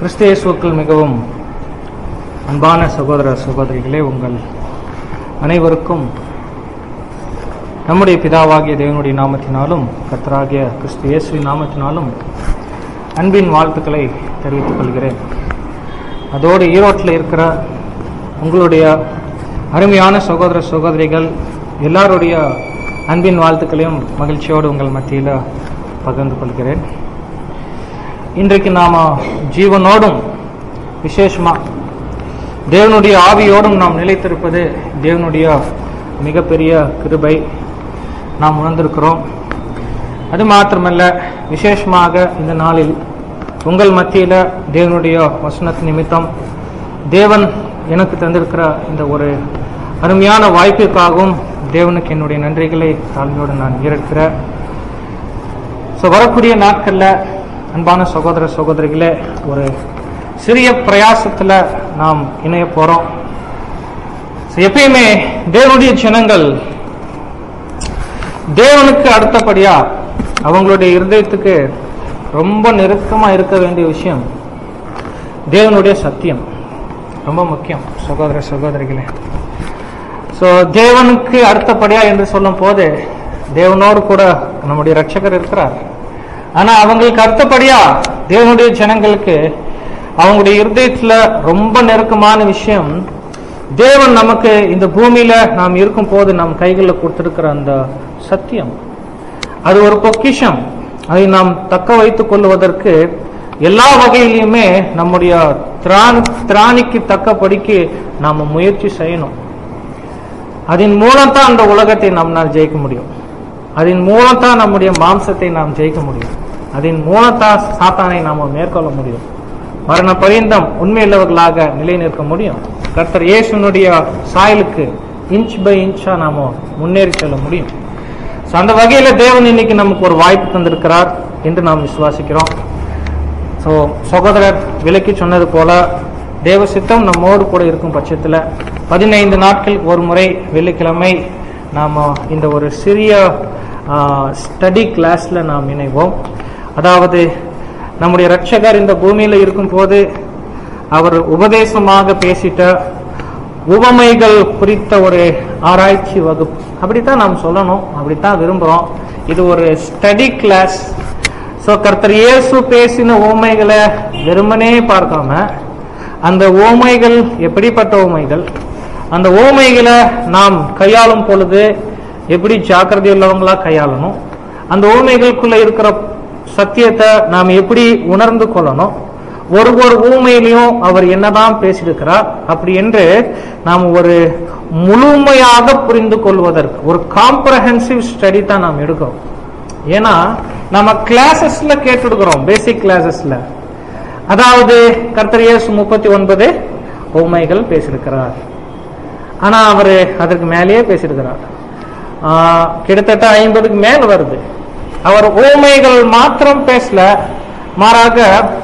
கிறிஸ்து இயேசுவுக்குள் மிகவும் அன்பான சகோதர சகோதரிகளே உங்கள் அனைவருக்கும் நம்முடைய பிதாவாகிய தேவனுடைய நாமத்தினாலும் கர்த்தராகிய கிறிஸ்து இயேசுவின் நாமத்தினாலும் அன்பின் வாழ்த்துக்களை தெரிவித்துக் கொள்கிறேன் அதோடு ஈரோட்டில் இருக்கிற உங்களுடைய அருமையான சகோதர சகோதரிகள் எல்லாருடைய அன்பின் வாழ்த்துக்களையும் மகிழ்ச்சியோடு உங்கள் மத்தியில் பகிர்ந்து கொள்கிறேன் இன்றைக்கு நாம ஜீவனோடும் விசேஷமா தேவனுடைய ஆவியோடும் நாம் நிலைத்திருப்பது தேவனுடைய மிகப்பெரிய கிருபை நாம் உணர்ந்திருக்கிறோம் அது மாத்திரமல்ல விசேஷமாக இந்த நாளில் உங்கள் மத்தியில் தேவனுடைய வசனத்து நிமித்தம் தேவன் எனக்கு தந்திருக்கிற இந்த ஒரு அருமையான வாய்ப்பிற்காகவும் தேவனுக்கு என்னுடைய நன்றிகளை தாழ்மையோடு நான் ஏற்கிறேன் ஸோ வரக்கூடிய நாட்களில் அன்பான சகோதர சகோதரிகளே ஒரு சிறிய பிரயாசத்தில் நாம் இணைய போகிறோம் ஸோ எப்பயுமே தேவனுடைய ஜனங்கள் தேவனுக்கு அடுத்தபடியா அவங்களுடைய இருதயத்துக்கு ரொம்ப நெருக்கமா இருக்க வேண்டிய விஷயம் தேவனுடைய சத்தியம் ரொம்ப முக்கியம் சகோதர சகோதரிகளே ஸோ தேவனுக்கு அடுத்தபடியா என்று சொல்லும் போது தேவனோடு கூட நம்முடைய ரட்சகர் இருக்கிறார் ஆனா அவங்களுக்கு அடுத்தபடியா தேவனுடைய ஜனங்களுக்கு அவங்களுடைய இருதயத்துல ரொம்ப நெருக்கமான விஷயம் தேவன் நமக்கு இந்த பூமியில நாம் இருக்கும் போது நம் கைகளில் கொடுத்திருக்கிற அந்த சத்தியம் அது ஒரு பொக்கிஷம் அதை நாம் தக்க வைத்துக் கொள்வதற்கு எல்லா வகையிலுமே நம்முடைய திராணி திராணிக்கு தக்கபடிக்கு நாம முயற்சி செய்யணும் அதன் மூலம் தான் அந்த உலகத்தை நம்மால் ஜெயிக்க முடியும் அதன் மூலம் தான் நம்முடைய மாம்சத்தை நாம் ஜெயிக்க முடியும் அதன் மூலத்தான் சாத்தானை நாம மேற்கொள்ள முடியும் மரண பரியந்தம் உண்மையுள்ளவர்களாக நிலை நிற்க முடியும் கர்த்தர் இயேசுனுடைய சாயலுக்கு இன்ச் பை இன்ச்சா நாம முன்னேறி செல்ல முடியும் ஸோ அந்த வகையில தேவன் இன்னைக்கு நமக்கு ஒரு வாய்ப்பு தந்திருக்கிறார் என்று நாம் விசுவாசிக்கிறோம் ஸோ சகோதரர் விலக்கி சொன்னது போல தேவ சித்தம் நம்மோடு கூட இருக்கும் பட்சத்தில் பதினைந்து நாட்கள் ஒரு முறை வெள்ளிக்கிழமை நாம் இந்த ஒரு சிறிய ஸ்டடி கிளாஸ்ல நாம் இணைவோம் அதாவது நம்முடைய ரட்சகர் இந்த பூமியில இருக்கும் போது அவர் உபதேசமாக பேசிட்ட உவமைகள் குறித்த ஒரு ஆராய்ச்சி வகுப்பு அப்படித்தான் நாம் சொல்லணும் அப்படித்தான் விரும்புகிறோம் இது ஒரு ஸ்டடி கிளாஸ் ஸோ கர்த்தர் இயேசு பேசின ஓமைகளை வெறுமனே பார்க்காம அந்த ஓமைகள் எப்படிப்பட்ட ஓமைகள் அந்த ஓமைகளை நாம் கையாளும் பொழுது எப்படி ஜாக்கிரதை உள்ளவங்களா கையாளணும் அந்த ஓமைகளுக்குள்ள இருக்கிற சத்தியத்தை நாம் எப்படி உணர்ந்து கொள்ளணும் ஒரு ஒரு ஊமையிலையும் அவர் என்னதான் பேசியிருக்கிறார் அப்படி என்று நாம் ஒரு முழுமையாக புரிந்து கொள்வதற்கு ஒரு காம்ப்ரஹென்சிவ் ஸ்டடி தான் நாம் எடுக்கிறோம் ஏன்னா நம்ம கிளாஸஸ்ல கேட்டுடுக்கிறோம் பேசிக் கிளாஸஸ்ல அதாவது கர்த்தர் இயேசு முப்பத்தி ஒன்பது ஓமைகள் பேசியிருக்கிறார் ஆனா அவர் அதற்கு மேலேயே பேசியிருக்கிறார் கிட்டத்தட்ட ஐம்பதுக்கு மேல் வருது அவர் ஓமைகள் மாத்திரம் பேசல மாறாக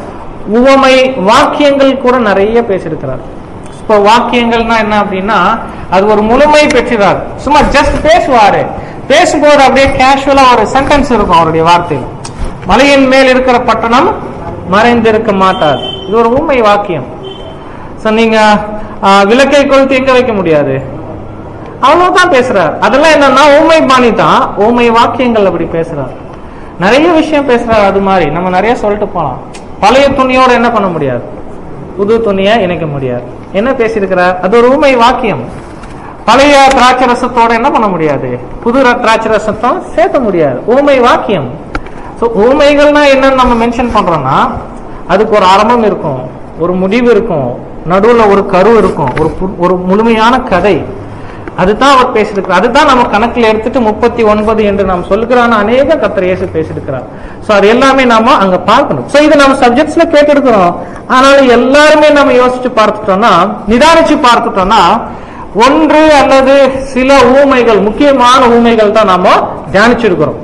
உவமை வாக்கியங்கள் கூட நிறைய பேசியிருக்கிறார் இப்போ வாக்கியங்கள்னா என்ன அப்படின்னா அது ஒரு முழுமை பெற்றிறார் சும்மா ஜஸ்ட் பேசுவாரு பேசும்போது அப்படியே கேஷுவலா ஒரு சென்டென்ஸ் இருக்கும் அவருடைய வார்த்தையில் மலையின் மேல் இருக்கிற பட்டணம் மறைந்திருக்க மாட்டார் இது ஒரு உண்மை வாக்கியம் ஸோ நீங்க விளக்கை கொளுத்து எங்க வைக்க முடியாது அவ்வளவுதான் பேசுறார் அதெல்லாம் என்னன்னா ஊமை பாணி தான் ஊமை வாக்கியங்கள் அப்படி பேசுறார் நிறைய விஷயம் பேசுறாரு அது மாதிரி நம்ம நிறைய சொல்லிட்டு போலாம் பழைய துணியோட என்ன பண்ண முடியாது புது துணியை இணைக்க முடியாது என்ன பேசியிருக்கிறார் அது ஒரு ஊமை வாக்கியம் பழைய திராட்சை ரசத்தோட என்ன பண்ண முடியாது புது திராட்சை ரசத்தம் சேர்த்த முடியாது ஊமை வாக்கியம் ஸோ ஊமைகள்னா என்னன்னு நம்ம மென்ஷன் பண்றோம்னா அதுக்கு ஒரு ஆரம்பம் இருக்கும் ஒரு முடிவு இருக்கும் நடுவுல ஒரு கரு இருக்கும் ஒரு ஒரு முழுமையான கதை அதுதான் அவர் பேசியிருக்கிறார் அதுதான் நம்ம கணக்கில் எடுத்துட்டு முப்பத்தி ஒன்பது என்று நாம் சொல்லுகிறான் அநேக கத்திர இயேசு பேசியிருக்கிறார் சோ அது எல்லாமே நாம அங்க பார்க்கணும் சோ இது நம்ம சப்ஜெக்ட்ஸ்ல கேட்டிருக்கிறோம் ஆனாலும் எல்லாருமே நம்ம யோசிச்சு பார்த்துட்டோம்னா நிதானிச்சு பார்த்துட்டோம்னா ஒன்று அல்லது சில ஊமைகள் முக்கியமான ஊமைகள் தான் நாம தியானிச்சிருக்கிறோம்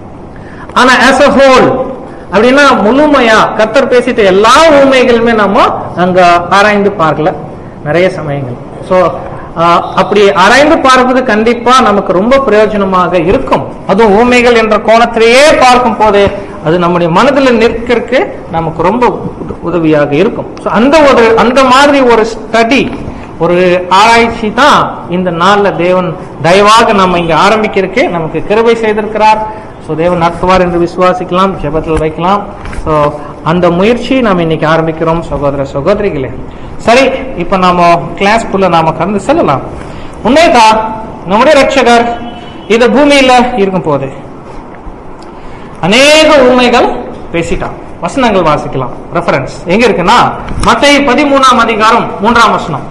ஆனா ஆஸ் அ ஹோல் அப்படின்னா முழுமையா கத்தர் பேசிட்ட எல்லா ஊமைகளுமே நம்ம அங்க ஆராய்ந்து பார்க்கல நிறைய சமயங்கள் சோ அப்படி ஆராய்ந்து பார்ப்பது கண்டிப்பா நமக்கு ரொம்ப பிரயோஜனமாக இருக்கும் அதுவும் ஊமைகள் என்ற கோணத்திலேயே பார்க்கும் போது அது நம்முடைய மனதில் நிற்கிறதுக்கு நமக்கு ரொம்ப உதவியாக இருக்கும் So, அந்த ஒரு அந்த மாதிரி ஒரு ஸ்டடி ஒரு ஆராய்ச்சி தான் இந்த நாள்ல தேவன் தயவாக நம்ம இங்க ஆரம்பிக்கிறதுக்கு நமக்கு கிருபை செய்திருக்கிறார் ஸோ தேவன் நடத்துவார் என்று விசுவாசிக்கலாம் ஜெபத்தில் வைக்கலாம் ஸோ அந்த முயற்சி நாம் இன்னைக்கு ஆரம்பிக்கிறோம் சகோதர சகோதரிகளே சரி இப்போ நாம கிளாஸ்க்குள்ள நாம கடந்து செல்லலாம் உண்மைதான் நம்முடைய ரட்சகர் இந்த பூமியில இருக்கும் போது அநேக உண்மைகள் பேசிட்டான் வசனங்கள் வாசிக்கலாம் ரெஃபரன்ஸ் எங்க இருக்குன்னா மத்திய பதிமூணாம் அதிகாரம் மூன்றாம் வசனம்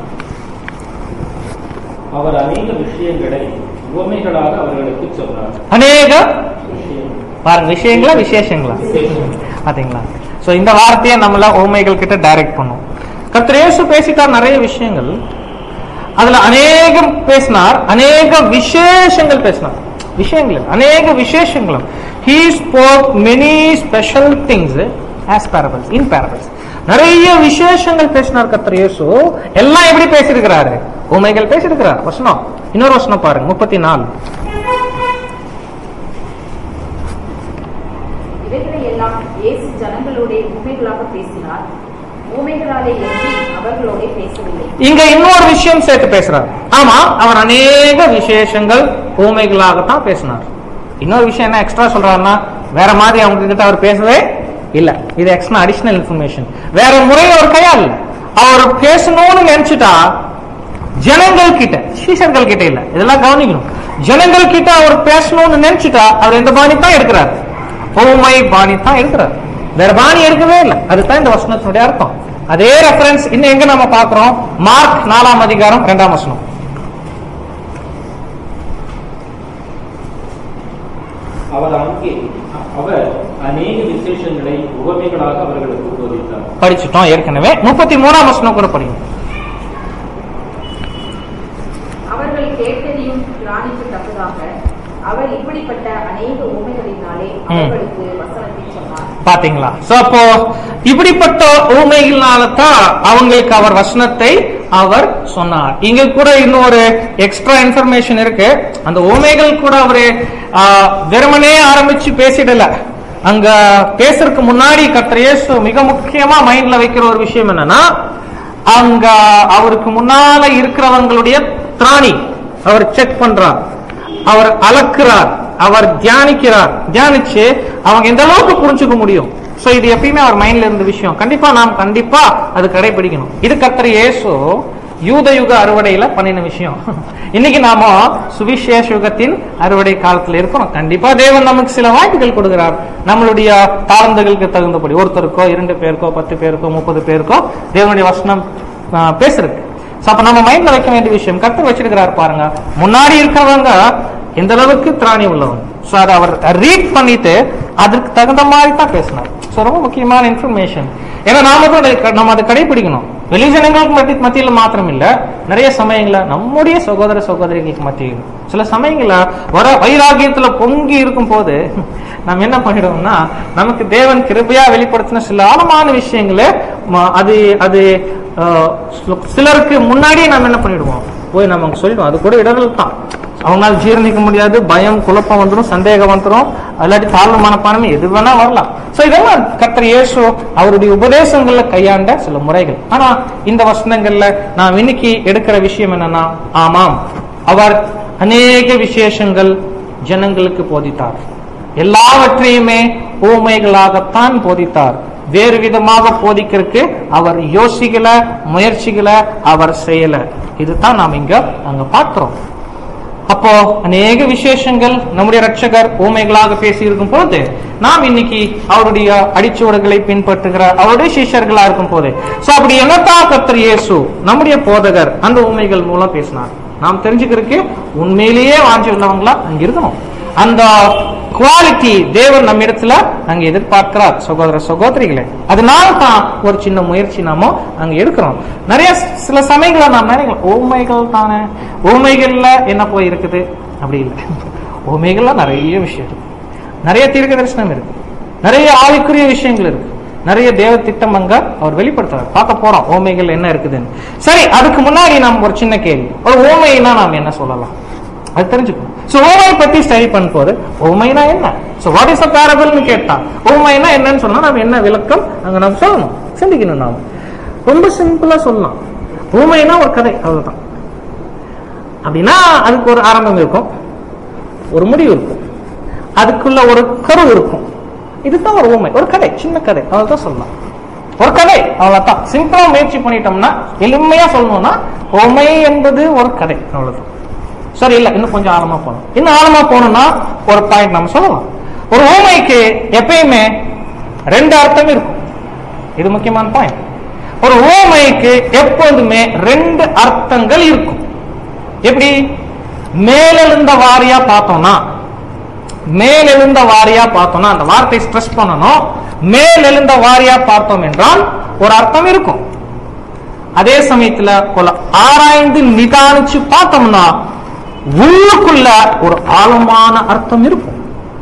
அவர் அநேக விஷயங்களை உவமைகளாக அவர்களுக்கு சொன்னார் அநேக விஷயம் பாருங்க விஷயங்களா விசேஷங்களா பாத்தீங்களா சோ இந்த வார்த்தையை நம்மள ஓமைகள் கிட்ட டைரக்ட் பண்ணும் கர்த்தர் இயேசு பேசிட்டார் நிறைய விஷயங்கள் அதுல அநேகம் பேசினார் அநேக விசேஷங்கள் பேசினார் விஷயங்கள் இல்ல, அநேக விசேஷங்களும் he spoke many special things as parables in parables நிறைய விசேஷங்கள் பேசினார் கர்த்தர் இயேசு எல்லாம் எப்படி பேசியிருக்கிறாரு உமைகள் பேசியிருக்கிறார் வசனம் இன்னொரு வசனம் பாருங்க முப்பத்தி நாலு இவைகளை எல்லாம் இயேசு ஜனங்களோட உண்மைகளாக பேசினார் ஊமைகளாலே எண்ணி அவர்களோட பேசவில்லை இங்க இன்னொரு விஷயம் சேர்த்து பேசுறார் ஆமா அவர் அநேக விசேஷங்கள் ஊமைகளாகத்தான் பேசினார் இன்னொரு விஷயம் என்ன எக்ஸ்ட்ரா சொல்றாருன்னா வேற மாதிரி அவங்க கிட்ட அவர் பேசவே இல்ல இது எக்ஸ்ட்ரா அடிஷனல் இன்ஃபர்மேஷன் வேற முறை அவர் கையால் அவர் பேசணும்னு நினைச்சிட்டா ஜனங்கள் கிட்ட சீசர்கள் கிட்ட இல்ல இதெல்லாம் கவனிக்கணும் ஜனங்கள் கிட்ட அவர் பேசணும்னு நினைச்சிட்டா அவர் எந்த பாணி தான் எடுக்கிறார் ஊமை பாணி தான் எடுக்கிறார் வேற பாணி எடுக்கவே இல்லை அதுதான் இந்த வசனத்தினுடைய அர்த்தம் அதே ரெஃபரன்ஸ் இன்னும் எங்க நம்ம பார்க்கிறோம் மார்க் நாலாம் அதிகாரம் இரண்டாம் வசனம் அவர் அங்கே அவர் அநேக விசேஷங்களை உவமைகளாக அவர்களுக்கு போதித்தார் படிச்சுட்டோம் ஏற்கனவே முப்பத்தி மூணாம் வசனம் கூட படிக்கும் அவர்கள் கேட்டதையும் திராணிக்கத்தக்கதாக அவர் இப்படிப்பட்ட அநேக ஊமைகளினாலே அவர்களுக்கு வசனத்தை சொன்னார் பாத்தீங்களா சோ அப்போ இப்படிப்பட்ட ஊமைகளால தான் அவங்களுக்கு அவர் வசனத்தை அவர் சொன்னார் இங்க கூட இன்னொரு எக்ஸ்ட்ரா இன்ஃபர்மேஷன் இருக்கு அந்த ஊமைகள் கூட அவரு ஆ, வெறுமனே ஆரம்பிச்சு பேசிடல அங்க பேசுறதுக்கு முன்னாடி கர்த்தர் இயேசு மிக முக்கியமா மைண்ட்ல வைக்கிற ஒரு விஷயம் என்னன்னா அங்க அவருக்கு முன்னால இருக்கிறவங்களுடைய திராணி அவர் செக் பண்றார் அவர் அளக்கிறார் அவர் தியானிக்கிறார் தியானிச்சு அவங்க எந்த அளவுக்கு புரிஞ்சுக்க முடியும் சோ இது எப்பயுமே அவர் மைண்ட்ல இருந்த விஷயம் கண்டிப்பா நாம் கண்டிப்பா அது கடைபிடிக்கணும் இது கர்த்தர் இயேசு யூத யுக அறுவடையில பண்ணின விஷயம் இன்னைக்கு நாம சுவிசேஷ யுகத்தின் அறுவடை காலத்துல இருக்கிறோம் கண்டிப்பா தேவன் நமக்கு சில வாய்ப்புகள் கொடுக்கிறார் நம்மளுடைய தாழ்ந்துகளுக்கு தகுந்தபடி ஒருத்தருக்கோ இரண்டு பேருக்கோ பத்து பேருக்கோ முப்பது பேருக்கோ தேவனுடைய வசனம் ஆ, பேசுறதுக்கு So, அப்ப நம்ம மைண்ட்ல வைக்க வேண்டிய விஷயம் கர்த்தர் வச்சிருக்கிறார் பாருங்க முன்னாடி இருக்கிறவங்க எந்த அளவுக்கு திராணி உள்ளவங்க சோ அதை அவர் ரீட் பண்ணிட்டு அதுக்கு தகுந்த மாதிரி தான் பேசினார் சோ ரொம்ப முக்கியமான இன்ஃபர்மேஷன் ஏன்னா நாம கூட அதை க- நம்ம அதை கடைபிடிக்கணும் வெளிஜனங்களுக்கு மத்தி மத்தியில மாத்திரம் இல்ல நிறைய சமயங்கள நம்முடைய சகோதர சகோதரிகளுக்கு மத்தியில் சில சமயங்கள வர வைராகியத்துல பொங்கி இருக்கும் போது நம்ம என்ன பண்ணிடுவோம்னா நமக்கு தேவன் கிருபையா வெளிப்படுத்தின சில ஆழமான விஷயங்களை ம- அது அது அஹ், சில- சிலருக்கு முன்னாடியே நம்ம என்ன பண்ணிடுவோம் போய் நம்ம அங்க சொல்லிடுவோம் அது கூட இடர்கள் தான் அவங்களால ஜீரணிக்க முடியாது பயம் குழப்பம் வந்துடும் சந்தேகம் வந்துடும் இல்லாட்டி தாழ்வு மனப்பான்மை எது வேணா வரலாம் சோ இதெல்லாம் கர்த்தர் இயேசு அவருடைய உபதேசங்கள்ல கையாண்ட சில முறைகள் ஆனா இந்த வசனங்கள்ல நாம் இன்னைக்கு எடுக்கிற விஷயம் என்னன்னா ஆமாம் அவர் அநேக விசேஷங்கள் ஜனங்களுக்கு போதித்தார் எல்லாவற்றையுமே ஊமைகளாகத்தான் போதித்தார் வேறு விதமாக போதிக்கிறதுக்கு அவர் யோசிக்கல முயற்சிகள அவர் செய்யல இதுதான் நாம் இங்க அங்க பார்க்கிறோம் அப்போ அநேக விசேஷங்கள் நம்முடைய ரட்சகர் ஊமைகளாக பேசி இருக்கும் போது நாம் இன்னைக்கு அவருடைய அடிச்சுவடுகளை பின்பற்றுகிற அவருடைய சிஷ்யர்களா இருக்கும் போது சோ அப்படி என்னத்தான் கர்த்தர் இயேசு நம்முடைய போதகர் அந்த ஊமைகள் மூலம் பேசினார் நாம் தெரிஞ்சுக்கிறதுக்கு உண்மையிலேயே வாஞ்சி உள்ளவங்களா அங்க இருக்கணும் அந்த குவாலிட்டி தேவன் நம்ம இடத்துல அங்க எதிர்பார்க்கிறார் சகோதர சகோதரிகளே அதனால தான் ஒரு சின்ன முயற்சி நாம அங்க எடுக்கிறோம் நிறைய சில சமயங்கள நாம் நினைக்கலாம் ஊமைகள் தானே ஊமைகள்ல என்ன போய் இருக்குது அப்படி இல்லை ஊமைகள்ல நிறைய விஷயம் இருக்கு நிறைய தீர்க்க தரிசனம் இருக்கு நிறைய ஆவிக்குரிய விஷயங்கள் இருக்கு நிறைய தேவ திட்டம் அங்க அவர் வெளிப்படுத்துறார் பார்க்க போறோம் ஓமைகள் என்ன இருக்குதுன்னு சரி அதுக்கு முன்னாடி நாம் ஒரு சின்ன கேள்வி ஒரு ஓமைனா நாம் என்ன சொல்லலாம் அது தெரிஞ்சுக்கணும் சோ ஓமை பத்தி ஸ்டடி பண்ண போது ஓமைனா என்ன சோ வாட் இஸ் அ பேரபிள்னு கேட்டா ஓமைனா என்னன்னு சொன்னா நம்ம என்ன விளக்கம் அங்க நம்ம சொல்லணும் சிந்திக்கணும் நாம ரொம்ப சிம்பிளா சொல்லலாம் ஊமைனா ஒரு கதை அவ்வளவுதான் அப்படின்னா அதுக்கு ஒரு ஆரம்பம் இருக்கும் ஒரு முடிவு இருக்கும் அதுக்குள்ள ஒரு கரு இருக்கும் இதுதான் ஒரு ஊமை ஒரு கதை சின்ன கதை அவ்வளவுதான் சொல்லலாம் ஒரு கதை அவ்வளவுதான் சிம்பிளா முயற்சி பண்ணிட்டோம்னா எளிமையா சொல்லணும்னா ஊமை என்பது ஒரு கதை அவ்வளவுதான் சரி இல்ல இன்னும் கொஞ்சம் ஆழமா போகணும் இன்னும் ஆழமா போகணும்னா ஒரு பாயிண்ட் நம்ம சொல்லலாம் ஒரு ஊமைக்கு எப்பயுமே ரெண்டு அர்த்தம் இருக்கும் இது முக்கியமான பாயிண்ட் ஒரு ஊமைக்கு எப்போதுமே ரெண்டு அர்த்தங்கள் இருக்கும் எப்படி மேலெழுந்த வாரியா பார்த்தோம்னா மேலெழுந்த வாரியா பார்த்தோம்னா அந்த வார்த்தை ஸ்ட்ரெஸ் பண்ணணும் மேலெழுந்த வாரியா பார்த்தோம் என்றால் ஒரு அர்த்தம் இருக்கும் அதே சமயத்துல கொல ஆராய்ந்து நிதானிச்சு பார்த்தோம்னா உள்ளுக்குள்ள ஒரு ஆழமான அர்த்தம் இருக்கும்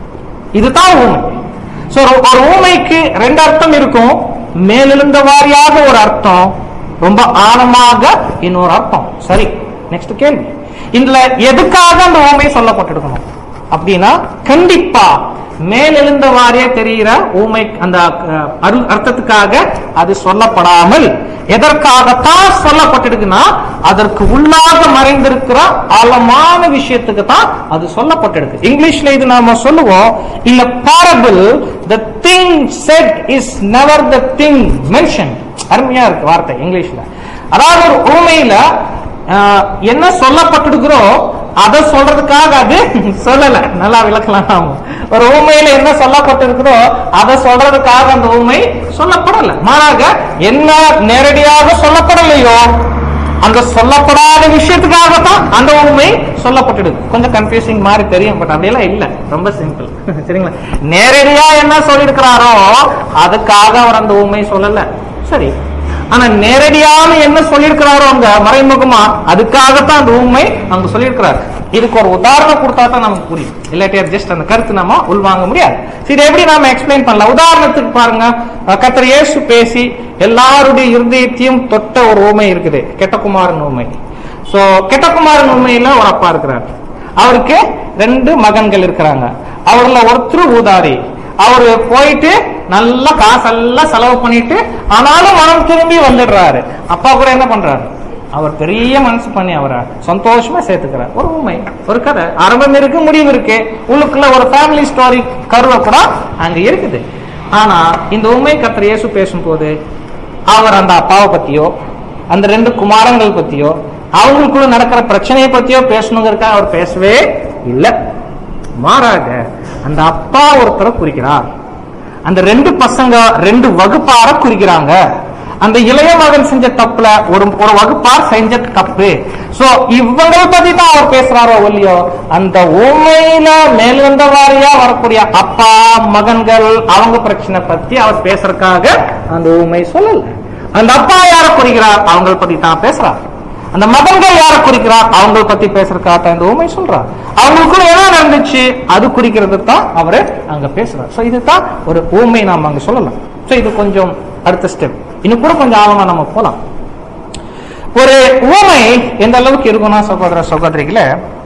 இதுதான் ஊமை சோ ஒரு- ஒரு ஊமைக்கு ரெண்டு அர்த்தம் இருக்கும் மேலெழுந்த வாரியாக ஒரு அர்த்தம் ரொம்ப ஆழமாக இன்னொரு அர்த்தம் சரி நெக்ஸ்ட் கேள்வி இதுல எதுக்காக அந்த ஊமை சொல்லப்பட்டிருக்கணும் அப்படின்னா கண்டிப்பா மேலெழுந்த வாரியா தெரிகிற ஊமை அந்த அஹ், அருள் அர்த்தத்துக்காக அது சொல்லப்படாமல் எதற்காகத்தான் சொல்லப்பட்டிருக்குன்னா அதற்கு உள்ளாக மறைந்திருக்கிற ஆழமான விஷயத்துக்கு தான் அது சொல்லப்பட்டிருக்கு இங்கிலீஷ்ல இது நாம சொல்லுவோம் இல்ல parable the thing said is never the thing mentioned அருமையா இருக்கு வார்த்தை இங்கிலீஷ்ல அதாவது ஒரு ஊமையில ஆஹ், என்ன சொல்லப்பட்டிருக்கிறோ அதை சொல்றதுக்காக அது சொல்லல நல்லா விளக்கலாம் நாம ஒரு ஊமையில என்ன சொல்லப்பட்டிருக்கிறோ அதை சொல்றதுக்காக அந்த ஊமை சொல்லப்படல மாறாக என்ன நேரடியாக சொல்லப்படலையோ அந்த சொல்லப்படாத விஷயத்துக்காக தான் அந்த உண்மை சொல்லப்பட்டுடுது கொஞ்சம் கன்ஃபியூசிங் மாதிரி தெரியும் பட் அப்படியெல்லாம் இல்ல ரொம்ப சிம்பிள் சரிங்களா நேரடியா என்ன சொல்லியிருக்கிறாரோ அதுக்காக அவர் அந்த உண்மை சொல்லல சரி ஆனா நேரடியான என்ன சொல்லியிருக்கிறாரோ அந்த மறைமுகமா அதுக்காகத்தான் அந்த உண்மை அங்க சொல்லியிருக்கிறார் இதுக்கு ஒரு உதாரணம் கொடுத்தா தான் நமக்கு புரியும் இல்லாட்டி ஜஸ்ட் அந்த கருத்து நம்ம உள்வாங்க முடியாது சரி, இதை எப்படி நாம எக்ஸ்பிளைன் பண்ணலாம் உதாரணத்துக்கு பாருங்க அஹ் கர்த்தர் இயேசு பேசி எல்லாருடைய இருதயத்தையும் தொட்ட ஒரு ஊமை இருக்குது கெட்டகுமாரன் ஊமை சோ கெட்டகுமாரன் ஊமையில ஒரு அப்பா இருக்கிறார் அவருக்கு ரெண்டு மகன்கள் இருக்கிறாங்க அவர்ல ஒருத்தர் ஊதாரி அவரு போயிட்டு நல்ல காசெல்லாம் செலவு பண்ணிட்டு ஆனாலும் மனம் திரும்பி வந்துடுறாரு அப்பா கூட என்ன பண்றாரு அவர் பெரிய மனசு பண்ணி அவரை சந்தோஷமா சேர்த்துக்கிறார் ஒரு உண்மை ஒரு கதை ஆரம்பம் இருக்கு முடிவு இருக்கு உள்ளுக்குள்ள ஒரு ஃபேமிலி ஸ்டோரி கருவை கூட அங்க இருக்குது ஆனா இந்த உண்மை கத்திர இயேசு பேசும்போது அவர் அந்த அப்பாவை பத்தியோ அந்த ரெண்டு குமாரங்கள் பத்தியோ அவங்களுக்குள்ள நடக்கிற பிரச்சனையை பத்தியோ பேசணுங்கிறதுக்காக அவர் பேசவே இல்லை மாறாக அந்த அப்பா ஒருத்தரை குறிக்கிறார் அந்த ரெண்டு பசங்க ரெண்டு வகுப்பார குறிக்கிறாங்க அந்த இளைய மகன் செஞ்ச தப்புல ஒரு ஒரு வகுப்பார் செஞ்ச தப்பு சோ இவங்களை பத்தி தான் அவர் பேசுறாரோ இல்லையோ அந்த உண்மையில மேல்வந்த வாரியா வரக்கூடிய அப்பா மகன்கள் அவங்க பிரச்சனை பத்தி அவர் பேசுறதுக்காக அந்த உண்மை சொல்லல அந்த அப்பா யார குறிக்கிறார் அவங்களை பத்தி தான் பேசுறார் அந்த மகன்கள் யார குறிக்கிறார் அவங்களை பத்தி பேசுறதுக்காக தான் இந்த உண்மை சொல்றார் அவங்களுக்குள்ள என்ன நடந்துச்சு அது குறிக்கிறது தான் அவரு அங்க பேசுறார் சோ இதுதான் ஒரு ஊமை நாம அங்க சொல்லலாம் சோ இது கொஞ்சம் அடுத்த ஸ்டெப் இன்னும் கூட கொஞ்சம் ஆழமா நம்ம போலாம் ஒரு ஊமை எந்த அளவுக்கு இருக்கும்னா சகோதர சகோதரிகளே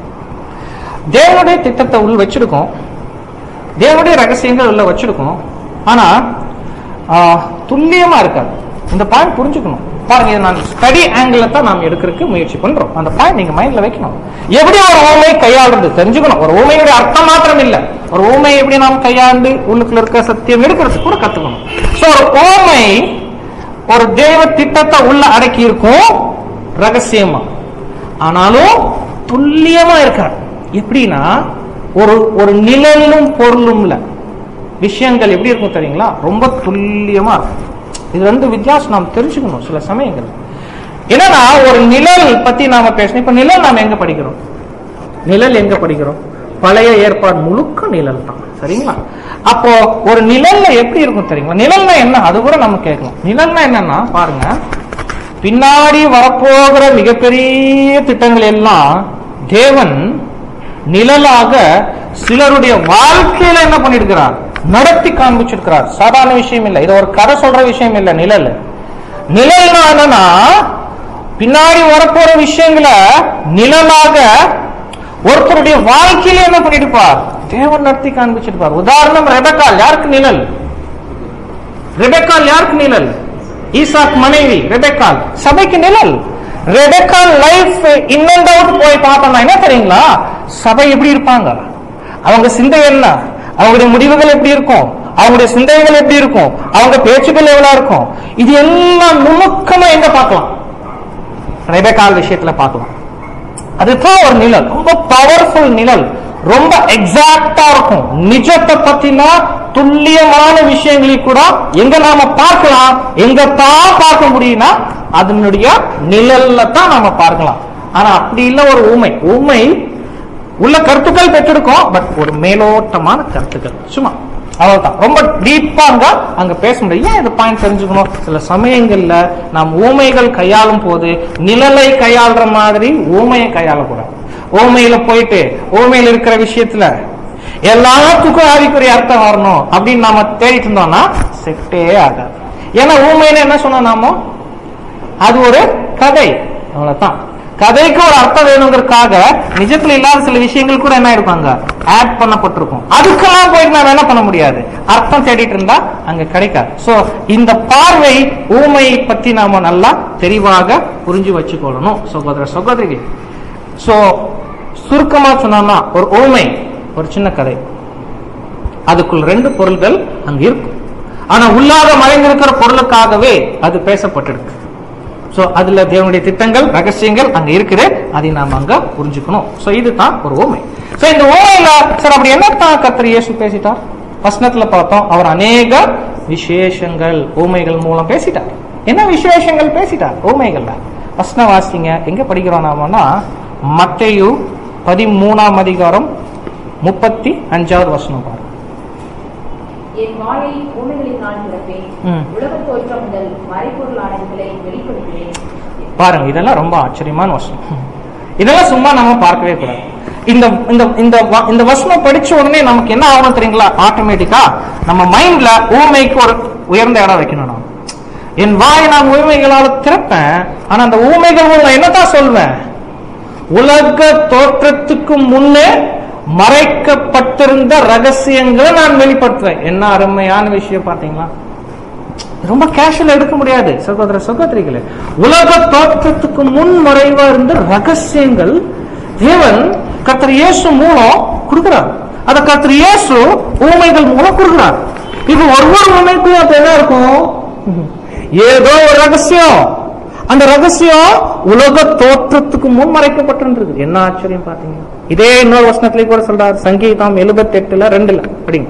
தேவனுடைய திட்டத்தை உள் வச்சிருக்கோம் தேவனுடைய ரகசியங்கள் உள்ள வச்சிருக்கோம் ஆனா ஆஹ், துல்லியமா இருக்காது இந்த பாயிண்ட் புரிஞ்சுக்கணும் பாருங்க இது நான் ஸ்டடி ஆங்கிள் தான் நாம் எடுக்கிறதுக்கு முயற்சி பண்றோம் அந்த பாயிண்ட் நீங்க மைண்ட்ல வைக்கணும் எப்படி ஒரு ஊமை கையாளுறது தெரிஞ்சுக்கணும் ஒரு ஊமையுடைய அர்த்தம் மாத்திரம் இல்ல ஒரு ஊமை எப்படி நாம் கையாண்டு உள்ளுக்குள்ள இருக்க சத்தியம் எடுக்கிறது கூட கத்துக்கணும் சோ ஒரு ஊமை ஒரு தேவ திட்டத்தை உள்ள அடக்கி இருக்கும் ரகசியமா ஆனாலும் துல்லியமா இருக்கார் எப்படின்னா ஒரு ஒரு நிழலும் பொருளும்ல விஷயங்கள் எப்படி இருக்கும் தெரியுங்களா ரொம்ப துல்லியமா இருக்கும் இது ரெண்டு வித்தியாசம் நாம் தெரிஞ்சுக்கணும் சில சமயங்கள் என்னன்னா ஒரு நிழல் பத்தி நாம பேசணும் இப்ப நிழல் நாம எங்க படிக்கிறோம் நிழல் எங்க படிக்கிறோம் பழைய ஏற்பாடு முழுக்க நிழல் தான் சரிங்களா அப்போ ஒரு நிழல்ல எப்படி இருக்கும் தெரியுங்களா நிழல்னா என்ன அது கூட நம்ம கேட்கலாம் நிழல்னா என்னன்னா பாருங்க பின்னாடி வரப்போகிற மிகப்பெரிய திட்டங்கள் எல்லாம் தேவன் நிழலாக சிலருடைய வாழ்க்கையில என்ன பண்ணிருக்கிறார் நடத்தி காண்பிச்சிருக்கிறார் சாதாரண விஷயம் இல்லை இது ஒரு கதை சொல்ற விஷயம் இல்லை நிழல் நிழல்னா என்னன்னா பின்னாடி வரப்போற விஷயங்களை நிழலாக ஒருத்தருடைய வாழ்க்கையில என்ன பண்ணிருப்பார் தேவன் நடத்தி காண்பிச்சிருப்பார் உதாரணம் ரெபக்கால் யாருக்கு நிழல் ரெபக்கால் யாருக்கு நிழல் ஈசாக் மனைவி ரெபெக்கால் சபைக்கு நிழல் Rebekah life in and out போய் பார்த்தோம்னா என்ன தெரியுங்களா சபை எப்படி இருப்பாங்க அவங்க சிந்தை என்ன அவங்களுடைய முடிவுகள் எப்படி இருக்கும் அவங்களுடைய சிந்தைகள் எப்படி இருக்கும் அவங்க பேச்சுகள் எவ்வளவு இருக்கும் இது எல்லாம் நுணுக்கமா எங்க பார்க்கலாம் ரெபெக்கால் விஷயத்துல பார்க்கலாம் அதுதான் ஒரு நிழல் ரொம்ப பவர்ஃபுல் நிழல் ரொம்ப எக்ஸாக்டா இருக்கும் நிஜத்தை பத்தின துல்லியமான விஷயங்களை கூட எங்க நாம பார்க்கலாம் எங்க தான் பார்க்க முடியும்னா அதனுடைய நிழல்ல தான் நாம பார்க்கலாம் ஆனா அப்படி இல்ல ஒரு ஊமை ஊமை உள்ள கருத்துக்கள் பெற்றிருக்கோம் பட் ஒரு மேலோட்டமான கருத்துக்கள் சும்மா அவ்வளவுதான் ரொம்ப டீப்பா அங்க அங்க பேச முடியும் ஏன் இந்த பாயிண்ட் தெரிஞ்சுக்கணும் சில சமயங்கள்ல நாம் ஊமைகள் கையாளும் போது நிழலை கையாளுற மாதிரி ஊமையை கையாளக்கூடாது ஊமையில போயிட்டு ஊமையில இருக்கிற விஷயத்துல எல்லாத்துக்கும் ஆவிக்குரிய அர்த்தம் வரணும் அப்படின்னு நாம தேடிட்டு இருந்தோம்னா செட்டே ஆகாது ஏன்னா ஊமைன்னு என்ன சொன்னோம் நாமோ அது ஒரு கதை அவ்வளவுதான் கதைக்கு ஒரு அர்த்தம் வேணுங்கிறதுக்காக நிஜத்துல இல்லாத சில விஷயங்கள் கூட என்ன இருப்பாங்க ஆட் பண்ணப்பட்டிருக்கும் அதுக்கெல்லாம் போயிட்டு நாம என்ன பண்ண முடியாது அர்த்தம் தேடிட்டு இருந்தா அங்க கிடைக்காது சோ இந்த பார்வை ஊமை பத்தி நாம நல்லா தெளிவாக புரிஞ்சு வச்சுக்கொள்ளணும் சகோதர சகோதரிகள் சோ சுருக்கமா சொன்னோம்னா ஒரு ஊமை ஒரு சின்ன கதை அதுக்குள் ரெண்டு பொருள்கள் அங்க இருக்கும் ஆனா உள்ளாக மறைந்திருக்கிற பொருளுக்காகவே அது பேசப்பட்டிருக்கு சோ அதுல தேவனுடைய திட்டங்கள் ரகசியங்கள் அங்க இருக்குது அதை நாம அங்க புரிஞ்சுக்கணும் சோ இதுதான் ஒரு ஓமை சோ இந்த ஓமையில சார் அப்படி என்னத்தான் கர்த்தர் இயேசு பேசிட்டார் வசனத்துல பார்த்தோம் அவர் அநேக விசேஷங்கள் ஓமைகள் மூலம் பேசிட்டார் என்ன விசேஷங்கள் பேசிட்டார் ஓமைகள்ல வசன வாசிங்க எங்க படிக்கிறோம் நாமன்னா மத்தையு பதிமூணாம் அதிகாரம் முப்பத்தி அஞ்சாவது வசனம் பாருங்க என் வாயை ஊமைகளினால் திறப்பேன் ம். உலகத் தோற்றம் முதல் மறைப்பொருளானவைகளை வெளிப்படுத்துவேன் பாருங்க இதெல்லாம் ரொம்ப ஆச்சரியமான வசனம் இதெல்லாம் சும்மா நம்ம பார்க்கவே கூடாது இந்த இந்த இந்த வ- இந்த வசனம் படிச்ச உடனே நமக்கு என்ன ஆகணும் தெரியுங்களா ஆட்டோமேட்டிக்கா நம்ம மைண்ட்ல ஊமைக்கு ஒரு உயர்ந்த இடம் வைக்கணும் நான் என் வாயை நான் ஊமைகளால திறப்பேன் ஆனா அந்த ஊமைகள் மூலம் என்னதான் சொல்வேன் உலக தோற்றத்துக்கு முன்னே மறைக்கப்பட்டிருந்த ரகசியங்களை நான் வெளிப்படுத்துவேன் என்ன அருமையான விஷயம் பாத்தீங்களா ரொம்ப கேஷுவல் எடுக்க முடியாது சகோதர சகோதரிகளே உலக தோற்றத்துக்கு முன் மறைவா இருந்த ரகசியங்கள் தேவன் கர்த்தர் இயேசு மூலம் கொடுக்கிறார் அத கர்த்தர் இயேசு ஊமைகள் மூலம் கொடுக்கிறார் இது ஒவ்வொரு ஊமைக்கும் அப்ப என்ன இருக்கும் ஏதோ ஒரு ரகசியம் அந்த ரகசியம் உலக தோற்றத்துக்கு முன் மறைக்கப்பட்டிருந்தது என்ன ஆச்சரியம் பாத்தீங்க இதே இன்னொரு வசனத்திலே கூட சொல்றார் சங்கீதம் எழுபத்தி எட்டுல ரெண்டுல அப்படிங்க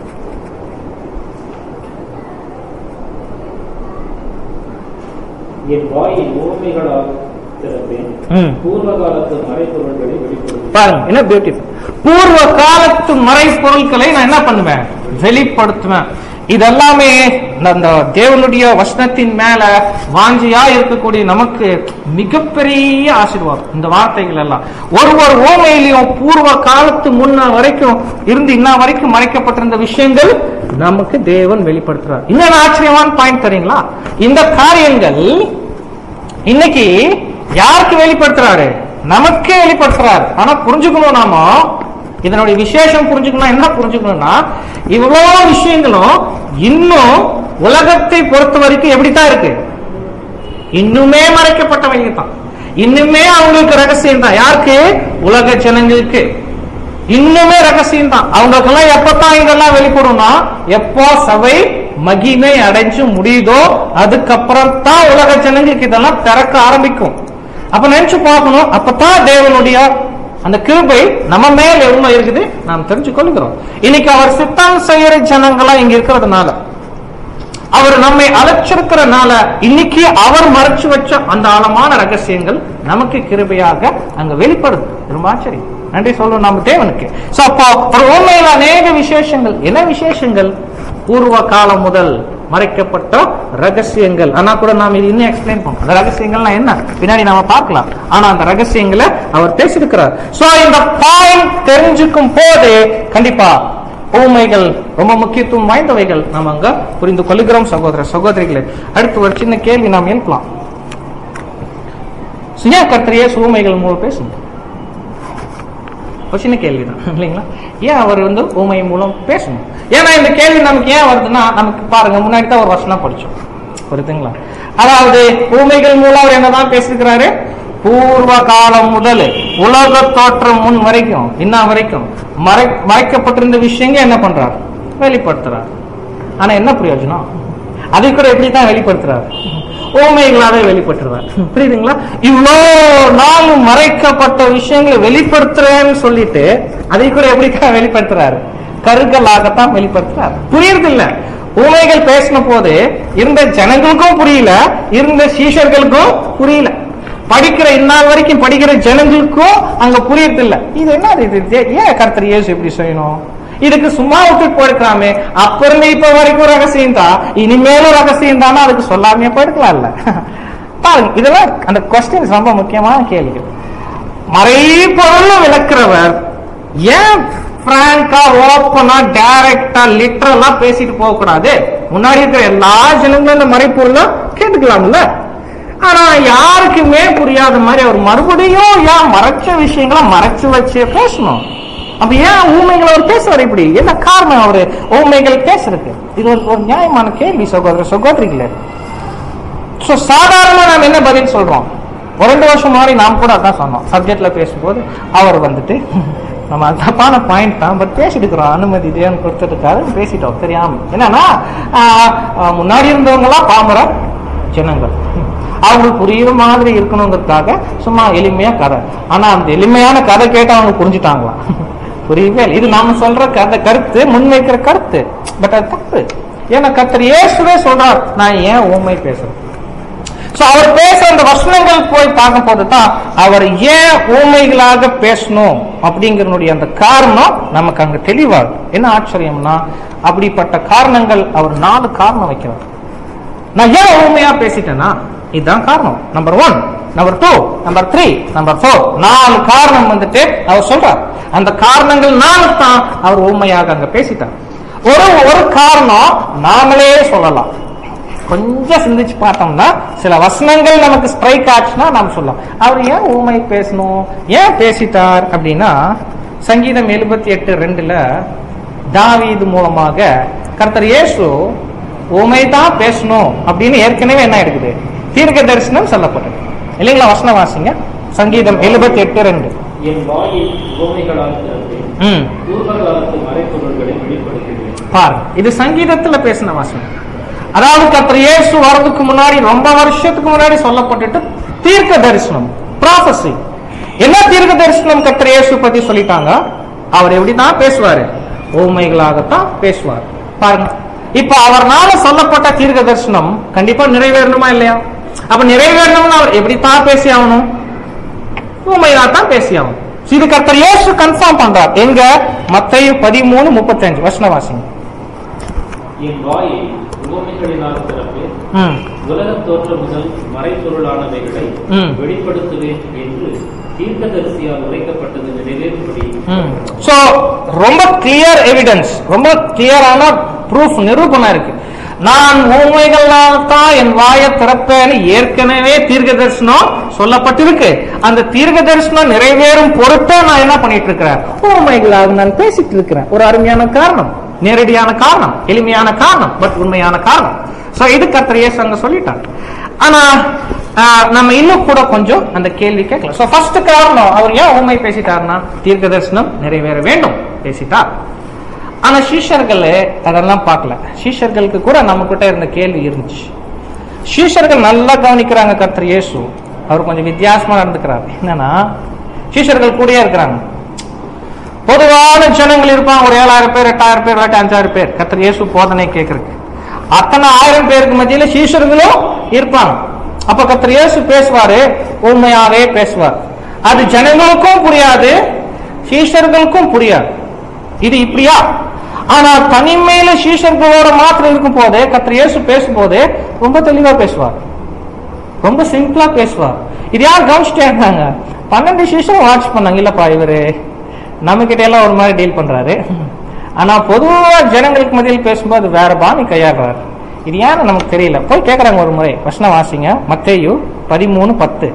என் வாயை ஊமைகளால் திறப்பேன் ம். பூர்வ காலத்து மறைப்பொருள்களை வெளிப்படுத்துவேன் பாருங்க என்ன பியூட்டிஃபுல் பூர்வ காலத்து மறைப்பொருட்களை நான் என்ன பண்ணுவேன் வெளிப்படுத்துவேன் இதெல்லாமே அந்த தேவனுடைய வசனத்தின் மேல வாஞ்சியா இருக்கக்கூடிய நமக்கு மிகப்பெரிய ஆசீர்வாதம் இந்த வார்த்தைகள் எல்லாம் ஒரு ஒரு ஓமையிலையும் பூர்வ காலத்து முன்ன வரைக்கும் இருந்து இன்ன வரைக்கும் மறைக்கப்பட்டிருந்த விஷயங்கள் நமக்கு தேவன் வெளிப்படுத்துறார் இன்னொரு ஆச்சரியமான பாயிண்ட் தெரியுங்களா இந்த காரியங்கள் இன்னைக்கு யாருக்கு வெளிப்படுத்துறாரு நமக்கே வெளிப்படுத்துறாரு ஆனா புரிஞ்சுக்கணும் நாம இதனுடைய விசேஷம் புரிஞ்சுக்கணும் என்ன புரிஞ்சுக்கணும்னா இவ்வளவு விஷயங்களும் இன்னும் உலகத்தை பொறுத்த வரைக்கும் எப்படித்தான் இருக்கு இன்னுமே மறைக்கப்பட்டவங்க தான் இன்னுமே அவங்களுக்கு ரகசியம் தான் யாருக்கு உலக ஜனங்களுக்கு இன்னுமே ரகசியம் தான் அவங்களுக்கெல்லாம் எப்பதான் இதெல்லாம் வெளிப்படும்னா எப்போ சபை மகிமை அடைஞ்சு முடியுதோ அதுக்கப்புறம் தான் உலக ஜனங்களுக்கு இதெல்லாம் திறக்க ஆரம்பிக்கும் அப்ப நினைச்சு பார்க்கணும் அப்பதான் தேவனுடைய அந்த கிருபை நம்ம மேல எவ்வளவு இருக்குது நாம் தெரிஞ்சு கொள்கிறோம் இன்னைக்கு அவர் சித்தம் செய்யற ஜனங்களா இங்க இருக்கிறதுனால அவர் நம்மை அழைச்சிருக்கிறனால இன்னைக்கு அவர் மறைச்சு வச்ச அந்த ஆழமான ரகசியங்கள் நமக்கு கிருபையாக அங்க வெளிப்படுது ரொம்ப ஆச்சரியம் நன்றி சொல்லுவோம் நம்ம தேவனுக்கு சோ அப்போ ஒரு உண்மையில அநேக விசேஷங்கள் என்ன விசேஷங்கள் பூர்வ காலம் முதல் மறைக்கப்பட்ட ரகசியங்கள் ஆனா கூட நாம் இது இன்னும் எக்ஸ்பிளைன் பண்ணுவோம் அந்த ரகசியங்கள்லாம் என்ன பின்னாடி நாம பார்க்கலாம் ஆனா அந்த ரகசியங்களை அவர் பேசியிருக்கிறார் சோ இந்த பாயிண்ட் தெரிஞ்சுக்கும் போது கண்டிப்பா ஊமைகள் ரொம்ப முக்கியத்துவம் வாய்ந்தவைகள் நாம் அங்க புரிந்து கொள்கிறோம் சகோதர சகோதரிகளே அடுத்து ஒரு சின்ன கேள்வி நாம் எழுப்பலாம் சுயா கர்த்தரையே ஊமைகள் மூலம் பேசணும் ஒரு சின்ன கேள்விதான் இல்லைங்களா ஏன் அவர் வந்து ஊமை மூலம் பேசணும் ஏன்னா இந்த கேள்வி நமக்கு ஏன் வருதுன்னா நமக்கு பாருங்க முன்னாடி தான் ஒரு வருஷம் படிச்சோம் புரியுதுங்களா அதாவது ஊமைகள் மூலம் அவர் என்னதான் பேசியிருக்கிறாரு பூர்வ காலம் முதல் உலக தோற்றம் முன் வரைக்கும் இன்ன வரைக்கும் மறை மறைக்கப்பட்டிருந்த விஷயங்க என்ன பண்றார் வெளிப்படுத்துறார் ஆனா என்ன பிரயோஜனம் அதை கூட எப்படி தான் வெளிப்படுத்துறாரு ஊமைகளாவே வெளிப்படுத்துறார் புரியுதுங்களா இவ்வளோ நாள் மறைக்கப்பட்ட விஷயங்களை வெளிப்படுத்துறேன்னு சொல்லிட்டு அதை கூட எப்படி தான் வெளிப்படுத்துறாரு கருக்களாகத்தான் வெளிப்படுத்துறாரு புரியுறது இல்ல ஊமைகள் பேசின போது இருந்த ஜனங்களுக்கும் புரியல இருந்த சீஷர்களுக்கும் புரியல படிக்கிற இந்நாள் வரைக்கும் படிக்கிற ஜனங்களுக்கும் அங்க புரியறது இல்ல இது என்ன இது இது ஏன் கர்த்தர் இயேசு இப்படி செய்யணும் இதுக்கு சும்மா விட்டுட்டு போயிருக்கலாமே அப்ப இருந்து இப்ப வரைக்கும் ரகசியம் தான் இனிமேலும் ரகசியம் தானே அதுக்கு சொல்லாமே போயிருக்கலாம்ல பாருங்க இதெல்லாம் அந்த கொஸ்டின்ஸ் ரொம்ப முக்கியமான கேள்வி மறைபொருள் விளக்குறவர் ஏன் பிராங்கா ஓப்பனா டைரக்டா லிட்டரலா பேசிட்டு போக கூடாது முன்னாடி இருக்கிற எல்லா ஜனங்களும் இந்த மறைப்பொருள கேட்டுக்கலாம்ல ஆனா யாருக்குமே புரியாத மாதிரி அவர் மறுபடியும் ஏன் மறைச்ச விஷயங்களை மறைச்சு வச்சு பேசணும் அப்ப ஏன் ஊமைகளை அவர் பேசுவார் இப்படி என்ன காரணம் அவரு ஊமைகள் பேசுறதுக்கு இது ஒரு ஒரு நியாயமான கேள்வி சகோதர சகோதரிகளே சோ சாதாரணமா நாம் என்ன பதில் சொல்றோம் ஒரு ரெண்டு வருஷம் முன்னாடி நாம் கூட அதான் சொன்னோம் சப்ஜெக்ட்ல பேசும்போது அவர் வந்துட்டு நம்ம அது தப்பான பாயிண்ட் தான் பட் பேசிட்டு இருக்கிறோம் அனுமதி தேவன் கொடுத்துருக்காரு பேசிட்டோம் தெரியாம என்னன்னா ஆஹ், ஆஹ், முன்னாடி இருந்தவங்க எல்லாம் பாமர ஜனங்கள் அவங்களுக்கு புரியுற மாதிரி இருக்கணுங்கிறதுக்காக சும்மா எளிமையா கதை ஆனா அந்த எளிமையான கதை கேட்டு அவங்க புரிஞ்சுட்டாங்களா புரியவே இல்லை இது நாம சொல்ற கதை கருத்து முன்வைக்கிற கருத்து பட் அது தப்பு ஏன்னா கத்தர் இயேசுவே சொல்றார் நான் ஏன் ஊமை பேசுறேன் சோ அவர் பேச அந்த வசனங்கள் போய் பார்க்கும் போது தான் அவர் ஏன் ஊமைகளாக பேசணும் அப்படிங்கறனுடைய அந்த காரணம் நமக்கு அங்க தெளிவாகும் என்ன ஆச்சரியம்னா அப்படிப்பட்ட காரணங்கள் அவர் நாலு காரணம் வைக்கிறார் நான் ஏன் ஊமையா பேசிட்டேன்னா இதுதான் காரணம் number one number two number three number four நாலு காரணம் வந்துட்டு அவர் சொல்றார் அந்த காரணங்கள் நாலு தான் அவர் ஊமையாக அங்க பேசிட்டார் ஒரு ஒரு காரணம் நாமளே சொல்லலாம் கொஞ்சம் சிந்திச்சு பார்த்தோம்னா சில வசனங்கள் நமக்கு ஸ்ட்ரைக் ஆச்சுன்னா நாம் சொல்லலாம் அவர் ஏன் ஊமை பேசணும் ஏன் பேசிட்டார் அப்படின்னா சங்கீதம் எழுபத்தி எட்டு ரெண்டுல தாவீது மூலமாக கர்த்தர் இயேசு ஊமை தான் பேசணும் அப்படின்னு ஏற்கனவே என்ன இருக்குது தீர்க்க தரிசனம் சொல்லப்பட்டது இல்லைங்களா வசனம் வாசிங்க சங்கீதம் எழுபத்தி எட்டு ரெண்டு என் வாயை உவமைகளால் திறந்தேன் ம் பூர்வகாலத்து மறைப்பொருள்களை வெளிப்படுத்துகிறேன் பாருங்க இது சங்கீதத்துல பேசின வசனம் அதாவது கர்த்தர் இயேசு வர்றதுக்கு முன்னாடி ரொம்ப வருஷத்துக்கு முன்னாடி சொல்லப்பட்டுட்டு தீர்க்க தரிசனம் ப்ராஃபஸி என்ன தீர்க்க தரிசனம் கர்த்தர் இயேசு பத்தி சொல்லிட்டாங்க அவர் எப்படிதான் பேசுவாரு ஊமைகளாகத்தான் பேசுவார் பாருங்க இப்ப அவர்னால சொல்லப்பட்ட தீர்க்க தரிசனம் கண்டிப்பா நிறைவேறணுமா இல்லையா அப்ப நிறைவேறணும்னு அவர் எப்படித்தான் பேசி ஆகணும் ஊமையா தான் பேசி ஆகணும் இது கர்த்தர் இயேசு கன்ஃபார்ம் பண்றார் எங்க மத்தேயு பதிமூணு முப்பத்தஞ்சு வசனவாசிங்க என் வாயை உவமைகளினால் திறப்பேன் ம் உலகத் தோற்றம் முதல் மறைப்பொருளானவைகளை ம். வெளிப்படுத்துவேன் என்று தீர்க்கதரிசியால் உரைக்கப்பட்டது நிறைவேறும்படி சோ ரொம்ப கிளியர் எவிடன்ஸ் ரொம்ப கிளியரான ப்ரூஃப் நிரூபணம் இருக்கு நான் ஊமைகளால் தான் என் வாயை திறப்பேன்னு ஏற்கனவே தீர்க்க தரிசனம் சொல்லப்பட்டிருக்கு அந்த தீர்க்க தரிசனம் நிறைவேறும் பொருட்டா நான் என்ன பண்ணிட்டு இருக்கிறேன் ஊமைகளாக நான் பேசிட்டு இருக்கிறேன் ஒரு அருமையான காரணம் நேரடியான காரணம் எளிமையான காரணம் பட் உண்மையான காரணம் சோ இது கத்திரையே அங்க சொல்லிட்டாங்க ஆனா ஆஹ், நம்ம இன்னும் கூட கொஞ்சம் அந்த கேள்வி கேட்கலாம் சோ ஃபர்ஸ்ட் காரணம் அவர் ஏன் ஊமை பேசிட்டாருன்னா தீர்க்க தரிசனம் நிறைவேற வேண்டும் பேசிட்டார் ஆனா சீஷர்கள் அதெல்லாம் பார்க்கல சீஷர்களுக்கு கூட நம்ம கிட்ட இருந்த கேள்வி இருந்துச்சு சீஷர்கள் நல்லா கவனிக்கிறாங்க கர்த்தர் இயேசு அவர் கொஞ்சம் வித்தியாசமா நடந்துக்கிறார் என்னன்னா சீஷர்கள் கூடயே இருக்கிறாங்க பொதுவான ஜனங்கள் இருப்பாங்க ஒரு ஏழாயிரம் பேர் எட்டாயிரம் பேர் இல்லாட்டி அஞ்சாயிரம் பேர் கர்த்தர் இயேசு போதனை கேட்கறதுக்கு அத்தனை ஆயிரம் பேருக்கு மத்தியில சீஷர்களும் இருப்பாங்க அப்ப கர்த்தர் இயேசு பேசுவாரு உண்மையாவே பேசுவார் அது ஜனங்களுக்கும் புரியாது சீஷர்களுக்கும் புரியாது இது இப்படியா ஆனா தனிமையில சீஷர்களோட மாத்திரம் இருக்கும் போது கர்த்தர் இயேசு பேசும்போது ரொம்ப தெளிவா பேசுவார் ரொம்ப சிம்பிளா பேசுவார் இது யார் கவனிச்சுட்டே இருந்தாங்க பன்னெண்டு சீஷம் வாட்ச் பண்ணாங்க இல்லப்பா இவரு நம்ம கிட்ட எல்லாம் ஒரு மாதிரி டீல் பண்றாரு ஆனா பொதுவா ஜனங்களுக்கு மத்தியில் பேசும்போது வேற பாணி கையாடுறாரு இது ஏன்னு நமக்கு தெரியல போய் கேக்குறாங்க ஒரு முறை வசனம் வாசிங்க மத்தேயு பதிமூணு பத்து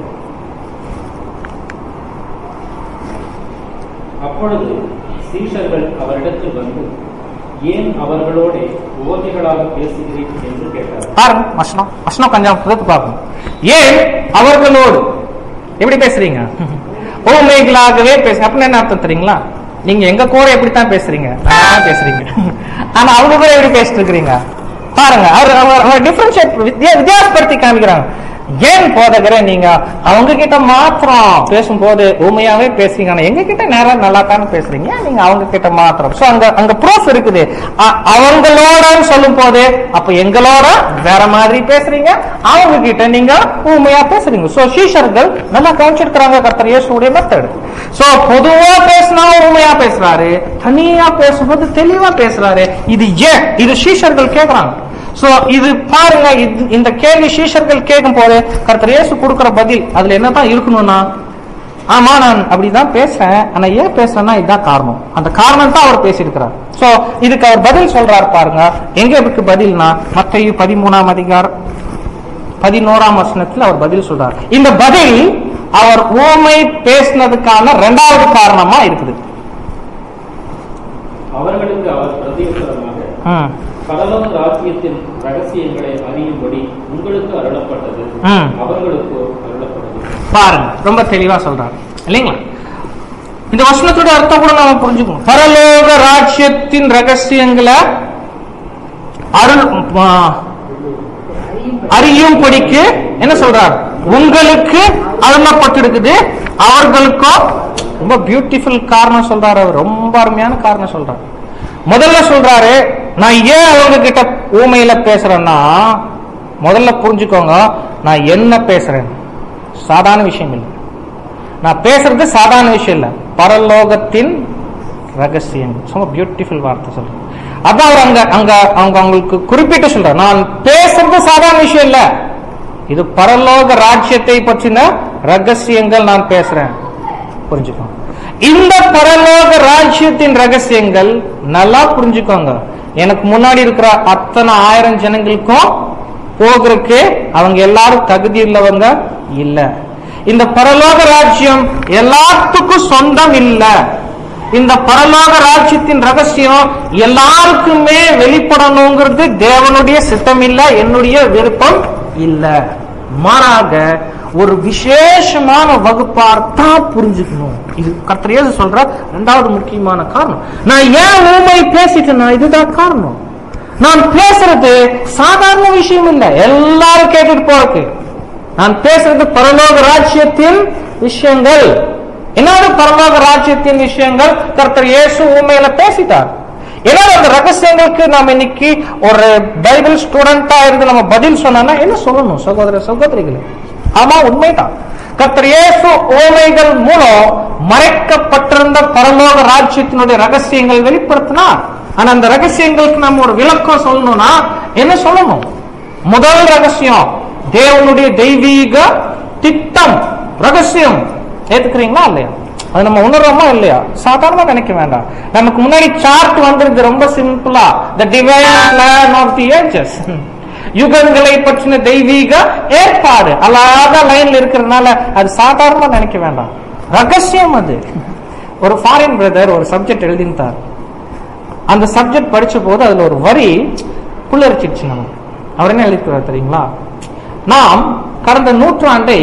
அப்பொழுது சீஷர்கள் அவரிடத்தில் வந்து ஏன் அவர்களோட ஓதைகளாக பேசுகிறீர் என்று கேட்டார் பாருங்க வசனம் வசனம் கொஞ்சம் புதுத்து பார்க்கணும் ஏன் அவர்களோடு எப்படி பேசுறீங்க ஊமைகளாகவே பேச அப்படின்னு என்ன அர்த்தம் தெரியுங்களா நீங்க எங்க கூட எப்படித்தான் பேசுறீங்க நல்லா பேசுறீங்க ஆனா அவங்க கூட எப்படி பேசிட்டு இருக்கிறீங்க பாருங்க அவர் அவர் டிஃபரன்ஷியேட் வித்தியாசப்படுத்தி காமிக்கிறாங்க ஏன் போதகரே நீங்க அவங்க கிட்ட மாத்திரம் பேசும்போது ஊமையாவே பேசுறீங்க ஆனா எங்க கிட்ட நேரம் நல்லா தானே பேசுறீங்க ஏன் நீங்க அவங்க கிட்ட மாத்திரம் சோ அங்க அங்க ப்ரூஃப் இருக்குது அ- அவங்களோடன்னு சொல்லும் போது அப்ப எங்களோட வேற மாதிரி பேசுறீங்க அவங்க கிட்ட நீங்க ஊமையா பேசுறீங்க சோ சீஷர்கள் நல்லா கவனிச்சிருக்கிறாங்க கர்த்தர் இயேசுடைய மெத்தட் சோ பொதுவா பேசினா ஊமையா பேசுறாரு தனியா பேசும்போது தெளிவா பேசுறாரு இது ஏன் இது சீஷர்கள் கேக்குறாங்க சோ இது பாருங்க இது- இந்த கேள்வி சீஷர்கள் கேட்கும் போது கர்த்தர் இயேசு கொடுக்கிற பதில் அதுல என்னதான் இருக்கணும்னா ஆமா நான் அப்படிதான் பேசுறேன் ஆனா ஏன் பேசுறேன்னா இதுதான் காரணம் அந்த காரணம் தான் அவர் பேசியிருக்கிறார் சோ இதுக்கு அவர் பதில் சொல்றாரு பாருங்க எங்க இருக்கு பதில்னா மத்திய பதிமூணாம் அதிகாரம் பதினோராம் வசனத்தில் அவர் பதில் சொல்றார் இந்த பதில் அவர் ஓமை பேசினதுக்கான இரண்டாவது காரணமா இருக்குது அவர்களுக்கு அவர் பிரதியுத்தரமாக ம், பரலோக ராஜ்யத்தின் ரகசியங்களை அறியும்படி உங்களுக்கு அருளப்பட்டது ம். அவர்களுக்கு அருளப்பட்டது பாருங்க ரொம்ப தெளிவா சொல்றாரு இல்லைங்களா இந்த வசனத்தோட அர்த்தம் கூட நாம புரிஞ்சுக்கணும் பரலோக ராஜ்யத்தின் ரகசியங்களை அருள் ஆ, அறியும்படிக்கு என்ன சொல்றார் உங்களுக்கு அருளப்பட்டிருக்குது அவர்களுக்கோ ரொம்ப பியூட்டிஃபுல் காரணம் சொல்றாரு அவர் ரொம்ப அருமையான காரணம் சொல்றாரு முதல்ல சொல்றாரு நான் ஏன் அவங்க கிட்ட ஊமையில பேசுறேன்னா முதல்ல புரிஞ்சுக்கோங்க நான் என்ன பேசுறேன் சாதாரண விஷயம் இல்லை நான் பேசுறது சாதாரண விஷயம் இல்ல பரலோகத்தின் ரகசியம் ரொம்ப பியூட்டிஃபுல் வார்த்தை சொல்றேன் அதான் அவர் அங்க அங்க அவங்க அவங்களுக்கு குறிப்பிட்டு சொல்றார் நான் பேசுறது சாதாரண விஷயம் இல்ல இது பரலோக ராஜ்யத்தை பற்றின ரகசியங்கள் நான் பேசுறேன் புரிஞ்சுக்கோங்க இந்த பரலோக ராஜ்யத்தின் ரகசியங்கள் நல்லா புரிஞ்சுக்கோங்க எனக்கு முன்னாடி இருக்கிற அத்தனை ஆயிரம் ஜனங்களுக்கும் போகிறதுக்கு அவங்க எல்லாரும் தகுதி உள்ளவங்க இல்ல இந்த பரலோக ராஜ்யம் எல்லாத்துக்கும் சொந்தம் இல்ல இந்த பரலோக ராஜ்யத்தின் ரகசியம் எல்லாருக்குமே வெளிப்படணுங்கிறது தேவனுடைய சித்தம் இல்ல என்னுடைய விருப்பம் இல்ல மாறாக ஒரு விசேஷமான வகுப்பார் தான் புரிஞ்சுக்கணும் இது கர்த்தர் இயேசு சொல்ற ரெண்டாவது முக்கியமான காரணம் நான் ஏன் ஊமை பேசிட்டேன்னா இதுதான் காரணம் நான் பேசுறது சாதாரண விஷயம் இல்ல எல்லாரும் கேட்டுட்டு போறதுக்கு நான் பேசுறது பரலோக ராஜ்யத்தின் விஷயங்கள் என்னோட பரலோக ராஜ்யத்தின் விஷயங்கள் கர்த்தர் இயேசு உண்மையில பேசிட்டார் ஏன்னா அந்த ரகசியங்களுக்கு நாம இன்னைக்கு ஒரு பைபிள் ஸ்டூடெண்டா இருந்து நம்ம பதில் சொன்னா என்ன சொல்லணும் சகோதர சகோதரிகளே ஆமா உண்மைதான் கர்த்தர் இயேசு ஓமைகள் மூலம் மறைக்கப்பட்டிருந்த பரலோக ராஜ்யத்தினுடைய ரகசியங்கள் வெளிப்படுத்தினார் ஆனா அந்த ரகசியங்களுக்கு நம்ம ஒரு விளக்கம் சொல்லணும்னா என்ன சொல்லணும் முதல் ரகசியம் தேவனுடைய தெய்வீக திட்டம் ரகசியம் ஏத்துக்கிறீங்களா இல்லையா அது நம்ம உணர்றோமா இல்லையா சாதாரணமா நினைக்க வேண்டாம் நமக்கு முன்னாடி சார்ட் வந்திருக்கு ரொம்ப சிம்பிளா the divine plan of the ages யுகங்களை பற்றின தெய்வீக ஏற்பாடு அழகா லைன்ல இருக்கிறதுனால அது சாதாரணமா நினைக்க வேண்டாம் ரகசியம் அது ஒரு ஃபாரின் பிரதர் ஒரு சப்ஜெக்ட் எழுதினார் அந்த சப்ஜெக்ட் படிச்ச போது அதுல ஒரு வரி புல்லரிச்சிருச்சு நமக்கு அவர் என்ன எழுதிக்கிறார் தெரியுங்களா நாம் கடந்த நூற்றாண்டை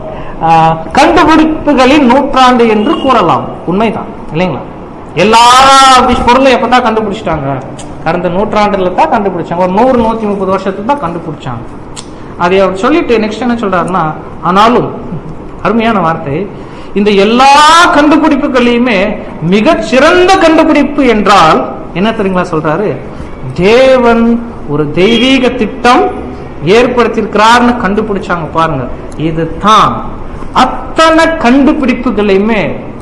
ஆஹ், கண்டுபிடிப்புகளின் நூற்றாண்டு என்று கூறலாம் உண்மைதான் இல்லைங்களா எல்லா விஷ் பொருளும் எப்பதான் கண்டுபிடிச்சிட்டாங்க கடந்த நூற்றாண்டுல தான் கண்டுபிடிச்சாங்க ஒரு நூறு நூத்தி முப்பது வருஷத்துல தான் கண்டுபிடிச்சாங்க அதை அவர் சொல்லிட்டு நெக்ஸ்ட் என்ன சொல்றாருன்னா ஆனாலும் அருமையான வார்த்தை இந்த எல்லா கண்டுபிடிப்புகளையுமே மிகச் சிறந்த கண்டுபிடிப்பு என்றால் என்ன தெரியுங்களா சொல்றாரு தேவன் ஒரு தெய்வீக திட்டம் ஏற்படுத்தியிருக்கிறார்னு கண்டுபிடிச்சாங்க பாருங்க இதுதான் அத்தனை கண்டுபிடிப்புகளையுமே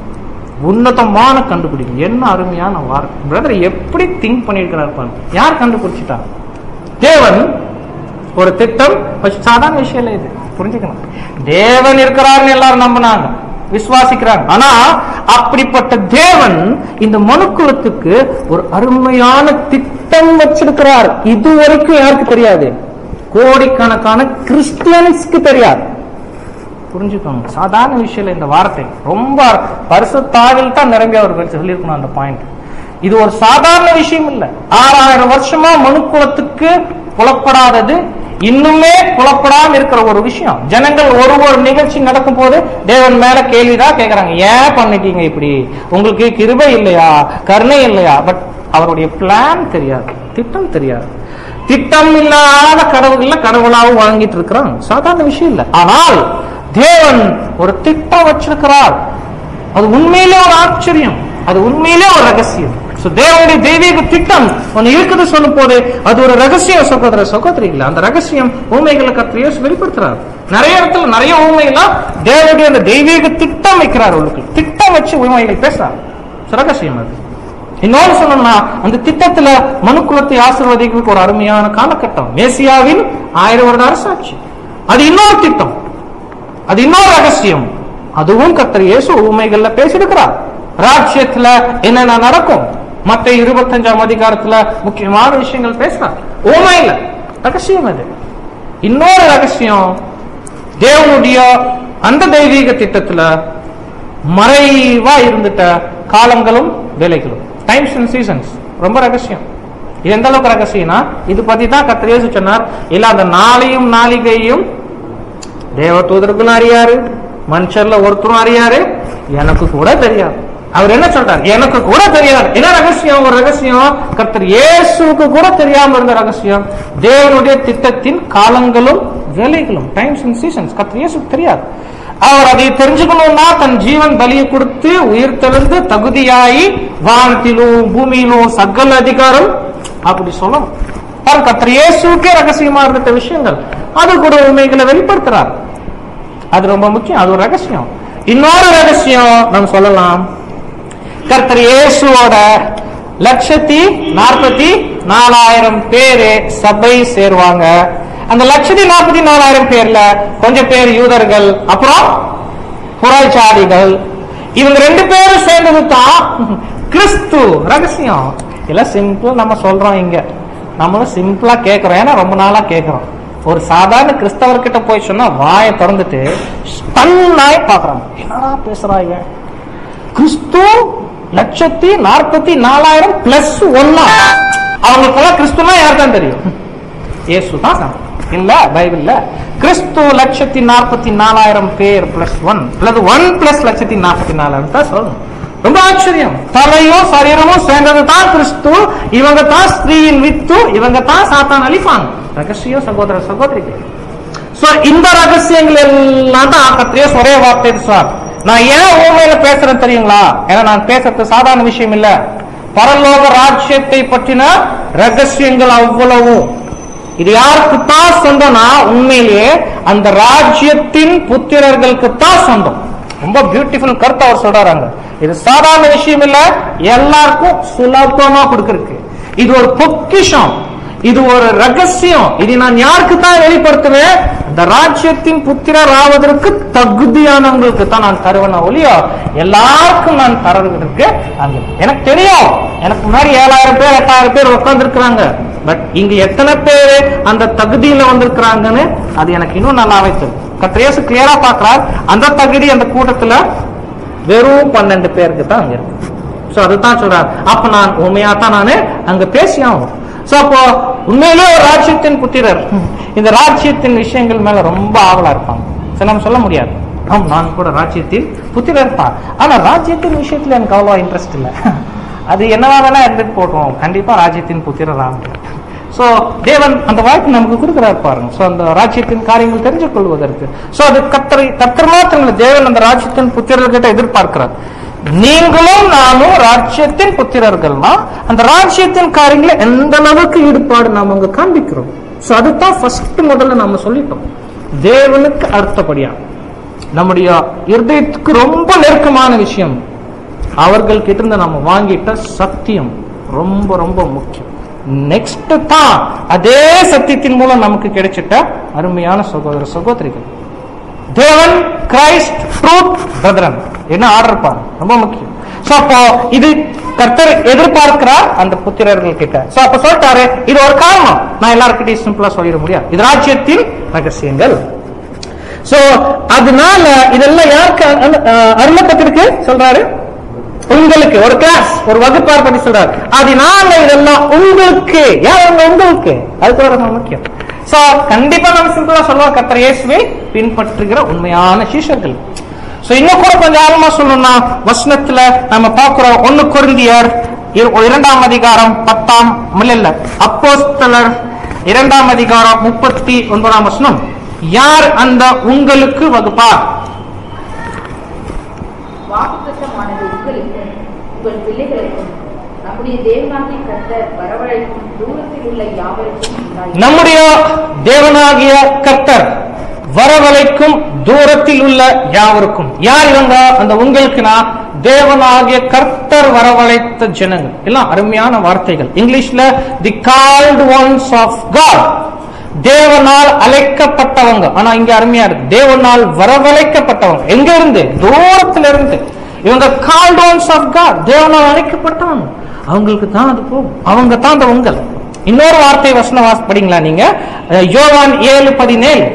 உன்னதமான கண்டுபிடிப்பு என்ன அருமையான வார்த்தை பிரதர் எப்படி திங்க் பண்ணியிருக்கிறார் பாருங்க யார் கண்டுபிடிச்சிட்டா தேவன் ஒரு திட்டம் கொஞ்சம் சாதாரண விஷயம் இல்லை இது புரிஞ்சுக்கணும் தேவன் இருக்கிறார்னு எல்லாரும் நம்பினாங்க விசுவாசிக்கிறாங்க ஆனா அப்படிப்பட்ட தேவன் இந்த மனுக்குலத்துக்கு ஒரு அருமையான திட்டம் வச்சிருக்கிறார் இது வரைக்கும் யாருக்கு தெரியாது கோடிக்கணக்கான கிறிஸ்டியன்ஸ்க்கு தெரியாது புரிஞ்சுக்கோங்க சாதாரண விஷயம் இல்லை இந்த வார்த்தை ரொம்ப பரிசுத்தாவில் தான் நிரம்பி அவர் சொல்லியிருக்கணும் அந்த பாயிண்ட் இது ஒரு சாதாரண விஷயம் இல்ல ஆறாயிரம் வருஷமா மனுக்குலத்துக்கு புலப்படாதது இன்னுமே புலப்படாம இருக்கிற ஒரு விஷயம் ஜனங்கள் ஒரு ஒரு நிகழ்ச்சி நடக்கும் போது தேவன் மேல கேள்விதான் கேக்குறாங்க ஏன் பண்ணிட்டீங்க இப்படி உங்களுக்கு கிருபை இல்லையா கருணை இல்லையா பட் அவருடைய பிளான் தெரியாது திட்டம் தெரியாது திட்டம் இல்லாத கடவுள்ல கடவுளாவும் வாங்கிட்டு இருக்கிறான் சாதாரண விஷயம் இல்ல ஆனால் தேவன் ஒரு திட்டம் வச்சிருக்கிறார் அது உண்மையிலே ஒரு ஆச்சரியம் அது உண்மையிலே ஒரு ரகசியம் So, தேவனுடைய தெய்வீக திட்டம் ஒன்னு இருக்குது சொல்லும் போது அது ஒரு ரகசியம் சகோதர சகோதரிகள் அந்த ரகசியம் ஊமைகளை கத்திரியே வெளிப்படுத்துறார் நிறைய இடத்துல நிறைய ஊமைகள்லாம் தேவனுடைய அந்த தெய்வீக திட்டம் வைக்கிறார் உங்களுக்கு திட்டம் வச்சு ஊமைகள் பேசுறார் So, ரகசியம் அது இன்னொரு சொல்லணும்னா அந்த திட்டத்துல மனுக்குலத்தை ஆசீர்வதிக்கிறதுக்கு ஒரு அருமையான காலகட்டம் மேசியாவின் ஆயிரம் வருட அரசாட்சி அது இன்னொரு திட்டம் அது இன்னொரு ரகசியம் அதுவும் கர்த்தர் இயேசு உண்மைகள்ல பேசியிருக்கிறார் ராஜ்யத்துல என்னென்ன நடக்கும் மத்த இருபத்தஞ்சாம் அதிகாரத்துல முக்கியமான விஷயங்கள் பேசுறார் உண்மையில ரகசியம் அது இன்னொரு ரகசியம் தேவனுடைய அந்த தெய்வீக திட்டத்துல மறைவா இருந்துட்ட காலங்களும் வேலைகளும் டைம்ஸ் அண்ட் சீசன்ஸ் ரொம்ப ரகசியம் இது எந்த அளவுக்கு ரகசியம்னா இது பத்தி தான் கர்த்தர் இயேசு சொன்னார் இல்ல அந்த நாளையும் நாளிகையும் தேவ தூதர்களும் அறியாரு மனுஷர்ல ஒருத்தரும் அறியாரு எனக்கு கூட தெரியாது அவர் என்ன சொல்றார் எனக்கு கூட தெரியாது என்ன ரகசியம் ஒரு ரகசியம் கர்த்தர் இயேசுக்கு கூட தெரியாம இருந்த ரகசியம் தேவனுடைய திட்டத்தின் காலங்களும் வேலைகளும் டைம்ஸ் அண்ட் சீசன்ஸ் கர்த்தர் இயேசுக்கு தெரியாது அவர் அதை தெரிஞ்சுக்கணும்னா தன் ஜீவன் பலியை கொடுத்து உயிர் தெளிந்து தகுதியாகி வானத்திலும் பூமியிலும் சகல அதிகாரம் அப்படி சொல்லணும் பாருங்க, கர்த்தர் இயேசுக்கே ரகசியமா இருந்த விஷயங்கள் அது கூட உண்மைகளை வெளிப்படுத்துறார் அது ரொம்ப முக்கியம் அது ஒரு ரகசியம் இன்னொரு ரகசியம் நம்ம சொல்லலாம் கர்த்தர் இயேசுவோட லட்சத்தி நாற்பத்தி நாலாயிரம் பேரு சபை சேருவாங்க அந்த லட்சத்தி நாற்பத்தி நாலாயிரம் பேர்ல கொஞ்சம் பேர் யூதர்கள் அப்புறம் புறச்சாதிகள் இவங்க ரெண்டு பேரும் சேர்ந்தது தான் கிறிஸ்து ரகசியம் எல்லாம் சிம்பிளா நம்ம சொல்றோம் இங்க நம்மளும் சிம்பிளா கேட்கிறோம் ஏன்னா ரொம்ப நாளா கேட்கிறோம் ஒரு சாதாரண கிறிஸ்தவர்கிட்ட போய் சொன்னா வாயை திறந்துட்டு ஸ்டன்னாய் பாக்குறாங்க என்னடா பேசுறாங்க கிறிஸ்து லட்சத்தி நாற்பத்தி நாலாயிரம் பிளஸ் ஒன்னா அவங்களுக்கெல்லாம் கிறிஸ்துனா யார் தான் தெரியும் இயேசு தான் இல்ல பைபிள்ல கிறிஸ்து லட்சத்தி நாற்பத்தி நாலாயிரம் பேர் பிளஸ் ஒன் அல்லது ஒன் பிளஸ் லட்சத்தி நாற்பத்தி நாலாயிரம் தான் சொல்லணும் ரொம்ப ஆச்சரியம் தலையும் சரீரமும் சேர்ந்தது தான் கிறிஸ்து இவங்க தான் ஸ்திரீயின் வித்து இவங்க தான் சாத்தான் அழிப்பாங்க ரகசியம் சகோதர சகோதரிகள் சோ இந்த ரகசியங்கள் எல்லாம் தான் கத்திரியா ஒரே வார்த்தை சார் நான் ஏன் ஊமையில பேசுறேன் தெரியுங்களா ஏன்னா நான் பேசுறது சாதாரண விஷயம் இல்ல பரலோக ராஜ்யத்தை பற்றின ரகசியங்கள் அவ்வளவு இது யாருக்கு தான் சொந்தம்னா உண்மையிலேயே அந்த ராஜ்யத்தின் புத்திரர்களுக்கு தான் சொந்தம் ரொம்ப பியூட்டிஃபுல் கருத்து அவர் சொல்றாங்க இது சாதாரண விஷயம் இல்ல எல்லாருக்கும் சுலபமா கொடுக்கறதுக்கு இது ஒரு பொக்கிஷம் இது ஒரு ரகசியம் இது நான் யாருக்கு தான் வெளிப்படுத்துவேன் இந்த ராஜ்யத்தின் புத்திரர் ஆவதற்கு தகுதியானவங்களுக்கு தான் நான் தருவேன் ஒழியோ எல்லாருக்கும் நான் தரதுக்கு அங்க எனக்கு தெரியும் எனக்கு முன்னாடி ஏழாயிரம் பேர் எட்டாயிரம் பேர் உட்கார்ந்து இருக்கிறாங்க பட் இங்க எத்தனை பேர் அந்த தகுதியில வந்திருக்கிறாங்கன்னு அது எனக்கு இன்னும் நல்லாவே தெரியும் கத்திரேசு கிளியரா பாக்குறார் அந்த தகுதி அந்த கூட்டத்துல வெறும் பன்னெண்டு பேருக்கு தான் அங்க இருக்கு சோ அதுதான் சொல்றாரு அப்ப நான் உண்மையா தான் நானு அங்க பேசி ஆகும் சோ அப்போ உண்மையிலே ஒரு ராஜ்யத்தின் புத்திரர் இந்த ராஜ்யத்தின் விஷயங்கள் மேல ரொம்ப ஆவலா இருப்பாங்க சரி நம்ம சொல்ல முடியாது ஆம் நான் கூட ராஜ்யத்தின் புத்திரர் இருப்பான் ஆனா ராஜ்யத்தின் விஷயத்துல எனக்கு அவ்வளவா இன்ட்ரெஸ்ட் இல்ல அது என்னவா வேணா இருந்துட்டு போட்டோம் கண்டிப்பா ராஜ்யத்தின் புத்திரர் ஆகும் சோ தேவன் அந்த வாய்ப்பு நமக்கு கொடுக்கிறார் பாருங்க சோ அந்த ராஜ்யத்தின் காரியங்கள் தெரிஞ்சு கொள்வதற்கு சோ அது கத்தரை கத்தர் மாத்திரம் இல்ல, தேவன் அந்த ராஜ்யத்தின் புத்திரர்கிட்ட எதிர்பார்க்கிறார் நீங்களும் நானும் ராஜ்யத்தின் புத்திரர்கள்னா அந்த ராஜ்யத்தின் காரியங்களை எந்த அளவுக்கு ஈடுபாடு நாம அங்க காண்பிக்கிறோம் சோ அதுதான் ஃபர்ஸ்ட் முதல்ல நாம சொல்லிட்டோம் தேவனுக்கு அடுத்தபடியா நம்முடைய இருதயத்துக்கு ரொம்ப நெருக்கமான விஷயம் அவர்கள் கிட்ட இருந்து நம்ம வாங்கிட்ட சத்தியம் ரொம்ப ரொம்ப முக்கியம் நெக்ஸ்ட் தான் அதே சத்தியத்தின் மூலம் நமக்கு கிடைச்சிட்ட அருமையான சகோதர சகோதரிகள் தேவன் கிரைஸ்ட் ட்ரூத் பிரதரன் என்ன ஆர்டர் பாரு ரொம்ப முக்கியம் சோ அப்போ இது கர்த்தர் எதிர்பார்க்கிறார் அந்த புத்திரர்கள் கிட்ட சோ அப்ப சொல்லிட்டாரு இது ஒரு காரணம் நான் எல்லாருக்கிட்டையும் சிம்பிளா சொல்லிட முடியாது இது ராஜ்யத்தின் ரகசியங்கள் சோ அதனால இதெல்லாம் யாருக்கு அ- அ- அருளப்பட்டிருக்கு சொல்றாரு உங்களுக்கு ஒரு கிளாஸ் ஒரு வகுப்பார் பற்றி சொல்றார் அதனால இதெல்லாம் உங்களுக்கு ஏன் அவங்க உங்களுக்கு அதுக்கு ரொம்ப முக்கியம் சோ கண்டிப்பா நம்ம சிம்பிளா சொல்லுவோம் கத்தர் இயேசுவை பின்பற்றுகிற உண்மையான சீஷர்கள் சோ இன்னும் கூட கொஞ்சம் ஆழமா சொல்லணும்னா வசனத்துல நம்ம பார்க்கிறோம் ஒன்னு குருந்தியர் இரண்டாம் அதிகாரம் பத்தாம் இல்ல இல்ல அப்போஸ்தலர் இரண்டாம் அதிகாரம் முப்பத்தி ஒன்பதாம் வசனம் யார் அந்த உங்களுக்கு வகுப்பார் வாக்குத்தத்தமானது உங்களுக்கும் உங்கள் பிள்ளைகளுக்கும் நம்முடைய தேவனாகிய கர்த்தர் வரவழைக்கும் தூரத்தில் உள்ள யாவருக்கும் உண்டாயிருக்கும். நம்முடைய தேவனாகிய கர்த்தர் வரவழைக்கும் தூரத்தில் உள்ள யாவருக்கும் யார் இவங்க அந்த உங்களுக்குனா தேவனாகிய கர்த்தர் வரவழைத்த ஜனங்கள் எல்லாம் அருமையான வார்த்தைகள் இங்கிலீஷ்ல the called ones of God தேவனால் அழைக்கப்பட்டவங்க ஆனா இங்க அருமையா இருக்கு தேவனால் வரவழைக்கப்பட்டவங்க எங்க இருந்து தூரத்துல இருந்து இவங்க கால்ட் ஒன்ஸ் ஆஃப் காட் தேவனால் அழைக்கப்பட்டவங்க அவங்களுக்கு தான் அது போகும் அவங்க தான் அந்த உங்கள் இன்னொரு வார்த்தை வசனம் வாசி படிங்களா நீங்க அஹ், யோவான் ஏழு பதினேழு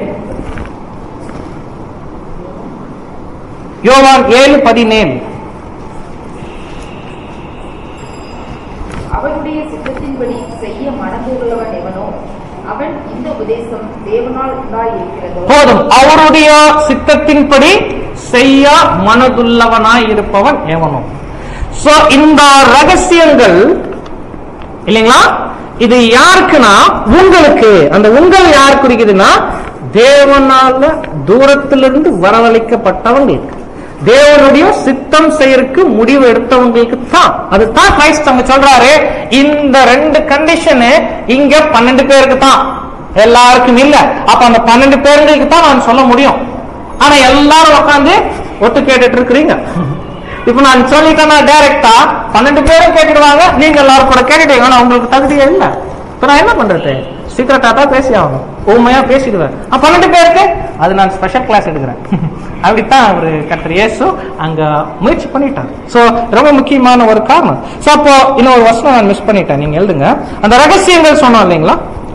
யோவான் ஏழு பதினேழு அவருடைய சித்தத்தின்படி செய்ய மனதுள்ளவன் எவனோ அவன் இந்த உபதேசம் தேவனால் உண்டாயிருக்கிறதோ போதும் அவருடைய சித்தத்தின்படி செய்ய மனதுள்ளவனாய் இருப்பவன் எவனோ சோ இந்த ரகசியங்கள் இல்லைங்களா இது யாருக்குன்னா உங்களுக்கு அந்த உங்கள் யார் குறிக்குதுன்னா தேவனால தூரத்திலிருந்து வரவழைக்கப்பட்டவங்களுக்கு தேவனுடைய சித்தம் செய்யறதுக்கு முடிவு எடுத்தவங்களுக்கு தான் அதுதான் கிரைஸ்ட் அங்க சொல்றாரு இந்த ரெண்டு கண்டிஷனு இங்க பன்னெண்டு பேருக்கு தான் எல்லாருக்கும் இல்ல அப்ப அந்த பன்னெண்டு பேருக்கு தான் நான் சொல்ல முடியும் ஆனா எல்லாரும் உட்காந்து ஒத்து கேட்டுட்டு இருக்கிறீங்க இப்ப நான் சொல்லிட்டேன்னா டைரக்டா பன்னெண்டு பேரும் கேட்டுடுவாங்க நீங்க எல்லாரும் கூட கேட்டுட்டீங்க ஆனா உங்களுக்கு தகுதியே இல்ல இப்ப நான் என்ன பண்றது சீக்கிரட்டா தான் பேசி ஆகணும் உண்மையா பேசிடுவேன் அப்ப பன்னெண்டு பேருக்கு அது நான் ஸ்பெஷல் கிளாஸ் எடுக்கிறேன் அப்படித்தான் அவரு கர்த்தர் இயேசு அங்க முயற்சி பண்ணிட்டார் சோ ரொம்ப முக்கியமான ஒரு காரணம் சோ அப்போ இன்னொரு வருஷம் நான் மிஸ் பண்ணிட்டேன் நீங்க எழுதுங்க அந்த ரகசியங்கள் சொன்னோம் இல்லைங்களா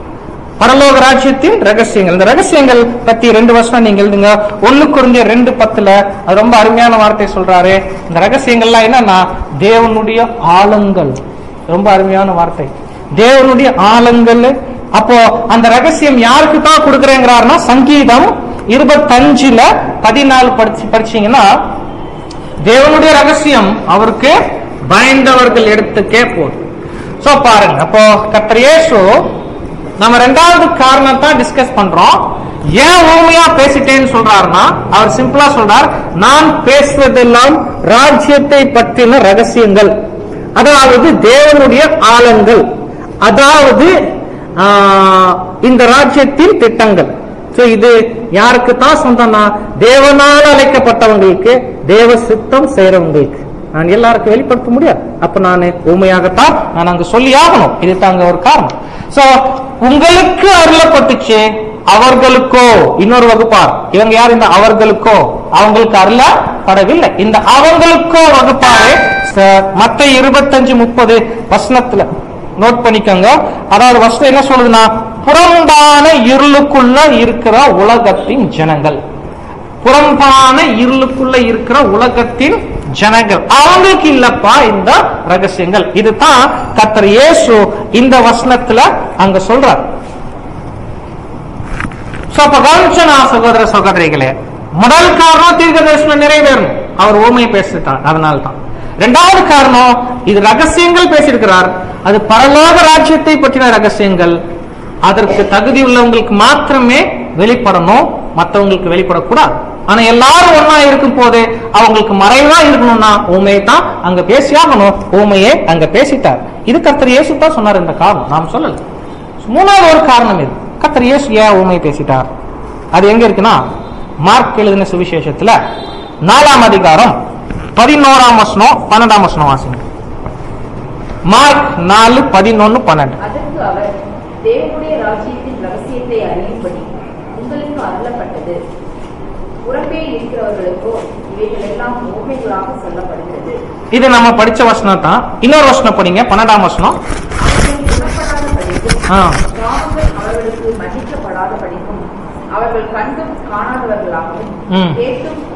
பரலோக ராஜ்யத்தின் ரகசியங்கள் இந்த ரகசியங்கள் பத்தி ரெண்டு வருஷம் நீங்க எழுதுங்க ஒண்ணு குறைஞ்ச ரெண்டு பத்துல அது ரொம்ப அருமையான வார்த்தை சொல்றாரு இந்த ரகசியங்கள்லாம் என்னன்னா தேவனுடைய ஆழங்கள் ரொம்ப அருமையான வார்த்தை தேவனுடைய ஆழங்கள் அப்போ அந்த ரகசியம் யாருக்கு தான் கொடுக்குறேங்கிறாருன்னா சங்கீதம் இருபத்தஞ்சுல பதினாலு படிச்சு படிச்சீங்கன்னா தேவனுடைய ரகசியம் அவருக்கு பயந்தவர்கள் எடுத்துக்கே போதும் சோ பாருங்க அப்போ கர்த்தர் இயேசு நம்ம ரெண்டாவது காரணத்தை டிஸ்கஸ் பண்றோம் ஏன் ஊமையா பேசிட்டேன்னு சொல்றாருன்னா அவர் சிம்பிளா சொல்றார் நான் பேசுவதெல்லாம் ராஜ்யத்தை பற்றின ரகசியங்கள் அதாவது தேவனுடைய ஆழங்கள் அதாவது ஆஹ், இந்த ராஜ்யத்தின் திட்டங்கள் சோ இது யாருக்கு தான் சொந்தம்னா தேவனால் அழைக்கப்பட்டவங்களுக்கு தேவ சித்தம் செய்யறவங்களுக்கு நான் எல்லாருக்கும் வெளிப்படுத்த முடியாது அப்ப நான் உண்மையாகத்தான் நான் அங்க சொல்லி ஆகணும் இது தாங்க ஒரு காரணம் சோ உங்களுக்கு அருளப்பட்டுச்சு அவர்களுக்கோ இன்னொரு வகுப்பார் இவங்க யார் இந்த அவர்களுக்கோ அவங்களுக்கு அருளப்படவில்லை இந்த அவங்களுக்கோ வகுப்பாரு மத்த இருபத்தஞ்சு முப்பது வசனத்துல நோட் பண்ணிக்கோங்க அதாவது வசனம் என்ன சொல்லுதுன்னா புறம்பான இருளுக்குள்ள இருக்கிற உலகத்தின் ஜனங்கள் புறம்பான இருளுக்குள்ள இருக்கிற உலகத்தின் ஜனங்கள் அவங்களுக்கு இல்லப்பா இந்த ரகசியங்கள் இதுதான் கர்த்தர் இயேசு இந்த வசனத்துல அங்க சொல்றார் சோ அப்ப கவனிச்சனா சகோதர சகோதரிகளே முதல் காரணம் தீர்க்க தரிசனம் நிறைவேறணும் அவர் ஓமை பேசிட்டார் அதனால தான் இரண்டாவது காரணம் இது ரகசியங்கள் பேசியிருக்கிறார் அது பரலோக ராஜ்யத்தை பற்றின ரகசியங்கள் அதற்கு தகுதி உள்ளவங்களுக்கு மாத்திரமே வெளிப்படணும் மற்றவங்களுக்கு வெளிப்படக்கூடாது ஆனா எல்லாரும் ஒண்ணா இருக்கும் போது அவங்களுக்கு மறைவா இருக்கணும்னா ஊமையை தான் அங்க பேசியாகணும் ஊமையே அங்க பேசிட்டார் இது கர்த்தர் இயேசு தான் சொன்னார் இந்த காரணம் நாம் சொல்லல மூணாவது ஒரு காரணம் இது கர்த்தர் இயேசு ஏன் ஊமை பேசிட்டார் அது எங்க இருக்குன்னா மார்க் எழுதின சுவிசேஷத்துல நாலாம் அதிகாரம் பதினோராம் வசனம் பன்னெண்டாம் வசனம் வாசிங்க மார்க் நாலு பதினொன்னு பன்னெண்டு அதற்கு அவர் தேவனுடைய ராஜ்யத்தின் ரகசியத்தை அறியும்படி உங்களுக்கு அருளப்பட்டது புறம்பே இருக்கிறவர்களுக்கோ இவைகள் எல்லாம் ஓமைகளாக சொல்லப்படுகிறது இது நம்ம படிச்ச வசனம் தான் இன்னொரு வசனம் படிங்க பன்னெண்டாம் வசனம் அவர்கள் குணப்படாத படிக்கும் ஆ. பாவங்கள் அவர்களுக்கு மன்னிக்கப்படாத படிக்கும் அவர்கள் கண்டும் காணாதவர்களாகவும் ம். கேட்டும்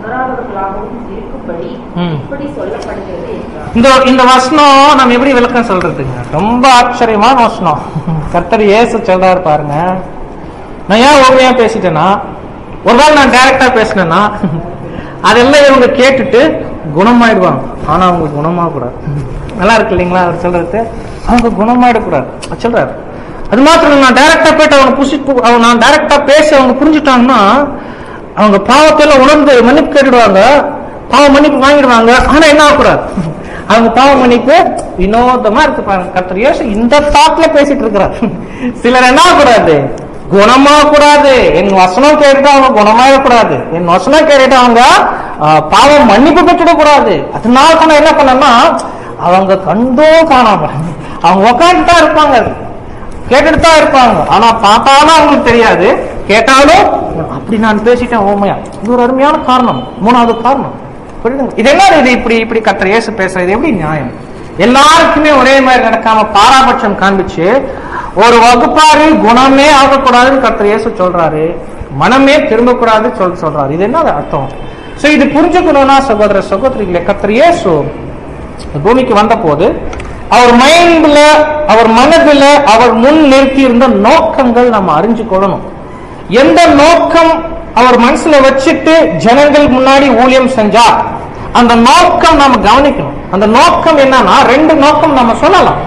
உணராதவர்களாகவும் இருக்கும்படி ம். இப்படி சொல்லப்படுகிறது என்றார் இந்த இந்த வசனம் நம்ம எப்படி விளக்கம் சொல்றதுங்க ரொம்ப ஆச்சரியமான வசனம் கர்த்தர் இயேசு சொல்றாரு பாருங்க நான் ஏன் உண்மையா பேசிட்டேன்னா ஒருவேளை நான் டைரக்டா பேசினேன்னா அதெல்லாம் இவங்க கேட்டுட்டு குணமாயிடுவாங்க ஆனா அவங்க குணமாகக்கூடாது நல்லா இருக்கு இல்லைங்களா அவர் சொல்றது அவங்க குணமாயிடக்கூடாது அது சொல்றாரு அது மாத்திரம் இல்ல, நான் டைரக்டா போயிட்டு அவங்க புசி அவங்க நான் டைரக்டா பேசி அவங்க புரிஞ்சுட்டாங்கன்னா அவங்க பாவத்தையெல்லாம் உணர்ந்து மன்னிப்பு கேட்டுடுவாங்க பாவ மன்னிப்பு வாங்கிடுவாங்க ஆனா என்ன ஆகக்கூடாது அவங்க பாவ மன்னிப்பு வினோதமா இருக்கு பாருங்க கர்த்தர் இயேசு இந்த தாட்ல பேசிட்டு இருக்கிறார் சிலர் என்ன ஆகக்கூடாது குணமாக கூடாது என் வசனம் கேட்டுட்டு அவங்க குணமாயிடக்கூடாது என் வசனம் கேட்டுட்டு அவங்க ஆஹ், பாவம் மன்னிப்பு பெற்றுடக் கூடாது அதனால தான் நான் என்ன பண்ணேன்னா அவங்க கண்டோ காணாம அவங்க உக்காந்துட்டு தான் இருப்பாங்க கேட்டுட்டு தான் இருப்பாங்க ஆனா பார்த்தாலும் அவங்களுக்கு தெரியாது கேட்டாலும் அப்படி நான் பேசிட்டேன் ஓமையா இது ஒரு அருமையான காரணம் மூணாவது காரணம் புரியுதுங்க இது என்ன இது இப்படி இப்படி கத்துற இயேசு பேசுறது எப்படி நியாயம் எல்லாருக்குமே ஒரே மாதிரி நடக்காம பாராபட்சம் காண்பிச்சு ஒரு வகுப்பாரு குணமே ஆகக்கூடாதுன்னு கர்த்தர் இயேசு சொல்றாரு மனமே திரும்பக்கூடாது சொல் சொல்றாரு இது என்ன அர்த்தம் சோ இது புரிஞ்சுக்கணும்னா சகோதர சகோதரிகளே கர்த்தர் இயேசு பூமிக்கு வந்த போது அவர் மைண்ட்ல அவர் மனதுல அவர் முன் நிறுத்தி இருந்த நோக்கங்கள் நம்ம அறிஞ்சு கொள்ளணும் எந்த நோக்கம் அவர் மனசுல வச்சுட்டு ஜனங்கள் முன்னாடி ஊழியம் செஞ்சார் அந்த நோக்கம் நாம கவனிக்கணும் அந்த நோக்கம் என்னன்னா ரெண்டு நோக்கம் நம்ம சொல்லலாம்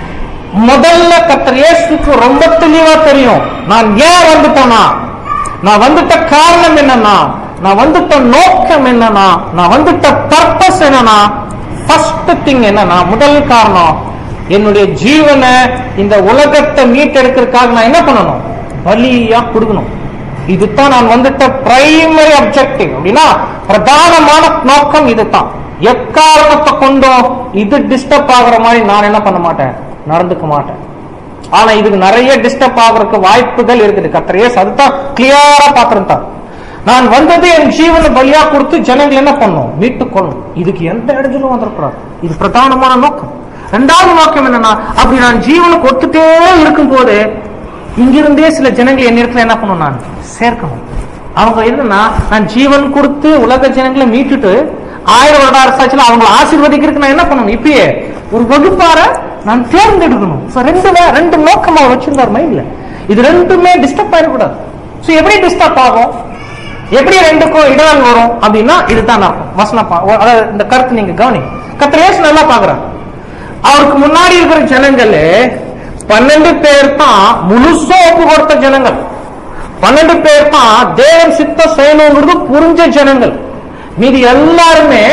முதல்ல கர்த்தர் இயேசுக்கு ரொம்ப தெளிவா தெரியும் நான் ஏன் வந்துட்டேனா நான் வந்துட்ட காரணம் என்னன்னா நான் வந்துட்ட நோக்கம் என்னன்னா நான் வந்துட்ட பர்பஸ் என்னன்னா ஃபர்ஸ்ட் திங் என்னன்னா முதல் காரணம் என்னுடைய ஜீவனை இந்த உலகத்தை மீட்டெடுக்கிறதுக்காக நான் என்ன பண்ணணும் பலியா கொடுக்கணும் இதுதான் நான் வந்துட்ட பிரைமரி அப்செக்டிவ் அப்படின்னா பிரதானமான நோக்கம் இதுதான் எக்காரணத்தை கொண்டும் இது டிஸ்டர்ப் ஆகுற மாதிரி நான் என்ன பண்ண மாட்டேன் நடந்துக்க மாட்டேன் ஆனா இதுக்கு நிறைய டிஸ்டர்ப் ஆகுறதுக்கு வாய்ப்புகள் இருக்குது கத்திரையே அதுதான் கிளியரா பாத்திரம் நான் வந்தது என் ஜீவனை பலியா கொடுத்து ஜனங்கள் என்ன பண்ணும் மீட்டு கொள்ளும் இதுக்கு எந்த இடத்திலும் வந்துடக்கூடாது இது பிரதானமான நோக்கம் ரெண்டாவது நோக்கம் என்னன்னா அப்படி நான் ஜீவனை கொடுத்துட்டே இருக்கும் போது இங்கிருந்தே சில ஜனங்கள் என் இடத்துல என்ன பண்ணணும் நான் சேர்க்கணும் அவங்க என்னன்னா நான் ஜீவன் கொடுத்து உலக ஜனங்களை மீட்டுட்டு ஆயிரம் வருட அரசாட்சியில் அவங்களை ஆசீர்வதிக்கிறதுக்கு நான் என்ன பண்ணணும் இப்பயே ஒரு வகுப்பார நான் தேர்ந்தெடுக்கணும் So, ரெண்டு வே- ரெண்டு நோக்கமா வச்சிருந்தார் மைண்ட்ல இது ரெண்டுமே டிஸ்டர்ப் ஆயிடக்கூடாது சோ எப்படி டிஸ்டர்ப் ஆகும் எப்படி ரெண்டுக்கும் இடங்கள் வரும் அப்படின்னா இதுதான் அர்த்தம் வசனம் பா- அதாவது இந்த கருத்து நீங்க கவனி கத்திர இயேசு நல்லா பாக்குறாங்க அவருக்கு முன்னாடி இருக்கிற ஜனங்களே பன்னெண்டு பேர் தான் முழுசும் ஒப்பு கொடுத்த ஜனங்கள் பன்னெண்டு பேர் தான் தேவன் சித்தம் செய்யணுங்கிறது புரிஞ்ச ஜனங்கள் மீதி எல்லாருமே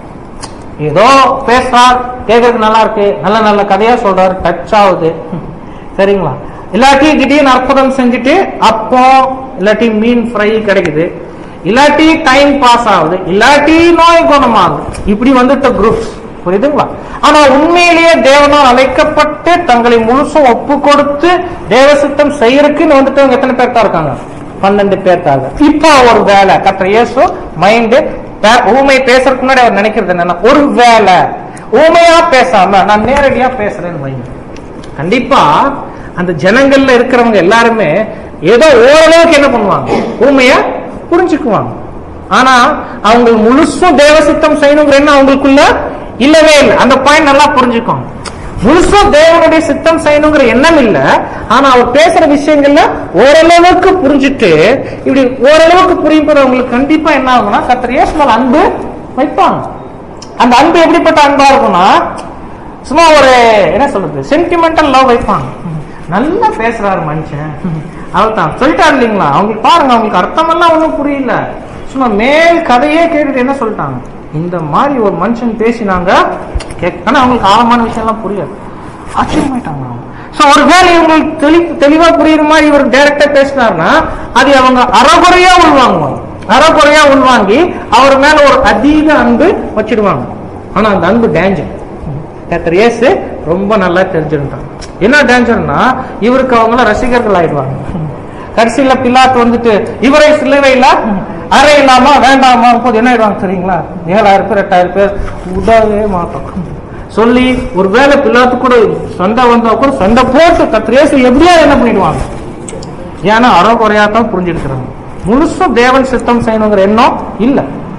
ஏதோ பேசுறார் கேட்கறதுக்கு நல்லா இருக்கு நல்ல நல்ல கதையா சொல்றாரு டச் ஆகுது சரிங்களா இல்லாட்டி திடீர்னு அற்புதம் செஞ்சுட்டு அப்போ இல்லாட்டி மீன் ஃப்ரை கிடைக்குது இல்லாட்டி டைம் பாஸ் ஆகுது இல்லாட்டி நோய் குணமாகுது இப்படி வந்துட்ட குரூப்ஸ் புரியுதுங்களா ஆனா உண்மையிலேயே தேவனால் அழைக்கப்பட்டு தங்களை முழுசும் ஒப்பு கொடுத்து தேவ சித்தம் செய்யறதுக்குன்னு வந்துட்டவங்க எத்தனை பேர் தான் இருக்காங்க பன்னெண்டு பேர் தாங்க இப்போ ஒரு வேலை கற்ற இயேசு மைண்டு ஊமை பேசுறதுக்கு முன்னாடி அவர் நினைக்கிறது என்னன்னா ஒரு வேலை ஊமையா பேசாம நான் நேரடியா பேசுறேன்னு வைங்க கண்டிப்பா அந்த ஜனங்கள்ல இருக்கிறவங்க எல்லாருமே ஏதோ ஓரளவுக்கு என்ன பண்ணுவாங்க ஊமைய புரிஞ்சுக்குவாங்க ஆனா அவங்க முழுசும் தேவசித்தம் செய்யணுங்கிற என்ன அவங்களுக்குள்ள இல்லவே இல்லை அந்த பாயிண்ட் நல்லா புரிஞ்சுக்கோங்க முழுசும் தேவனுடைய சித்தம் செய்யணுங்கிற எண்ணம் இல்ல ஆனா அவர் பேசுற விஷயங்கள்ல ஓரளவுக்கு புரிஞ்சுட்டு இப்படி ஓரளவுக்கு புரியும் போது அவங்களுக்கு கண்டிப்பா என்ன ஆகும்னா கத்திர இயேசுமால் அன்பு வைப்பாங்க அந்த அன்பு எப்படிப்பட்ட அன்பா இருக்கும்னா சும்மா ஒரு என்ன சொல்றது சென்டிமெண்டல் லவ் வைப்பாங்க நல்லா பேசுறாரு மனுஷன் அவர் தான் சொல்லிட்டாரு இல்லைங்களா அவங்களுக்கு பாருங்க அவங்களுக்கு அர்த்தமெல்லாம் ஒண்ணும் புரியல சும்மா மேல் கதையே கேட்டுட்டு என்ன சொல்லிட்டாங்க இந்த மாதிரி ஒரு மனுஷன் பேசினாங்க கேக்- ஆனா அவங்களுக்கு ஆழமான விஷயம் எல்லாம் புரியாது ஆச்சரியமாயிட்டாங்க அவங்க சோ ஒருவேளை இவங்களுக்கு தெளி தெளிவா புரியுற மாதிரி இவர் டைரக்டா பேசினாருன்னா அது அவங்க அறகுறையா உள்வாங்குவாங்க அறகுறையா உள்வாங்கி அவர் மேல ஒரு அதீத அன்பு வச்சிடுவாங்க ஆனா அந்த அன்பு டேஞ்சர் கர்த்தர் இயேசு ரொம்ப நல்லா தெரிஞ்சிருந்தாங்க என்ன டேஞ்சர்னா இவருக்கு அவங்கள ரசிகர்கள் ஆயிடுவாங்க கடைசியில பிலாத்து வந்துட்டு இவரை சிலுவையில அறை இல்லாமா வேண்டாமா போது என்ன ஆயிடுவாங்க தெரியுங்களா ஏழாயிரம் பேர் எட்டாயிரம் பேர் விடவே மாட்டோம் சொல்லி ஒருவேளை பிலாத்து கூட சண்டை வந்தா கூட சண்டை போட்டு கர்த்தர் இயேசு எப்படியா என்ன பண்ணிடுவாங்க ஏன்னா அறகுறையா தான் புரிஞ்சிருக்கிறாங்க முழுசும் தேவன் சித்தம் செய்யணுங்கிற எண்ணம் இல்ல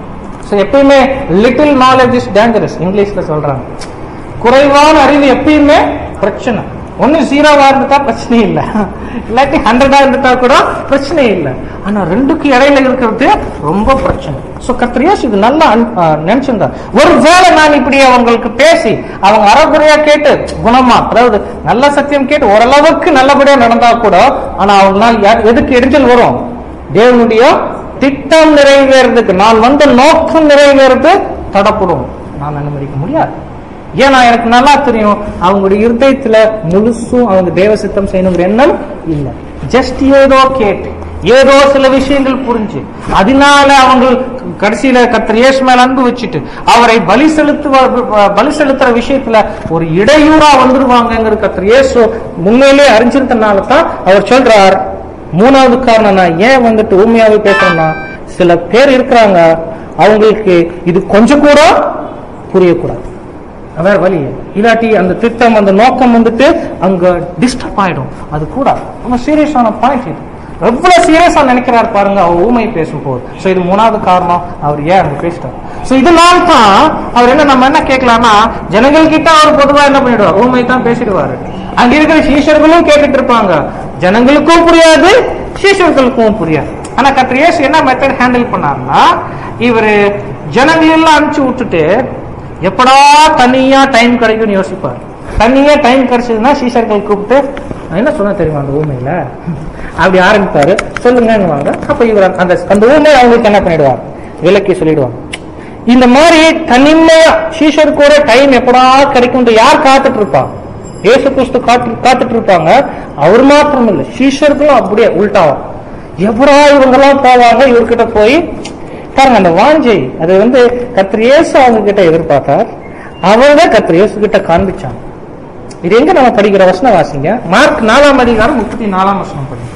ஸோ எப்பயுமே லிட்டில் நாலேஜ் இஸ் டேஞ்சரஸ் இங்கிலீஷ்ல சொல்றாங்க குறைவான அறிவு எப்பயுமே பிரச்சனை ஒன்னு ஜீரோவா இருந்துட்டா பிரச்சனை இல்லை இல்லாட்டி ஹண்ட்ரடா இருந்துட்டா கூட பிரச்சனை இல்லை ஆனா ரெண்டுக்கு இடையில இருக்கிறது ரொம்ப பிரச்சனை சோ கத்திரியாஸ் இது நல்லா அன்- ஆ, நினைச்சிருந்தா ஒருவேளை நான் இப்படி அவங்களுக்கு பேசி அவங்க அறகுறையா கேட்டு குணமா அதாவது நல்ல சத்தியம் கேட்டு ஓரளவுக்கு நல்லபடியா நடந்தா கூட ஆனா அவங்களால யா- எதுக்கு இடைஞ்சல் வரும் தேவனுடைய திட்டம் நிறைவேறதுக்கு நான் வந்த நோக்கம் நிறைவேறது தடப்படும் நான் அனுமதிக்க முடியாது ஏன்னா எனக்கு நல்லா தெரியும் அவங்களுடைய இருதயத்துல முழுசும் அவங்க தேவ சித்தம் செய்யணுங்கிற எண்ணம் இல்ல ஜஸ்ட் ஏதோ கேட்டு ஏதோ சில விஷயங்கள் புரிஞ்சு அதனால அவங்க கடைசியில கர்த்தர் இயேசு மேல அன்பு வச்சுட்டு அவரை பலி செலுத்துவ பலி செலுத்துற விஷயத்துல ஒரு இடையூறா வந்துருவாங்கங்கிற கர்த்தர் இயேசு முன்னையிலே அறிஞ்சிருந்தனால தான் அவர் சொல்றார் மூணாவது காரணம் நான் ஏன் வந்துட்டு ஊமையாவே பேசுறேன்னா சில பேர் இருக்கிறாங்க அவங்களுக்கு இது கொஞ்சம் கூட புரியக்கூடாது வேற வழி இல்லை. இல்லாட்டி அந்த திட்டம் அந்த நோக்கம் வந்துட்டு அங்க டிஸ்டர்ப் ஆயிடும் அது கூட ரொம்ப சீரியஸான பாயிண்ட் இது எவ்வளவு சீரியஸா நினைக்கிறார் பாருங்க அவர் ஊமை பேசும்போது சோ இது மூணாவது காரணம் அவர் ஏன் அங்க பேசிட்டார் சோ இதனால தான் அவர் என்ன நம்ம என்ன கேட்கலாம்னா ஜனங்கள் கிட்ட அவர் பொதுவா என்ன பண்ணிடுவார் ஊமை தான் பேசிடுவாரு அங்க இருக்கிற சீஷர்களும் கேட்டுட்டு இருப்பாங்க ஜனங்களுக்கும் புரியாது சீஷர்களுக்கும் புரியாது ஆனா கத்திர இயேசு என்ன மெத்தட் ஹேண்டில் பண்ணாருன்னா இவரு ஜனங்கள் எல்லாம் அனுப்பிச்சு விட்டுட்டு எப்படா தனியா டைம் கிடைக்கும்னு யோசிப்பார் தனியா டைம் கிடைச்சதுன்னா சீஷர்கள் கூப்பிட்டு நான் என்ன சொன்ன தெரியுமா அந்த ஊமையில அப்படி ஆரம்பிப்பாரு சொல்லுங்கன்னு அப்ப இவர் அந்த அந்த ஊமை அவங்களுக்கு என்ன பண்ணிடுவார் விலக்கி சொல்லிடுவாங்க இந்த மாதிரி தனிமையா சீஷர் கூட டைம் எப்படா கிடைக்கும் யார் காத்துட்டு இருப்பா இயேசு கிறிஸ்து காத்து காத்துட்டு இருப்பாங்க அவர் மாத்திரம் இல்ல சீஷர்களும் அப்படியே உள்டாவா எப்படா இவங்கெல்லாம் போவாங்க இவர்கிட்ட போய் பாருங்க அந்த வாஞ்சை அது வந்து கத்திர இயேசு அவங்க கிட்ட எதிர்பார்த்தார் அவங்க கத்திர இயேசு கிட்ட காண்பிச்சாங்க இது எங்க நம்ம படிக்கிற வசனம் வாசிங்க மார்க் நாலாம் அதிகாரம் முப்பத்தி நாலாம் வசனம் படிங்க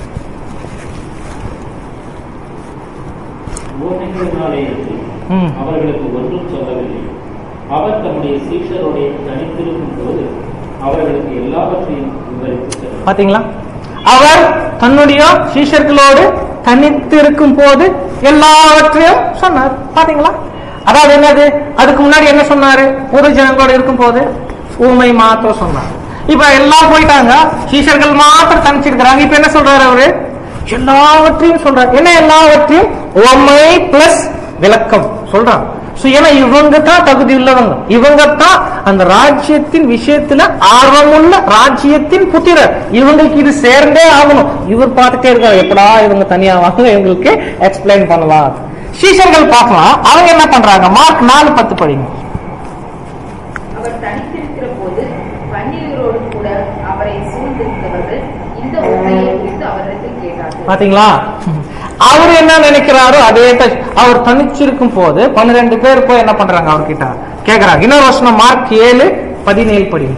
ஓமைகளினாலே அன்றி ம். அவர்களுக்கு ஒன்றும் சொல்லவில்லை அவர் தம்முடைய சீஷரோடே தனித்திருக்கும் போது அவர்களுக்கு எல்லாவற்றையும் விவரித்து சொன்னார். பாத்தீங்களா அவர் தன்னுடைய சீஷர்களோடு தனித்து இருக்கும் போது எல்லாவற்றையும் சொன்னார் பாத்தீங்களா அதாவது என்னது அதுக்கு முன்னாடி என்ன சொன்னாரு பொது ஜனங்களோட இருக்கும் போது ஊமை மாத்திரம் சொன்னார் இப்ப எல்லாம் போயிட்டாங்க சீஷர்கள் மாத்திரம் தனிச்சிருக்கிறாங்க இப்ப என்ன சொல்றாரு அவரு எல்லாவற்றையும் சொல்றாரு என்ன எல்லாவற்றையும் உண்மை பிளஸ் விளக்கம் சொல்றாங்க So, ஏன்னா இவங்க தான் தகுதி உள்ளவங்க இவங்க தான் அந்த ராஜ்யத்தின் விஷயத்துல ஆர்வமுள்ள ராஜ்யத்தின் புத்திரர் இவங்களுக்கு இது சேர்ந்தே ஆகணும் இவர் பார்த்துட்டே இருக்காரு எப்படா இவங்க தனியா வாங்க இவங்களுக்கு எக்ஸ்பிளைன் பண்ணலாம் சீஷர்கள் பார்க்கலாம் அவங்க என்ன பண்றாங்க மார்க் நாலு பத்து படிங்க அவர் தனித்திருக்கிற போது பன்னிருவரோடு கூட அவரை சூழ்ந்திருந்தவர்கள் இந்த உண்மையை குறித்து அவரிடத்தில் கேட்டார்கள் பாத்தீங்களா அவர் என்ன நினைக்கிறாரோ அதே தான் அவர் தனிச்சிருக்கும் போது பன்னிரெண்டு பேர் போய் என்ன பண்றாங்க அவர்கிட்ட கேக்குறாங்க இன்னொரு வருஷம் மார்க் ஏழு பதினேழு படிங்க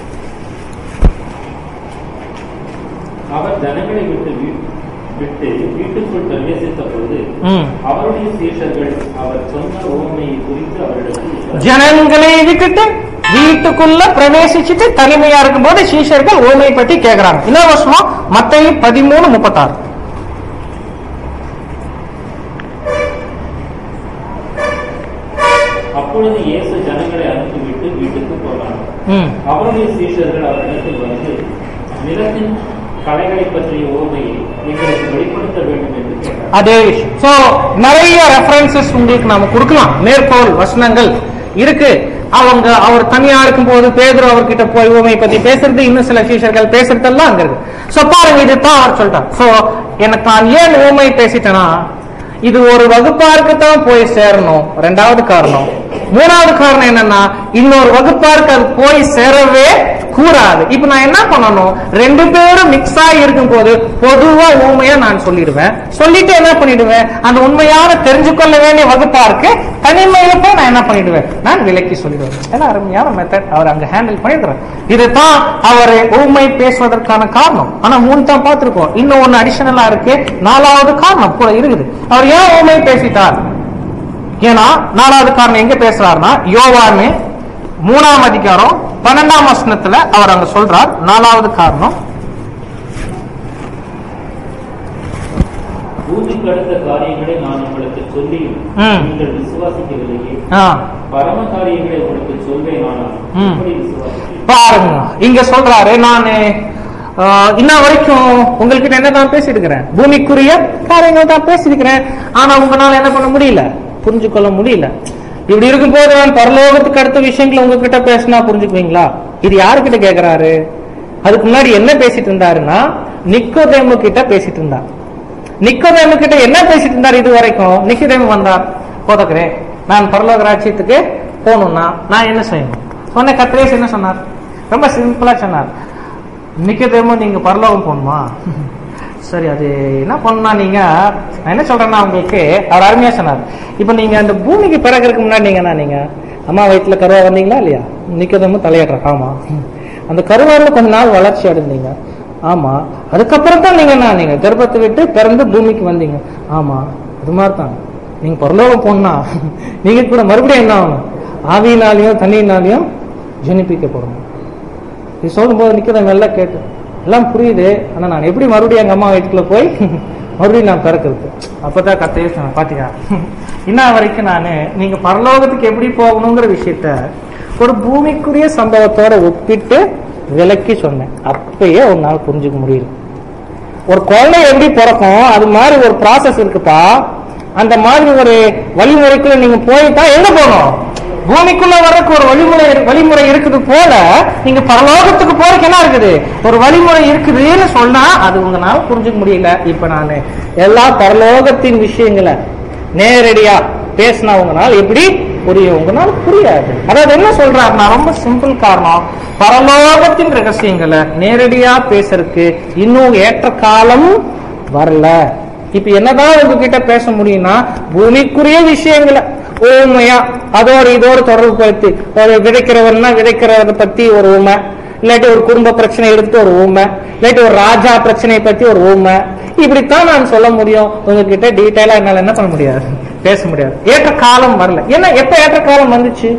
அவர் ஜனங்களை விட்டு வீ- விட்டு வீட்டுக்குள் பிரவேசித்த பொழுது ம் அவருடைய சீஷர்கள் அவர் சொன்ன ஓமையை குறித்து அவரிடத்தில் விசாரித்தார்கள். ஜனங்களை விட்டுட்டு வீட்டுக்குள்ள பிரவேசிச்சுட்டு தனிமையா இருக்கும்போது சீஷர்கள் ஓமை பத்தி கேக்குறாங்க இன்னொரு வருஷமா மத்திய பதிமூணு முப்பத்தாறு அப்பொழுது இயேசு ஜனங்களை அனுப்பிவிட்டு வீட்டுக்கு போனார் ம் அவருடைய சீஷர்கள் அவரிடத்தில் வந்து நிலத்தின் கலைகளை பற்றிய ஓமையை எங்களுக்கு வெளிப்படுத்த வேண்டும் என்று கேட்டார் அதே விஷயம் சோ நிறைய ரெஃபரன்சஸ் உங்களுக்கு நாம கொடுக்கலாம் மேற்கோள் வசனங்கள் இருக்கு அவங்க அவர் தனியா இருக்கும் போது பேதுரு அவர்கிட்ட போய் ஊமை பத்தி பேசுறது இன்னும் சில சீஷர்கள் பேசுறதெல்லாம் அங்க இருக்கு சோ பாருங்க இதுதான் அவர் சொல்லிட்டார் சோ எனக்கு நான் ஏன் ஊமை பேசிட்டேன்னா இது ஒரு வகுப்பாருக்கு தான் போய் சேரணும் ரெண்டாவது காரணம் மூணாவது காரணம் என்னன்னா இன்னொரு வகுப்பாருக்கு அது போய் சேரவே கூடாது இப்ப நான் என்ன பண்ணணும் ரெண்டு பேரும் மிக்ஸ் ஆகி இருக்கும் போது பொதுவா ஊமையா நான் சொல்லிடுவேன் சொல்லிட்டு என்ன பண்ணிடுவேன் அந்த உண்மையான தெரிஞ்சு கொள்ள வேண்டிய வகுப்பா இருக்கு தனிமையில போய் நான் என்ன பண்ணிடுவேன் நான் விலக்கி சொல்லிடுவேன் ஏன்னா அருமையான மெத்தட் அவர் அங்க ஹேண்டில் பண்ணிடுறாரு இதுதான் அவர் ஊமை பேசுவதற்கான காரணம் ஆனா மூணு தான் பார்த்திருக்கோம் இன்னும் ஒன்னு அடிஷனலா இருக்கு நாலாவது காரணம் கூட இருக்குது அவர் ஏன் ஊமை பேசிட்டார் ஏன்னா நாலாவது காரணம் எங்க பேசுறாருன்னா யோவானு மூணாம் அதிகாரம் பன்னெண்டாம் வசனத்துல அவர் அங்க சொல்றார் நாலாவது காரணம் பூமிக்கு அடுத்த காரியங்களை நான் உங்களுக்கு சொல்லியும் ம். நீங்கள் விசுவாசிக்கவில்லையே ஆ பரம காரியங்களை உங்களுக்கு சொல்வேன் ஆனால் ம். எப்படி விசுவாசிப்பீர்கள் பாருங்க இங்க சொல்றாரு நானு ஆஹ், இன்ன வரைக்கும் உங்ககிட்ட என்ன தான் பேசிட்டு இருக்கிறேன் பூமிக்குரிய காரியங்கள் தான் பேசியிருக்கிறேன் ஆனா உங்களால என்ன பண்ண முடியல புரிஞ்சு கொள்ள முடியல இப்படி இருக்கும்போது நான் பரலோகத்துக்கு அடுத்த விஷயங்களை உங்ககிட்ட பேசினா புரிஞ்சுக்குவீங்களா இது யாருக்கிட்ட கேக்குறாரு அதுக்கு முன்னாடி என்ன பேசிட்டு இருந்தாருன்னா நிக்கோதேமு கிட்ட பேசிட்டு இருந்தார் நிக்கோதேமு கிட்ட என்ன பேசிட்டு இருந்தார் இது வரைக்கும் நிக்கோதேமு வந்தார் போதகரே நான் பரலோக ராஜ்யத்துக்கு போகணும்னா நான் என்ன செய்யணும் சொன்ன கத்திரேஸ் என்ன சொன்னார் ரொம்ப சிம்பிளா சொன்னார் நிக்கோதேமு நீங்க பரலோகம் போகணுமா சரி அது என்ன பண்ணா நீங்க நான் என்ன சொல்றேன்னா உங்களுக்கு அவர் அருமையா சொன்னார் இப்ப நீங்க அந்த பூமிக்கு பிறகுறதுக்கு முன்னாடி நீங்க என்ன நீங்க அம்மா வயிற்றுல கருவா வந்தீங்களா இல்லையா நிக்கோதேமு தலையிடுற ஆமா அந்த கருவாரில் கொஞ்ச நாள் வளர்ச்சி அடைந்தீங்க ஆமா அதுக்கப்புறம் தான் நீங்க என்ன நீங்க கர்ப்பத்தை விட்டு பிறந்து பூமிக்கு வந்தீங்க ஆமா அது மாதிரி தான் நீங்க பரலோகம் போனா நீங்க கூட மறுபடியும் என்ன ஆகணும் ஆவியினாலையும் தண்ணியினாலையும் ஜனிப்பிக்கப்படணும் இது சொல்லும்போது நிக்கிறவங்க எல்லாம் கேட்டு எல்லாம் புரியுது ஆனா நான் எப்படி மறுபடியும் எங்க அம்மா வீட்டுக்குள்ள போய் மறுபடியும் நான் பிறக்கிறது அப்பதான் கத்தையே சொன்னேன் பாத்தீங்களா இன்ன வரைக்கும் நானு நீங்க பரலோகத்துக்கு எப்படி போகணுங்கிற விஷயத்த ஒரு பூமிக்குரிய சம்பவத்தோட ஒப்பிட்டு விளக்கி சொன்னேன் அப்பயே ஒரு நாள் புரிஞ்சுக்க முடியல ஒரு குழந்தை எப்படி பிறக்கும் அது மாதிரி ஒரு ப்ராசஸ் இருக்குப்பா அந்த மாதிரி ஒரு வழிமுறைக்குள்ள நீங்க போயிட்டா எங்க போகணும் பூமிக்குள்ள வர்றதுக்கு ஒரு வழிமுறை வழிமுறை இருக்குது போல நீங்க பரலோகத்துக்கு போறதுக்கு என்ன இருக்குது ஒரு வழிமுறை இருக்குதுன்னு சொன்னா அது உங்களால புரிஞ்சுக்க முடியல இப்ப நானு எல்லா பரலோகத்தின் விஷயங்களை நேரடியா பேசினா உங்களால எப்படி புரியும் உங்களால புரியாது அதாவது என்ன சொல்றாருன்னா ரொம்ப சிம்பிள் காரணம் பரலோகத்தின் ரகசியங்களை நேரடியா பேசுறதுக்கு இன்னும் ஏற்ற காலம் வரல இப்ப என்னதான் உங்ககிட்ட பேச முடியும்னா பூமிக்குரிய விஷயங்களை ஊமையா அதோட இதோட தொடர்பு படுத்தி ஒரு விதைக்கிறவர்னா விதைக்கிறவரை பத்தி ஒரு ஊமை இல்லாட்டி ஒரு குடும்ப பிரச்சனை எடுத்து ஒரு ஊமை இல்லாட்டி ஒரு ராஜா பிரச்சனையை பத்தி ஒரு ஊமை இப்படித்தான் நான் சொல்ல முடியும் உங்ககிட்ட டீட்டெயிலா என்னால என்ன பண்ண முடியாது பேச முடியாது ஏற்ற காலம் வரல ஏன்னா எப்ப ஏற்ற காலம் வந்துச்சு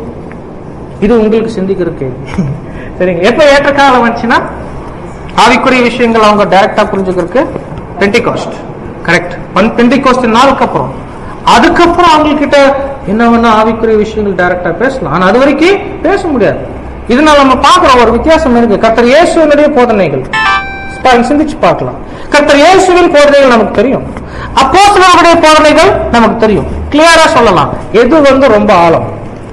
இது உங்களுக்கு சிந்திக்கிற கேள்வி சரிங்க எப்ப ஏற்ற காலம் வந்துச்சுன்னா ஆவிக்குரிய விஷயங்கள் அவங்க டைரக்டா புரிஞ்சுக்கிறதுக்கு பெண்டிகாஸ்ட் கரெக்ட் பெண்டிகாஸ்ட் நாளுக்கு அப்புறம் அதுக்கப்புறம் அவங்க கிட்ட என்ன வேணா ஆவிக்குரிய விஷயங்கள் டைரக்டா பேசலாம் ஆனா அது வரைக்கும் பேச முடியாது இதனால நம்ம பாக்குறோம் ஒரு வித்தியாசம் இருக்கு கத்தர் இயேசுவனுடைய போதனைகள் பாருங்க, சிந்திச்சு பார்க்கலாம் கர்த்தர் இயேசுவின் போதனைகள் நமக்கு தெரியும் அப்போஸ்தலர்களுடைய போதனைகள் நமக்கு தெரியும் கிளியரா சொல்லலாம் எது வந்து ரொம்ப ஆழம்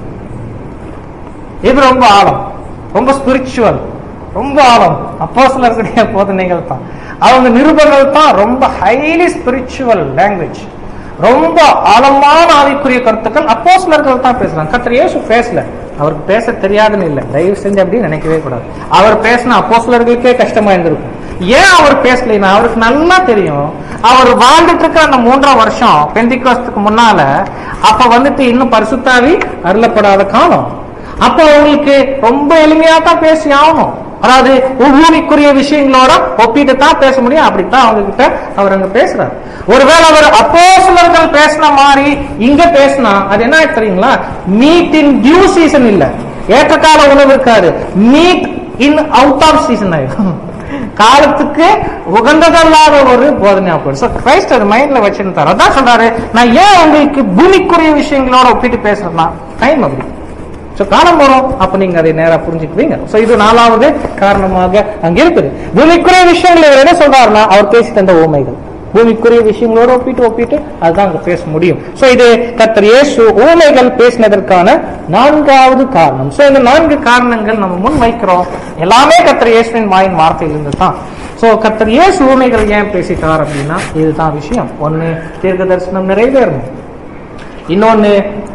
இது ரொம்ப ஆழம் ரொம்ப ஸ்பிரிச்சுவல் ரொம்ப ஆழம் அப்போஸ்தலர்களுடைய போதனைகள் தான் அவங்க நிருபங்கள் தான் ரொம்ப ஹைலி ஸ்பிரிச்சுவல் லாங்குவேஜ் ரொம்ப ஆழமான ஆவிக்குரிய கருத்துக்கள் அப்போஸ்தலர்கள் தான் பேசுறாங்க கர்த்தர் இயேசு பேசல அவருக்கு பேச தெரியாதுன்னு இல்லை தயவு செஞ்சு அப்படி நினைக்கவே கூடாது அவர் பேசின அப்போஸ்தலர்களுக்கே கஷ்டமா இருந்திருக்கும் ஏன் அவர் பேசலைன்னா அவருக்கு நல்லா தெரியும் அவர் வாழ்ந்துட்டு இருக்க அந்த மூன்றாம் வருஷம் பெந்திகோஸ்துக்கு முன்னால அப்ப வந்துட்டு இன்னும் பரிசுத்தாவி அருளப்படாத காலம் அப்ப அவங்களுக்கு ரொம்ப எளிமையா தான் பேசி ஆகணும் அதாவது ஒவ்வொருக்குரிய விஷயங்களோட ஒப்பிட்டு தான் பேச முடியும் அப்படித்தான் அவங்க கிட்ட அவர் அங்க பேசுறாரு ஒருவேளை அவர் அப்போ பேசின மாதிரி இங்க பேசினா அது என்ன ஆயிடுச்சு தெரியுங்களா மீட் இன் டியூ சீசன் இல்ல ஏற்றகால உணவு இருக்காது meat in out of season ஆயிடும் காலத்துக்கு உகந்ததல்லாத ஒரு போதனை போயிடும் ஸோ கிரைஸ்ட் அது மைண்ட்ல வச்சிருந்தார் அதான் சொல்றாரு நான் ஏன் உங்களுக்கு பூமிக்குரிய விஷயங்களோட ஒப்பிட்டு பேசுறேன்னா டைம் அப்படி ஸோ காலம் வரும் அப்ப நீங்க அதை நேரா புரிஞ்சுக்குவீங்க ஸோ இது நாலாவது காரணமாக அங்க இருக்குது பூமிக்குரிய விஷயங்கள் இவர் என்ன சொல்றாருன்னா அவர் பேசி தந்த ஊமைகள் பூமிக்குரிய விஷயங்களோட ஒப்பிட்டு ஒப்பிட்டு அதுதான் அங்க பேச முடியும் ஸோ இது கர்த்தர் இயேசு ஊமைகள் பேசினதற்கான நான்காவது காரணம் ஸோ இந்த நான்கு காரணங்கள் நம்ம முன் வைக்கிறோம் எல்லாமே கர்த்தர் இயேசுவின் வாயின் வார்த்தையிலிருந்து தான் ஸோ கர்த்தர் இயேசு ஊமைகள் ஏன் பேசிட்டார் அப்படின்னா இதுதான் விஷயம் ஒன்னு தீர்க்க தரிசனம் நிறைவேறணும் இன்னொன்னு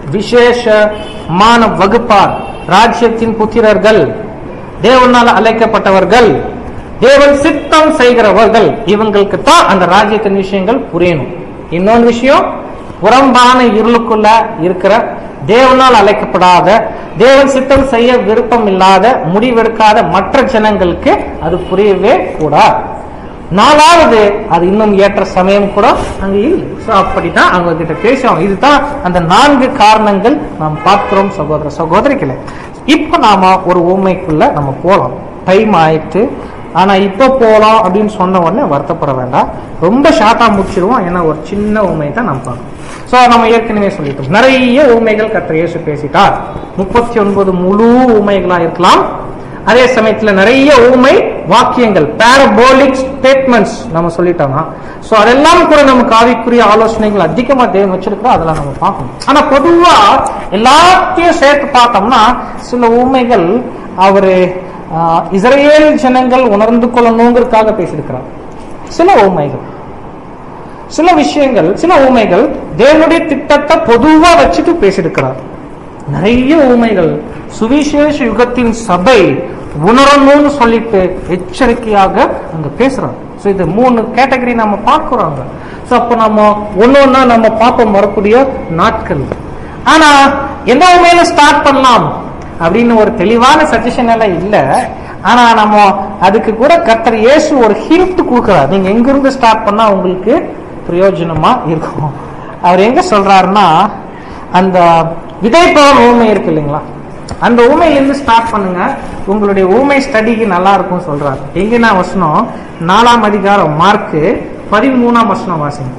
விசேஷமான வகுப்பார் ராஜ்யத்தின் புத்திரர்கள் தேவனால் அழைக்கப்பட்டவர்கள் தேவன் சித்தம் செய்கிறவர்கள் இவங்களுக்கு தான் அந்த ராஜ்யத்தின் விஷயங்கள் புரியணும் இன்னொன்று விஷயம் புறம்பான இருளுக்குள்ள இருக்கிற தேவனால் அழைக்கப்படாத தேவன் சித்தம் செய்ய விருப்பம் இல்லாத முடிவெடுக்காத மற்ற ஜனங்களுக்கு அது புரியவே கூடாது நாலாவது அது இன்னும் ஏற்ற சமயம் கூட அங்க இல்லை சோ அப்படித்தான் அவங்க கிட்ட பேசுவாங்க இதுதான் அந்த நான்கு காரணங்கள் நாம் பார்க்கிறோம் சகோதர சகோதரிகளை இப்ப நாம ஒரு ஊமைக்குள்ள நம்ம போலாம் டைம் ஆயிட்டு ஆனா இப்ப போலாம் அப்படின்னு சொன்ன உடனே வருத்தப்பட வேண்டாம் ரொம்ப ஷார்ட்டா முடிச்சிருவோம் ஏன்னா ஒரு சின்ன ஊமை தான் நம்ம பார்க்கணும் சோ நம்ம ஏற்கனவே சொல்லிட்டோம் நிறைய ஊமைகள் கர்த்தர் இயேசு பேசிட்டார் முப்பத்தி ஒன்பது முழு ஊமைகளா இருக்கலாம் அதே சமயத்துல நிறைய ஊமை வாக்கியங்கள் பேரபோலிக் ஸ்டேட்மெண்ட்ஸ் நம்ம சொல்லிட்டோம்னா சோ அதெல்லாம் கூட நமக்கு ஆவிக்குரிய ஆலோசனைகள் அதிகமா தேவன் வச்சிருக்கிறோம் அதெல்லாம் நம்ம பார்க்கணும் ஆனா பொதுவா எல்லாத்தையும் சேர்த்து பார்த்தோம்னா சில ஊமைகள் அவரு ஆஹ், இஸ்ரேல் ஜனங்கள் உணர்ந்து கொள்ளணுங்கிறதுக்காக பேசியிருக்கிறார் சில ஊமைகள் சில விஷயங்கள் சில ஊமைகள் தேவனுடைய திட்டத்தை பொதுவா வச்சுட்டு பேசியிருக்கிறார் நிறைய ஊமைகள் சுவிசேஷ யுகத்தின் சபை உணரணும்னு சொல்லிட்டு எச்சரிக்கையாக அங்க பேசுறாங்க சோ இது மூணு கேட்டகரி நம்ம பார்க்கிறோம் சோ அப்ப நம்ம ஒண்ணு ஒண்ணா நம்ம பார்ப்போம் வரக்கூடிய நாட்கள் ஆனா எந்த உண்மையில ஸ்டார்ட் பண்ணலாம் அப்படின்னு ஒரு தெளிவான சஜஷன் எல்லாம் இல்ல ஆனா நம்ம அதுக்கு கூட கர்த்தர் இயேசு ஒரு ஹிண்ட் கொடுக்கிறார் நீங்க எங்கிருந்து ஸ்டார்ட் பண்ணா உங்களுக்கு பிரயோஜனமா இருக்கும் அவர் எங்க சொல்றாருன்னா அந்த விதைப்பவன் ஊமை இருக்கு இல்லைங்களா அந்த ஊமையிலிருந்து ஸ்டார்ட் பண்ணுங்க உங்களுடைய ஊமை ஸ்டடிக்கு நல்லா இருக்கும் சொல்றாரு எங்க நான் வசனம் நாலாம் அதிகாரம் மார்க்கு பதிமூணாம் வசனம் வாசிங்க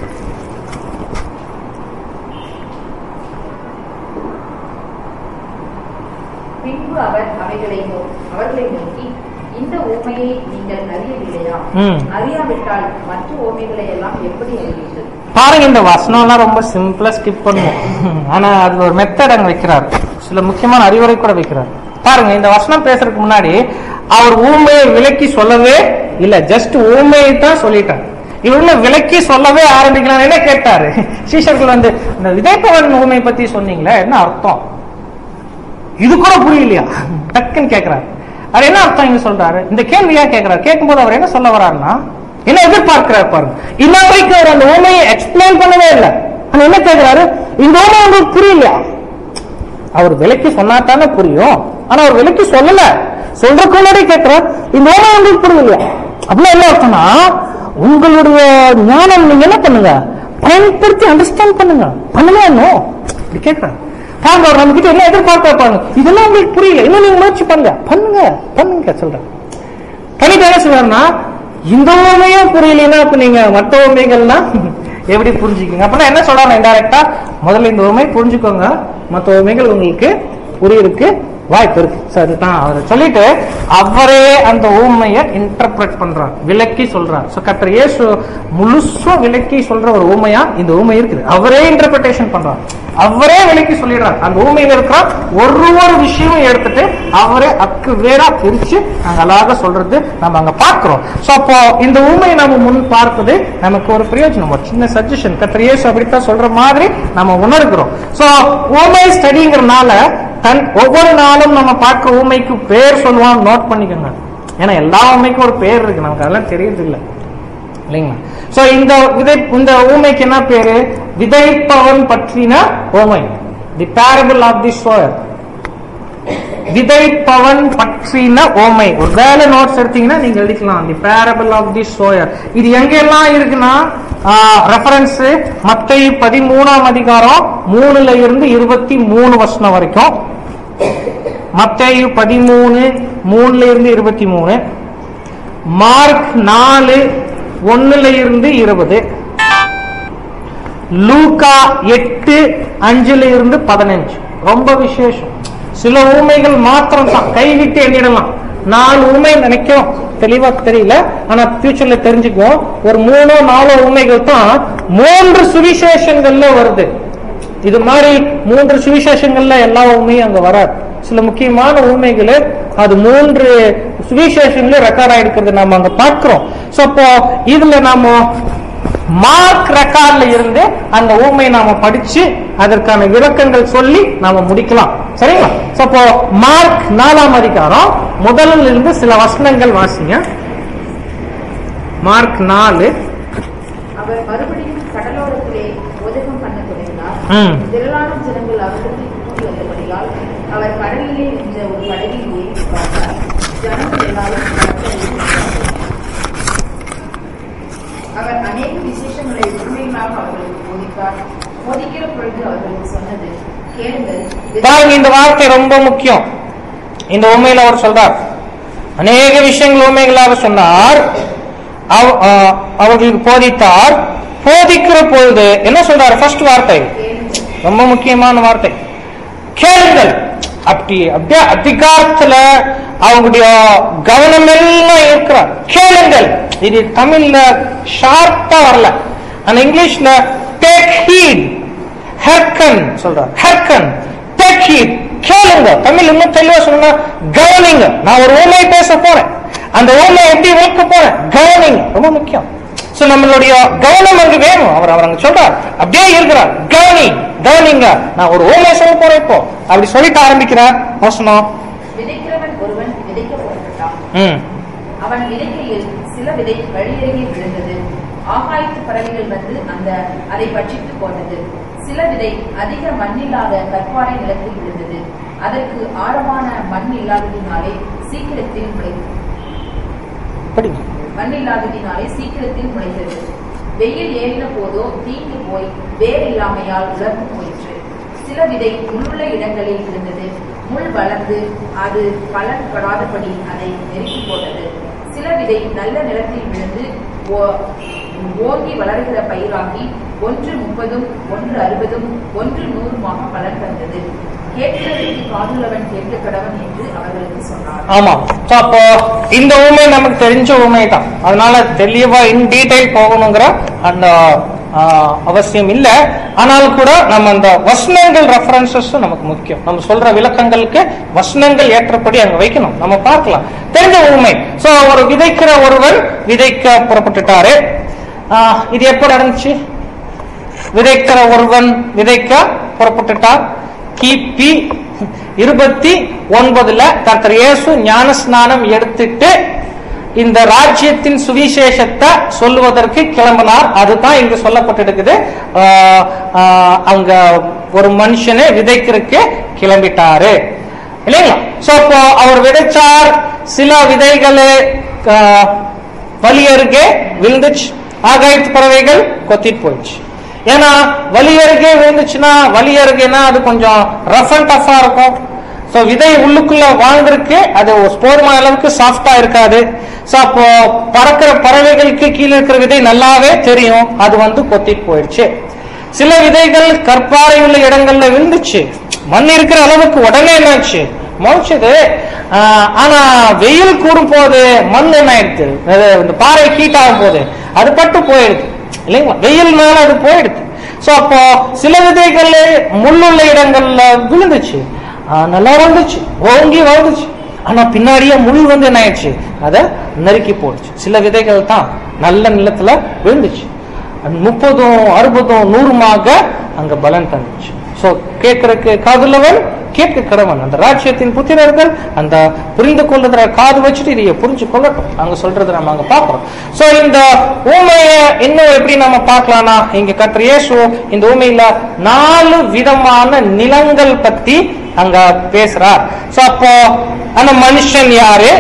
பின்பு அவர் அவைகளை நோ- அவர்களை நோக்கி இந்த ஊமையை நீங்கள் அறியவில்லையா ம். அறியாவிட்டால் மற்ற ஊமைகளை எல்லாம் எப்படி அறிவீர்கள் பாருங்க இந்த வசனம்லாம் ரொம்ப சிம்பிளா ஸ்கிப் பண்ணுவோம் ஆனா அது ஒரு மெத்தட் அங்க வைக்கிறார் சில முக்கியமான அறிவுரை கூட வைக்கிறார் பாருங்க இந்த வசனம் பேசுறதுக்கு முன்னாடி அவர் ஊமையை விலக்கி சொல்லவே இல்ல ஜஸ்ட் ஊமையை தான் சொல்லிட்டார் இவருல விலக்கி சொல்லவே ஆரம்பிக்கலாம் என்ன கேட்டாரு சீஷர்கள் வந்து இந்த விதைப்பவன் ஊமை பத்தி சொன்னீங்களே என்ன அர்த்தம் இது கூட புரியலையா டக்குன்னு கேக்குறாரு அவர் என்ன அர்த்தம் இங்க சொல்றாரு இந்த கேள்வி ஏன் கேக்குறாரு கேட்கும்போது அவர் என்ன சொல்ல வர்றாருன்னா என்ன எதிர்பார்க்கிறார் பாருங்க இன்ன வரைக்கும் அவர் அந்த உண்மையை எக்ஸ்பிளைன் பண்ணவே இல்லை ஆனா என்ன கேக்குறாரு இந்த உண்மை உங்களுக்கு புரியலையா அவர் விலைக்கு சொன்னாத்தானே புரியும் ஆனா அவர் விலைக்கு சொல்லல சொல்றதுக்கு முன்னாடி கேட்கிறார் இந்த உண்மை உங்களுக்கு புரியலையா அப்படின்னா என்ன அர்த்தம்னா உங்களுடைய ஞானம் நீங்க என்ன பண்ணுங்க பயன்படுத்தி அண்டர்ஸ்டாண்ட் பண்ணுங்க பண்ணல இன்னும் இப்படி கேட்கிறார் பாருங்க அவர் நம்ம கிட்ட என்ன எதிர்பார்க்க பாருங்க இதெல்லாம் உங்களுக்கு புரியல இன்னும் நீங்க முயற்சி பண்ணுங்க பண்ணுங்க பண்ணுங்க சொல்றேன் பண்ணிட்டு என்ன சொல்றாருன்னா இந்த உண்மையும் புரியலைன்னா அப்ப நீங்க மற்ற உண்மைகள்லாம் எப்படி புரிஞ்சுக்கீங்க அப்படின்னா என்ன சொல்றாங்க இன்டைரக்டா முதல்ல இந்த உண்மை புரிஞ்சுக்கோங்க மற்ற உண்மைகள் உங்களுக்கு புரியறதுக்கு வாய்ப்பு இருக்கு So, அதுதான் அவர் சொல்லிட்டு அவரே அந்த ஊமையை இன்டர்பிரட் பண்றார் விளக்கி சொல்றார் சோ கர்த்தர் இயேசு முழுசா விளக்கி சொல்ற ஒரு ஊமையா இந்த ஊமை இருக்குது அவரே இன்டர்பிரேஷன் பண்றார் அவரே விளக்கி சொல்லிடுறார் அந்த ஊமையில இருக்கிற ஒரு ஒரு விஷயமும் எடுத்துட்டு அவரே அக்கு வேறா பிரிச்சு நாங்க அழகாக சொல்றது நம்ம அங்க பார்க்கிறோம் சோ அப்போ இந்த ஊமையை நம்ம முன் பார்ப்பது நமக்கு ஒரு பிரயோஜனம் ஒரு சின்ன சஜஷன் கத்திர இயேசு அப்படித்தான் சொல்ற மாதிரி நம்ம உணர்கிறோம் சோ ஊமை ஸ்டடிங்கிறனால தன் ஒவ்வொரு நாளும் நம்ம பார்க்க ஊமைக்கு பேர் சொல்லுவான் நோட் பண்ணிக்கோங்க ஏன்னா எல்லா ஊமைக்கும் ஒரு பேர் இருக்கு நமக்கு அதெல்லாம் தெரியுது இல்லை இல்லைங்களா சோ இந்த விதை இந்த ஊமைக்கு என்ன பேரு விதைப்பவன் பற்றின ஊமை the parable of the sower விதைப்பவன் பற்றின ஓமை ஒரு வேலை நோட்ஸ் எடுத்தீங்கன்னா நீங்க எழுதிக்கலாம் the parable of the sower இது எங்கெல்லாம் இருக்குன்னா ரெஃபரன்ஸ் மத்தை பதிமூணாம் அதிகாரம் மூணுல இருந்து இருபத்தி மூணு வருஷம் வரைக்கும் மத்தேயு பதிமூணு மூணுல இருந்து இருபத்தி மூணு மார்க் நாலு ஒண்ணுல இருந்து இருபது லூகா எட்டு அஞ்சுல இருந்து பதினஞ்சு ரொம்ப விசேஷம் சில ஊமைகள் மாத்திரம் தான் கைவிட்டு எண்ணிடலாம் நாலு ஊமை நினைக்கிறோம் தெளிவா தெரியல ஆனா ஃபியூச்சர்ல தெரிஞ்சுக்குவோம் ஒரு மூணோ நாலோ ஊமைகள் தான் மூன்று சுவிசேஷங்கள்ல வருது இது மாதிரி மூன்று சுவிசேஷங்கள்ல எல்லா ஊமையும் அங்க வராது சில முக்கியமான ஊமைகள் அது மூன்று சுவிசேஷங்களே ரெக்கார்ட் ஆயிருக்கிறது நாம அங்க பார்க்கிறோம் சோ அப்போ இதுல நாம மார்க் ரெக்கார்ட்ல இருந்து அந்த ஊமை நாம படிச்சு அதற்கான விளக்கங்கள் சொல்லி நாம முடிக்கலாம் சரிங்களா சோ அப்போ மார்க் நாலாம் அதிகாரம் முதல்ல இருந்து சில வசனங்கள் வாசிங்க மார்க் நாலு அவர் மறுபடியும் கடலோரத்திலே உதகம் பண்ண தொடங்கினார் ம். திரளான ஜனங்கள் அவரிடத்தில் கூடி வந்தபடியால் அவர் கடலிலே நின்ற ஒரு படகில் ஏறி பார்த்தார் ஜனங்கள் எல்லாரும் கர்த்தரை துதித்தார்கள். அவர் அநேக விசேஷங்களை உண்மைகளாக அவர்களுக்கு போதித்தார் போதிக்கிற பொழுது அவர்களுக்கு சொன்னது கேளுங்கள் பாருங்க இந்த வார்த்தை ரொம்ப முக்கியம் இந்த உண்மையில அவர் சொல்றார் அநேக விஷயங்கள் உண்மைகளாக சொன்னார் அவ- ஆ, அவர்களுக்கு போதித்தார் போதிக்கிற பொழுது என்ன சொல்றாரு ஃபர்ஸ்ட் வார்த்தை ரொம்ப முக்கியமான வார்த்தை கேளுங்கள் அப்படி அப்படியே அதிகாரத்துல அவங்களுடைய கவனம் எல்லாம் இருக்கிறார் கேளுங்கள் இது தமிழ்ல ஷார்ப்பா வரல ஆனா இங்கிலீஷ்ல டேக் ஹீட் ஹெர்கன் சொல்றார் ஹெர்கன் டேக் ஹீட் கேளுங்க தமிழ் இன்னும் தெளிவா சொன்னா கவனிங்க நான் ஒரு ஊமை பேச போறேன் அந்த ஊமை எப்படி விளக்க போறேன் கவனிங்க ரொம்ப முக்கியம் சோ நம்மளுடைய கவனம் அங்கு வேணும் அவர் அவர் அங்க சொல்றார் அப்படியே இருக்கிறார் கவனி கவனிங்க நான் ஒரு ஊமை சொல்ல போறேன் இப்போ அப்படி சொல்லிட்டு ஆரம்பிக்கிறார் வசனம் விதைக்கிறவன் ஒருவன் விதைக்க புறப்பட்டான் ம் அவன் விதைக்கையில் சில விதை வழியருகே விழுந்தது ஆகாயத்து பறவைகள் வந்து அந்த அதை பட்சித்து போனது சில விதை அதிக மண்ணில்லாத கற்பாறை நிலத்தில் விழுந்தது அதற்கு ஆழமான மண் இல்லாததினாலே சீக்கிரத்தில் முளை படிங்க மண் இல்லாததினாலே சீக்கிரத்தில் முளைத்தது வெயில் ஏறின போதோ தீங்கு போய் வேர் இல்லாமையால் உலர்ந்து போயிற்று சில விதை முள்ளுள்ள இடங்களில் விழுந்தது முள் வளர்ந்து அது பலன் படாதபடி அதை நெருக்கி போட்டது சில விதை நல்ல நிலத்தில் விழுந்து ஓ- ஓங்கி வளர்கிற பயிராகி ஒன்று முப்பதும் ஒன்று அறுபதும் ஒன்று நூறுமாக பலன் தந்தது கேட்கிறதற்கு காதுள்ளவன் கேட்க கடவன் என்று அவர்களுக்கு சொன்னார் ஆமா So, அப்போ இந்த ஊமை நமக்கு தெரிஞ்ச ஊமை தான் அதனால தெளிவா இன் டீடைல் போகணுங்கிற அந்த ஆ, அவசியம் இல்ல ஆனாலும் கூட நம்ம அந்த வசனங்கள் ரெஃபரன்சஸ் நமக்கு முக்கியம் நம்ம சொல்ற விளக்கங்களுக்கு வசனங்கள் ஏற்றபடி அங்க வைக்கணும் நம்ம பார்க்கலாம் தெரிஞ்ச ஊமை சோ ஒரு விதைக்கிற ஒருவர் விதைக்க புறப்பட்டுட்டாரு ஆ, இது எப்ப நடந்துச்சு விதைக்கிற ஒருவன் விதைக்க புறப்பட்டுட்டார் கிபி இருபத்தி ஒன்பதுல கர்த்தர் இயேசு ஞானஸ்நானம் எடுத்துட்டு இந்த ராஜ்யத்தின் சுவிசேஷத்தை சொல்லுவதற்கு கிளம்பினார் அதுதான் இங்க சொல்லப்பட்டிருக்குது ஆஹ், ஆஹ், அங்க ஒரு மனுஷனை விதைக்கிறதுக்கு கிளம்பிட்டாரு இல்லைங்களா சோ அப்போ அவர் விதைச்சார் சில விதைகளை ஆஹ், வழி அருகே விழுந்துச்சு ஆகாயத்து பறவைகள் கொத்திட்டு போயிடுச்சு ஏன்னா வலி அருகே விழுந்துச்சுன்னா வலி அருகேனா அது கொஞ்சம் ரஃப் அண்ட் டஃபா இருக்கும் சோ விதை உள்ளுக்குள்ள வாழ்ந்திருக்கு அது ஒரு ஸ்போர்மா அளவுக்கு சாஃப்டா இருக்காது சோ அப்போ பறக்கிற பறவைகளுக்கு கீழே இருக்கிற விதை நல்லாவே தெரியும் அது வந்து கொத்திட்டு போயிடுச்சு சில விதைகள் கற்பாறை உள்ள இடங்கள்ல விழுந்துச்சு மண் இருக்கிற அளவுக்கு உடனே என்னாச்சு முளைச்சது ஆஹ், ஆனா வெயில் கூடும் போது மண் என்ன ஆயிடுது அது இந்த பாறை ஹீட் ஆகும் போது அது பட்டு போயிடுது இல்லைங்களா வெயில்னால அது போயிடுது சோ அப்போ சில விதைகள் முள்ளுள்ள இடங்கள்ல விழுந்துச்சு ஆஹ், நல்லா வந்துச்சு ஓங்கி வந்துச்சு ஆனா பின்னாடியே முள் வந்து என்ன ஆயிடுச்சு அதை நறுக்கி போடுச்சு சில விதைகள் தான் நல்ல நிலத்துல விழுந்துச்சு முப்பதும் அறுபதும் நூறுமாக அங்க பலன் தந்துச்சு சோ கேட்கறதுக்கு காதுள்ளவன் கேட்க கடவன் அந்த ராஜ்யத்தின் புத்திரர்கள் அந்த புரிந்து கொள்ளுகிற காது வச்சுட்டு இதைய புரிஞ்சு கொள்ளட்டும் அங்க சொல்றது நம்ம அங்க பாக்குறோம் சோ இந்த ஊமைய இன்னும் எப்படி நம்ம பார்க்கலாம்னா இங்க கத்திர இயேசு இந்த ஊமையில நாலு விதமான நிலங்கள் பத்தி அங்க பேசுறார் சோ அப்போ அந்த மனுஷன் யாரு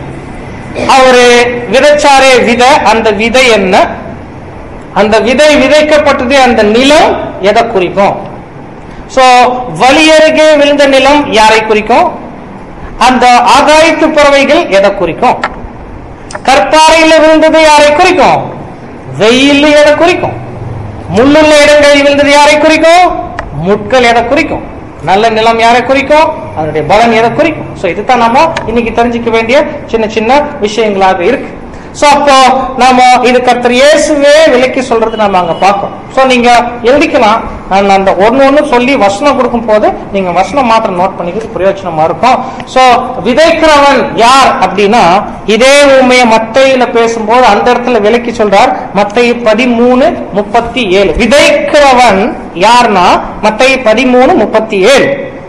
அவரு விதைச்சாரே விதை அந்த விதை என்ன அந்த விதை விதைக்கப்பட்டது அந்த நிலம் எதை குறிக்கும் சோ வழி அருகே விழுந்த நிலம் யாரை குறிக்கும் அந்த ஆகாயத்து பறவைகள் எதை குறிக்கும் கற்பாறையில விழுந்தது யாரை குறிக்கும் வெயில் எதை குறிக்கும் முள்ளுள்ள இடங்களில் விழுந்தது யாரை குறிக்கும் முட்கள் எதை குறிக்கும் நல்ல நிலம் யாரை குறிக்கும் அதனுடைய பலன் எதை குறிக்கும் சோ இதுதான் நாம இன்னைக்கு தெரிஞ்சுக்க வேண்டிய சின்ன சின்ன விஷயங்களாக இருக்கு சோ அப்போ நாம இது கர்த்தர் இயேசுவே விலக்கி சொல்றது நாம அங்க பார்க்கோம் சோ நீங்க எழுதிக்கலாம் நான் அந்த ஒண்ணு ஒண்ணு சொல்லி வசனம் கொடுக்கும் போது நீங்க வசனம் மாத்திரம் நோட் பண்ணிக்கிறது பிரயோஜனமா இருக்கும் சோ விதைக்கிறவன் யார் அப்படின்னா இதே உண்மையை மத்தையில பேசும்போது அந்த இடத்துல விலக்கி சொல்றார் மத்தை பதிமூணு முப்பத்தி ஏழு விதைக்கிறவன் யார்னா மத்தை பதிமூணு முப்பத்தி ஏழு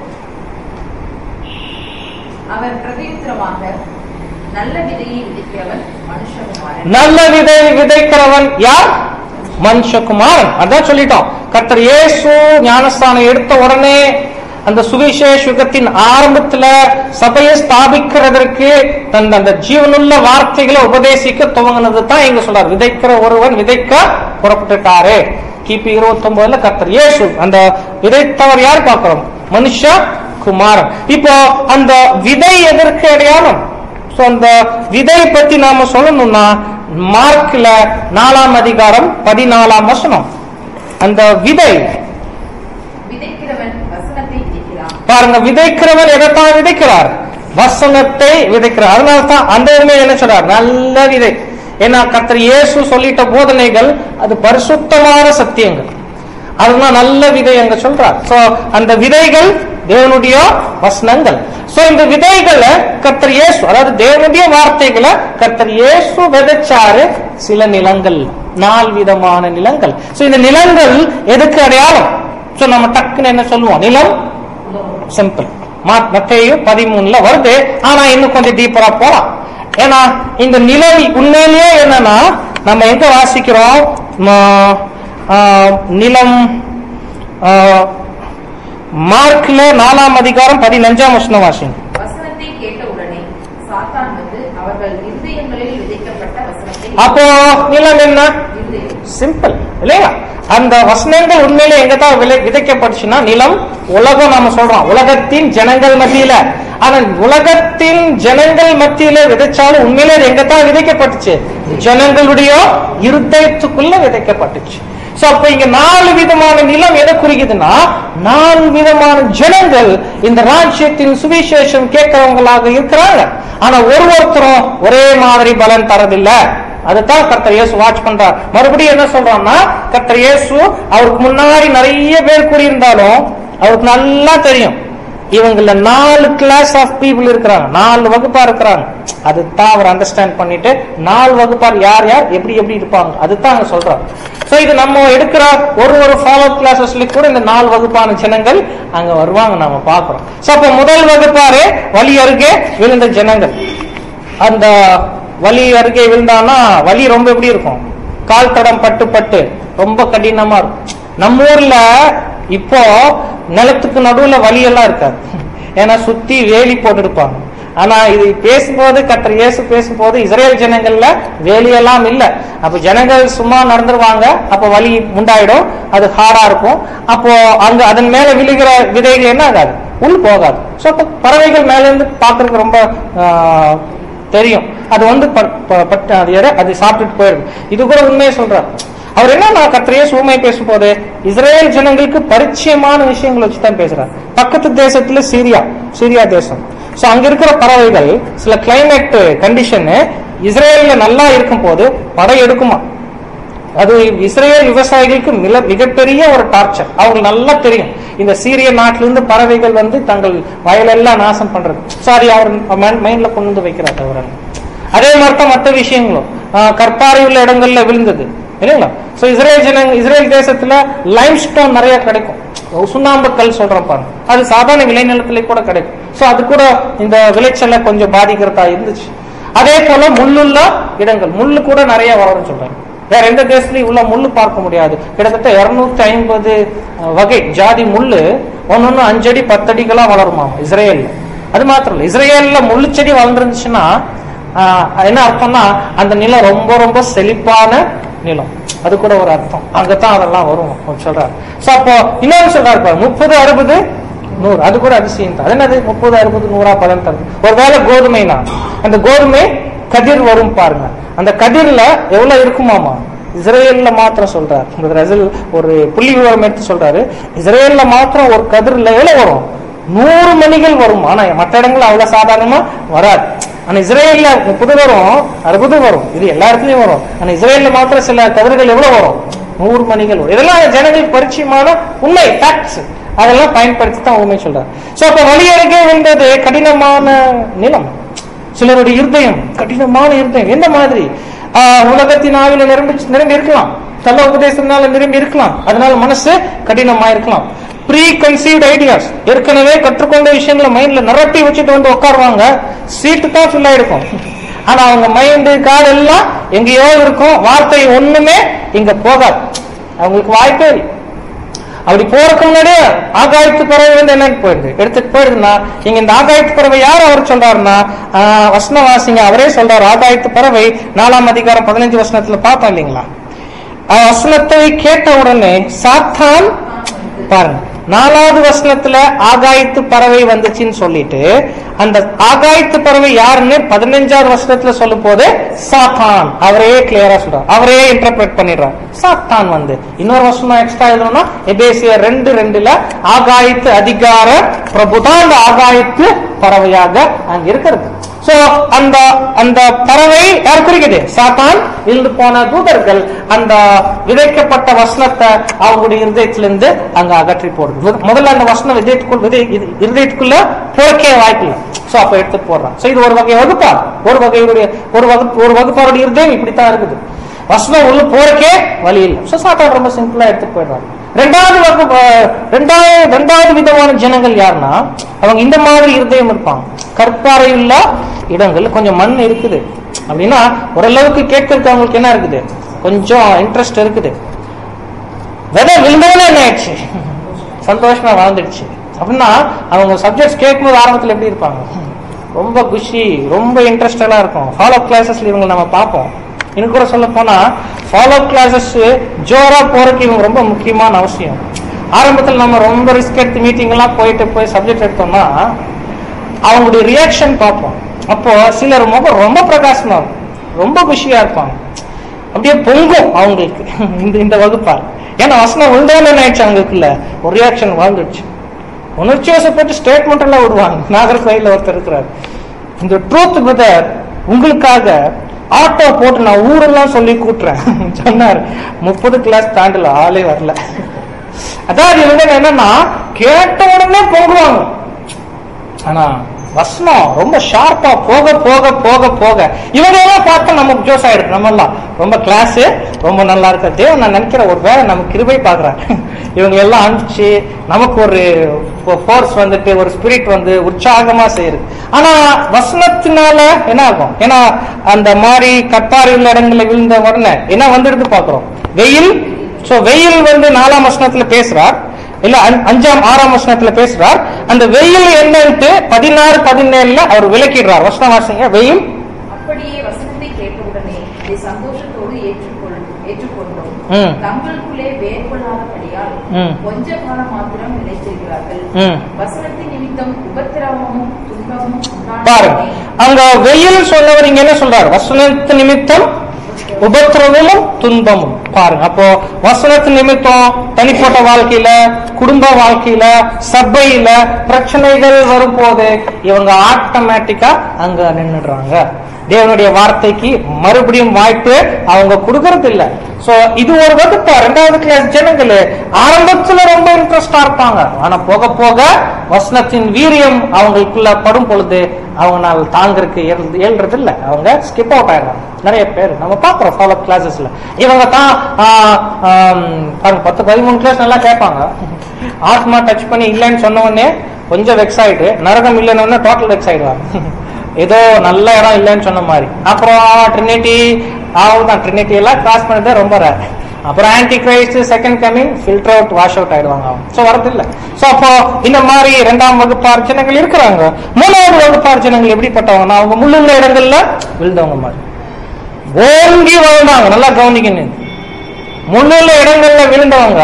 அவர் பிரதியுத்தரமாக நல்ல விதையை விதைக்கிறவன் மனுஷகுமாரன் நல்ல விதை விதைக்கிறவன் யார் மனுஷகுமாரன் அதான் சொல்லிட்டோம் கர்த்தர் இயேசு ஞானஸ்தானம் எடுத்த உடனே அந்த சுவிசேஷ யுகத்தின் ஆரம்பத்துல சபையை ஸ்தாபிக்கிறதற்கு தன் அந்த ஜீவனுள்ள வார்த்தைகளை உபதேசிக்க துவங்கினது தான் இங்க சொல்றார் விதைக்கிற ஒருவன் விதைக்க புறப்பட்டுட்டாரு கிபி இருபத்தி ஒன்பதுல கர்த்தர் இயேசு அந்த விதைத்தவர் யார் பார்க்கிறோம் மனுஷ குமாரன் இப்போ அந்த விதை எதற்கு அடையாளம் சோ அந்த விதை பத்தி நாம சொல்லணும்னா மார்க்ல நாலாம் அதிகாரம் பதினாலாம் வசனம் அந்த விதை விதைக்கிறவன் வசனத்தை விதைக்கிறான் பாருங்க விதைக்கிறவன் எதைத்தான் விதைக்கிறார் வசனத்தை விதைக்கிறார் அதனால தான் அந்த உண்மை என்ன சொல்றார் நல்ல விதை ஏன்னா கர்த்தர் இயேசு சொல்லிட்ட போதனைகள் அது பரிசுத்தமான சத்தியங்கள் அதுதான் நல்ல விதை அங்க சொல்றார் சோ அந்த விதைகள் தேவனுடைய வசனங்கள் சோ இந்த விதைகளை கர்த்தர் இயேசு அதாவது தேவனுடைய வார்த்தைகளை கர்த்தர் இயேசு விதைச்சாரு சில நிலங்கள் நால் விதமான நிலங்கள் சோ இந்த நிலங்கள் எதுக்கு அடையாளம் சோ நம்ம டக்குன்னு என்ன சொல்லுவோம் நிலம் சிம்பிள் மத்தையும் பதிமூணுல வருது ஆனா இன்னும் கொஞ்சம் டீப்பரா போலாம் ஏன்னா இந்த நிலம் உண்மையிலேயே என்னன்னா நம்ம எங்க வாசிக்கிறோம் ம- ஆ, நிலம் ஆ, மார்க்ல நாலாம் அதிகாரம் பதினஞ்சாம் வசனம் வாசிங்க வசனத்தை கேட்ட உடனே சாத்தான் வந்து அவர்கள் இருதயங்களில் விதைக்கப்பட்ட வசனத்தை அப்போ நிலம் என்ன இருதயம் சிம்பிள் இல்லையா அந்த வசனங்கள் உண்மையிலே எங்க தான் விளை விதைக்கப்பட்டுச்சுன்னா நிலம் உலகம் நாம சொல்றோம் உலகத்தின் ஜனங்கள் மத்தியில ஆனா உலகத்தின் ஜனங்கள் மத்தியில விதைச்சாலும் உண்மையிலே அது எங்க தான் விதைக்கப்பட்டுச்சு ஜனங்களுடைய இருதயத்துக்குள்ள விதைக்கப்பட்டுச்சு சோ அப்ப இங்க நாலு விதமான நிலம் எதை குறிக்குதுன்னா நாலு விதமான ஜனங்கள் இந்த ராஜ்யத்தின் சுவிசேஷம் கேட்கிறவங்களாக இருக்கிறாங்க ஆனா ஒரு ஒருத்தரும் ஒரே மாதிரி பலன் தரதில்லை அதுதான் கர்த்தர் இயேசு வாட்ச் பண்றார் மறுபடியும் என்ன சொல்றான்னா கர்த்தர் இயேசு அவருக்கு முன்னாடி நிறைய பேர் கூறியிருந்தாலும் அவருக்கு நல்லா தெரியும் இவங்கள நாலு கிளாஸ் ஆஃப் பீப்புள் இருக்கிறாங்க நாலு வகுப்பா இருக்கிறாங்க அதுதான் அவர் அண்டர்ஸ்டாண்ட் பண்ணிட்டு நாலு வகுப்பார் யார் யார் எப்படி எப்படி இருப்பாங்க அதுதான் அங்க சொல்றாரு சோ இது நம்ம எடுக்கிற ஒரு ஒரு ஃபாலோ கிளாஸஸ்ல கூட இந்த நாலு வகுப்பான ஜனங்கள் அங்க வருவாங்க நாம பாக்குறோம் சோ அப்ப முதல் வகுப்பாரு வழி அருகே விழுந்த ஜனங்கள் அந்த வலி அருகே விழுந்தான்னா வலி ரொம்ப எப்படி இருக்கும் கால் தடம் பட்டு பட்டு ரொம்ப கடினமா இருக்கும் நம்ம ஊர்ல இப்போ நிலத்துக்கு நடுவுல வலி எல்லாம் இருக்காது ஏன்னா சுத்தி வேலி போட்டுருப்பாங்க ஆனா இது பேசும்போது கத்தர் இயேசு பேசும்போது இஸ்ரேல் ஜனங்கள்ல வேலியெல்லாம் இல்ல அப்ப ஜனங்கள் சும்மா நடந்துருவாங்க அப்ப வலி உண்டாயிடும் அது ஹார்டா இருக்கும் அப்போ அங்க அதன் மேல விழுகிற விதைகள் என்ன ஆகாது உள் போகாது சோ அப்ப பறவைகள் மேல இருந்து பாக்குறதுக்கு ரொம்ப ஆஹ், தெரியும் அது வந்து ப- ப- பட்டு அது எதை- அது சாப்பிட்டுட்டு போயிடும் இது கூட உண்மையை சொல்றார் அவர் என்ன நான் கத்திரையே சூமை பேசும்போது இஸ்ரேல் ஜனங்களுக்கு பரிச்சயமான விஷயங்களை வச்சு தான் பேசுறார் பக்கத்து தேசத்துல சீரியா சீரியா தேசம் சோ அங்க இருக்கிற பறவைகள் சில கிளைமேட் கண்டிஷன் இஸ்ரேல்ல நல்லா இருக்கும் போது படை எடுக்குமா அது இஸ்ரேல் விவசாயிகளுக்கு மிக மிகப்பெரிய ஒரு டார்ச்சர் அவங்களுக்கு நல்லா தெரியும் இந்த சீரிய நாட்டிலிருந்து பறவைகள் வந்து தங்கள் வயலெல்லாம் நாசம் பண்றது சாரி அவர் மைண்ட்ல கொண்டு வந்து வைக்கிறார் அவர் அதே மாதிரி தான் மற்ற விஷயங்களும் ஆஹ் கற்பாறை உள்ள இடங்கள்ல விழுந்தது இல்லைங்களா சோ இஸ்ரேல் ஜனங்க இஸ்ரேல் தேசத்துல லைம் ஸ்டோன் நிறைய கிடைக்கும் சுண்ணாம்பு கல் சொல்றேன் பாருங்க அது சாதாரண விளைநிலத்துல கூட கிடைக்கும் சோ அது கூட இந்த விளைச்சலை கொஞ்சம் பாதிக்கிறதா இருந்துச்சு அதே போல முள்ளுள்ள இடங்கள் முள்ளு கூட நிறைய வளரும் சொல்றாங்க வேற எந்த தேசத்துலயும் இவ்வளவு முள்ளு பார்க்க முடியாது கிட்டத்தட்ட இருநூத்தி ஐம்பது வகை ஜாதி முள்ளு ஒன்னொன்னு அஞ்சடி பத்தடிக்கெல்லாம் வளருமா இஸ்ரேல்ல அது மாத்திரம் இல்ல இஸ்ரேல்ல முள்ளு செடி வளர்ந்துருந்துச்சுன்னா ஆஹ், என்ன அர்த்தம்னா அந்த நிலம் ரொம்ப ரொம்ப செழிப்பான நிலம் அது கூட ஒரு அர்த்தம் அங்கதான் அதெல்லாம் வரும் அவர் சொல்றாரு சோ அப்போ இன்னொரு சொல்றாரு பாரு முப்பது அறுபது நூறு அது கூட அதிசயம் தான் அது என்னது முப்பது அறுபது நூறா பலன் தருது ஒருவேளை கோதுமைனா அந்த கோதுமை கதிர் வரும் பாருங்க அந்த கதிர்ல எவ்வளவு இருக்குமாமா இஸ்ரேல்ல மாத்திரம் சொல்றாரு இந்த ரசில் ஒரு புள்ளி விவரம் எடுத்து சொல்றாரு இஸ்ரேல்ல மாத்திரம் ஒரு கதிர்ல எவ்வளவு வரும் நூறு மணிகள் வரும் ஆனா மற்ற இடங்கள்ல அவ்வளவு சாதாரணமா வராது ஆனா இஸ்ரேல்ல முப்பது வரும் அறுபது வரும் இது எல்லா இடத்துலயும் வரும் ஆனா இஸ்ரேல்ல மாத்திரம் சில கதிர்கள் எவ்வளவு வரும் நூறு மணிகள் வரும் இதெல்லாம் ஜனங்களுக்கு பரிச்சயமான உண்மை ஃபேக்ட்ஸ் அதெல்லாம் பயன்படுத்தி தான் உண்மை சொல்றாரு சோ அப்ப வழி அருகே வந்தது கடினமான நிலம் சிலருடைய இருதயம் கடினமான இருதயம் எந்த மாதிரி ஆஹ் உலகத்தின் ஆவில நிரம்பி நிரம்பி இருக்கலாம் கள்ள உபதேசத்தினால நிரம்பி இருக்கலாம் அதனால மனசு கடினமா இருக்கலாம் ப்ரீ கன்சீவ்ட் ஐடியாஸ் ஏற்கனவே கற்றுக்கொண்ட விஷயங்களை மைண்ட்ல நிரப்பி வச்சுட்டு வந்து உட்காருவாங்க சீட்டு தான் ஃபில் ஆயிருக்கும் ஆனா அவங்க மைண்டு கால் எல்லாம் எங்கேயோ இருக்கும் வார்த்தை ஒண்ணுமே இங்க போகாது அவங்களுக்கு வாய்ப்பே இல்லை அப்படி போறதுக்கு முன்னாடியே ஆகாயத்து பறவை வந்து என்ன போயிடுது எடுத்துட்டு போயிடுதுன்னா இங்க இந்த ஆகாயத்து பறவை யார் அவர் சொல்றாருன்னா ஆஹ், வசனவாசிங்க அவரே சொல்றாரு ஆகாயத்து பறவை நாலாம் அதிகாரம் பதினஞ்சு வசனத்துல பார்த்தோம் இல்லைங்களா ஆஹ், வசனத்தை கேட்ட உடனே சாத்தான் பாருங்க நாலாவது வசனத்துல ஆகாயத்து பறவை வந்துச்சுன்னு சொல்லிட்டு அந்த ஆகாயத்து பறவை யாருன்னு பதினஞ்சாவது வசனத்துல சொல்லும் போது சாத்தான் அவரே கிளியரா சொல்றார் அவரே இன்டர்பிரட் பண்ணிடுறார் சாத்தான் வந்து இன்னொரு வசனம் எக்ஸ்ட்ரா எழுதணும்னா எபேசியர் ரெண்டு ரெண்டுல ஆகாயத்து அதிகார பிரபுதான் அந்த ஆகாயத்து பறவையாக அங்க இருக்கிறது சோ அந்த அந்த பறவை யார் குறிக்குது சாத்தான் இருந்து போன தூதர்கள் அந்த விதைக்கப்பட்ட வசனத்தை அவங்களுடைய இருதயத்திலிருந்து அங்க அகற்றி போடுது முத- முதல்ல அந்த வசனம் விதயத்துக்குள் விதை இது- இருதயத்துக்குள்ள போக்கே வாய்ப்பில்லை சோ அப்ப எடுத்து போடுறான் சோ இது ஒரு வகை வகுப்பார் ஒரு வகையுடைய ஒரு வகுப்பு ஒரு வகுப்பாருடைய இருதயம் இப்படித்தான் இருக்குது வசனம் உள்ள போறக்கே வழி இல்லை சோ சாத்தான் ரொம்ப சிம்பிளா எடுத்து போயிடுறாங்க ரெண்டாவது வகுப்பு அஹ், ரெண்டாவது ரெண்டாவது விதமான ஜனங்கள் யாருன்னா அவங்க இந்த மாதிரி இருதயம் இருப்பாங்க கற்பாறையுள்ள இடங்கள் கொஞ்சம் மண் இருக்குது அப்படின்னா ஓரளவுக்கு கேட்கறதுக்கு அவங்களுக்கு என்ன இருக்குது கொஞ்சம் இன்ட்ரெஸ்ட் இருக்குது விதை விழுந்தவனே என்ன ஆயிடுச்சு சந்தோஷமா வாழ்ந்துடுச்சு அப்படின்னா அவங்க சப்ஜெக்ட்ஸ் கேட்கும்போது ஆரம்பத்தில் எப்படி இருப்பாங்க ரொம்ப குஷி ரொம்ப இன்ட்ரெஸ்டடா இருக்கும் ஃபாலோ கிளாஸஸ்ல இவங்க நம்ம பார்ப்போம் இன்னும் கூட சொல்ல போனா ஃபாலோ கிளாஸஸ் ஜோரா போறதுக்கு இவங்க ரொம்ப முக்கியமான அவசியம் ஆரம்பத்தில் நம்ம ரொம்ப ரிஸ்க் எடுத்து மீட்டிங் எல்லாம் போயிட்டு போய் சப்ஜெக்ட் எடுத்தோம்னா அவங்களுடைய ரியாக்ஷன் பார்ப்போம் அப்போ சிலர் முகம் ரொம்ப பிரகாசமா இருக்கும் ரொம்ப குஷியா இருப்பாங்க அப்படியே பொங்கும் அவங்களுக்கு இந்த இந்த வகுப்பால் ஏன்னா வசனம் உண்டான ஆயிடுச்சு அவங்களுக்குள்ள ஒரு ரியாக்ஷன் வாழ்ந்துடுச்சு உணர்ச்சி வசப்பட்டு ஸ்டேட்மெண்ட் எல்லாம் விடுவாங்க நாகர்கோயில ஒருத்தர் இருக்கிறார் இந்த ட்ரூத் பிரதர் உங்களுக்காக ஆட்டோ போட்டு நான் ஊரெல்லாம் சொல்லி கூட்டுறேன் சொன்னார் முப்பது கிளாஸ் தாண்டல ஆளே வரல அதாவது இவங்க என்னன்னா கேட்ட உடனே பொங்குவாங்க ஆனா வசனம் ரொம்ப ஷார்ப்பா போக போக போக போக இவங்க எல்லாம் பார்த்தா நமக்கு ஜோஸ் ஆயிடும் நம்ம எல்லாம் ரொம்ப கிளாஸ் ரொம்ப நல்லா இருக்கு தேவன் நான் நினைக்கிற ஒரு வேலை நமக்கு கிருபை பாக்குறேன் இவங்க எல்லாம் அனுப்பிச்சு நமக்கு ஒரு ஃபோர்ஸ் வந்துட்டு ஒரு ஸ்பிரிட் வந்து உற்சாகமா செய்யுது ஆனா வசனத்தினால என்ன ஆகும் ஏன்னா அந்த மாதிரி கட்டாரி உள்ள இடங்கள்ல விழுந்த உடனே என்ன வந்துடுது பாக்குறோம் வெயில் சோ வெயில் வந்து நாலாம் வசனத்துல பேசுறார் இல்ல அஞ்- அஞ்சாம் ஆறாம் வசனத்துல பேசுறார் அந்த வெயில் என்னன்ட்டு பதினாறு பதினேழுல அவர் விளக்கிடுறார் வசனம் வாசிங்க வெயில் அப்படியே வசனத்தை கேட்டவுடனே இதை சந்தோஷத்தோடு ஏற்றுக்கொள் ஏற்றுக்கொண்டோம் ம். தங்களுக்குள்ளே வேர் கொள்ளாதபடியால் ம். கொஞ்ச காலம் மாத்திரம் நிலைத்திருக்கிறார்கள் ம். வசனத்தின் நிமித்தம் உபத்திரவமும் துன்பமும் பாருங்க உண்டானதே. அங்க வெயில் சொன்னவர் இங்க என்ன சொல்றாரு வசனத்து நிமித்தம் உபத்திரவமும் துன்பமும் பாருங்க அப்போ வசனத்து நிமித்தம் தனிப்பட்ட வாழ்க்கையில குடும்ப வாழ்க்கையில சபையில பிரச்சனைகள் வரும்போது இவங்க ஆட்டோமேட்டிக்கா அங்க நின்னுடுறாங்க தேவனுடைய வார்த்தைக்கு மறுபடியும் வாய்ப்பு அவங்க கொடுக்கறது இல்ல சோ இது ஒரு வகுப்பா ரெண்டாவது கிளாஸ் ஜனங்கள் ஆரம்பத்துல ரொம்ப இன்ட்ரெஸ்டா இருப்பாங்க ஆனா போக போக வசனத்தின் வீரியம் அவங்களுக்குள்ள படும் பொழுது அவங்களால தாங்கறதுக்கு இயல்- இயல்றது இல்ல அவங்க ஸ்கிப் அவுட் ஆயிடுறாங்க நிறைய பேர் நம்ம பாக்குறோம் ஃபாலோ கிளாஸஸ்ல இவங்க தான் ஆ, ஆம், பாருங்க பத்து பதிமூணு கிளாஸ் நல்லா கேட்பாங்க ஆத்மா டச் பண்ணி இல்லைன்னு சொன்ன உடனே கொஞ்சம் வெக்ஸ் ஆயிட்டு நரகம் இல்லைன்னு உடனே டோட்டல் வெக்ஸ் ஆயிடுவாங்க ஏதோ நல்ல இடம் இல்லைன்னு சொன்ன மாதிரி அப்புறம் ட்ரினிட்டி அவ்வளவுதான் ட்ரினிட்டி எல்லாம் கிராஸ் பண்ணதே ரொம்ப ரேர் அப்புறம் antichrist second coming filter out wash out ஆயிடுவாங்க அவங்க ஸோ வரதில்ல ஸோ அப்போ இந்த மாதிரி இரண்டாம் வகுப்பார் ஜனங்கள் இருக்கிறாங்க மூணாவது வகுப்பார் ஜனங்கள் எப்படிப்பட்டவங்கன்னா அவங்க முள்ளுள்ள இடங்கள்ல விழுந்தவங்க மாதிரி ஓங்கி வாழ்ந்தாங்க நல்லா கவனிக்கணும் முள்ளுள்ள இடங்கள்ல விழுந்தவங்க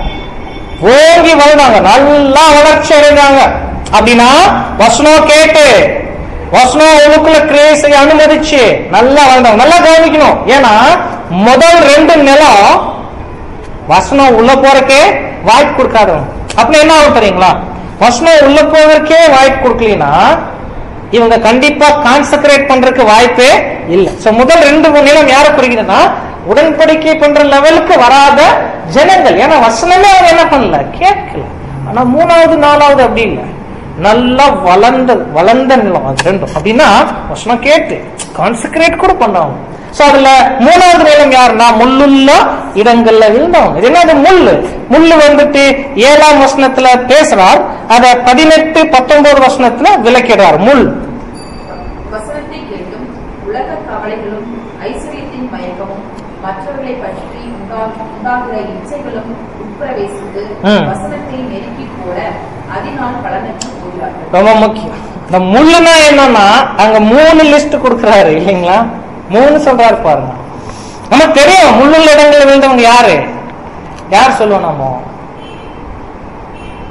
ஓங்கி வாழ்ந்தாங்க நல்லா வளர்ச்சி அடைந்தாங்க அப்படின்னா வசனம் கேட்டு வசனம் உங்களுக்குள்ள கிரேஸை அனுமதிச்சு நல்லா வாழ்ந்தாங்க நல்லா கவனிக்கணும் ஏன்னா முதல் ரெண்டு நிலம் வசனம் உள்ள போறக்கே வாய்ப்பு கொடுக்காதவங்க அப்படி என்ன ஆகும் தெரியுங்களா வசனம் உள்ள போவதற்கே வாய்ப்பு கொடுக்கலனா இவங்க கண்டிப்பா கான்சென்ட்ரேட் பண்றதுக்கு வாய்ப்பே இல்ல சோ முதல் ரெண்டு நிலம் யாரை குறிக்குதுன்னா உடன்படிக்கை பண்ற லெவலுக்கு வராத ஜனங்கள் ஏன்னா வசனமே அவங்க என்ன பண்ணல கேட்கல ஆனா மூணாவது நாலாவது அப்படி இல்லை நல்லா வளர்ந்த வளர்ந்த நிலம் அது ரெண்டும் அப்படின்னா வசனம் கேட்டு கான்சென்ட்ரேட் கூட பண்ணாங்க சோ அதுல மூணாவது நிலம் யாருன்னா முள்ளுள்ள இடங்கள்ல விழுந்தவங்க இது என்னது முள்ளு முள்ளு வந்துட்டு ஏழாம் வசனத்துல பேசுறார் அத பதினெட்டு பத்தொன்பது வசனத்துல விளக்கிடுறார் முள் வசனத்தை கேட்டும் உலக கவலைகளும் ஐஸ்வர்யத்தின் மயக்கமும் மற்றவர்களை பற்றி உண்டா- உண்டாகிற இச்சைகளும் உட்பிரவேசித்து ம். வசனத்தை நெருக்கி போட அதனால் பலனற்று போகிறார்கள் ரொம்ப முக்கியம் இந்த முள்ளுனா என்னன்னா அங்க மூணு லிஸ்ட் கொடுக்கறாரு இல்லைங்களா மூணு சொல்றாரு பாருங்க நமக்கு தெரியும் முள்ளுள்ள இடங்கள்ல விழுந்தவங்க யாரு யார் சொல்லுவோம் நம்ம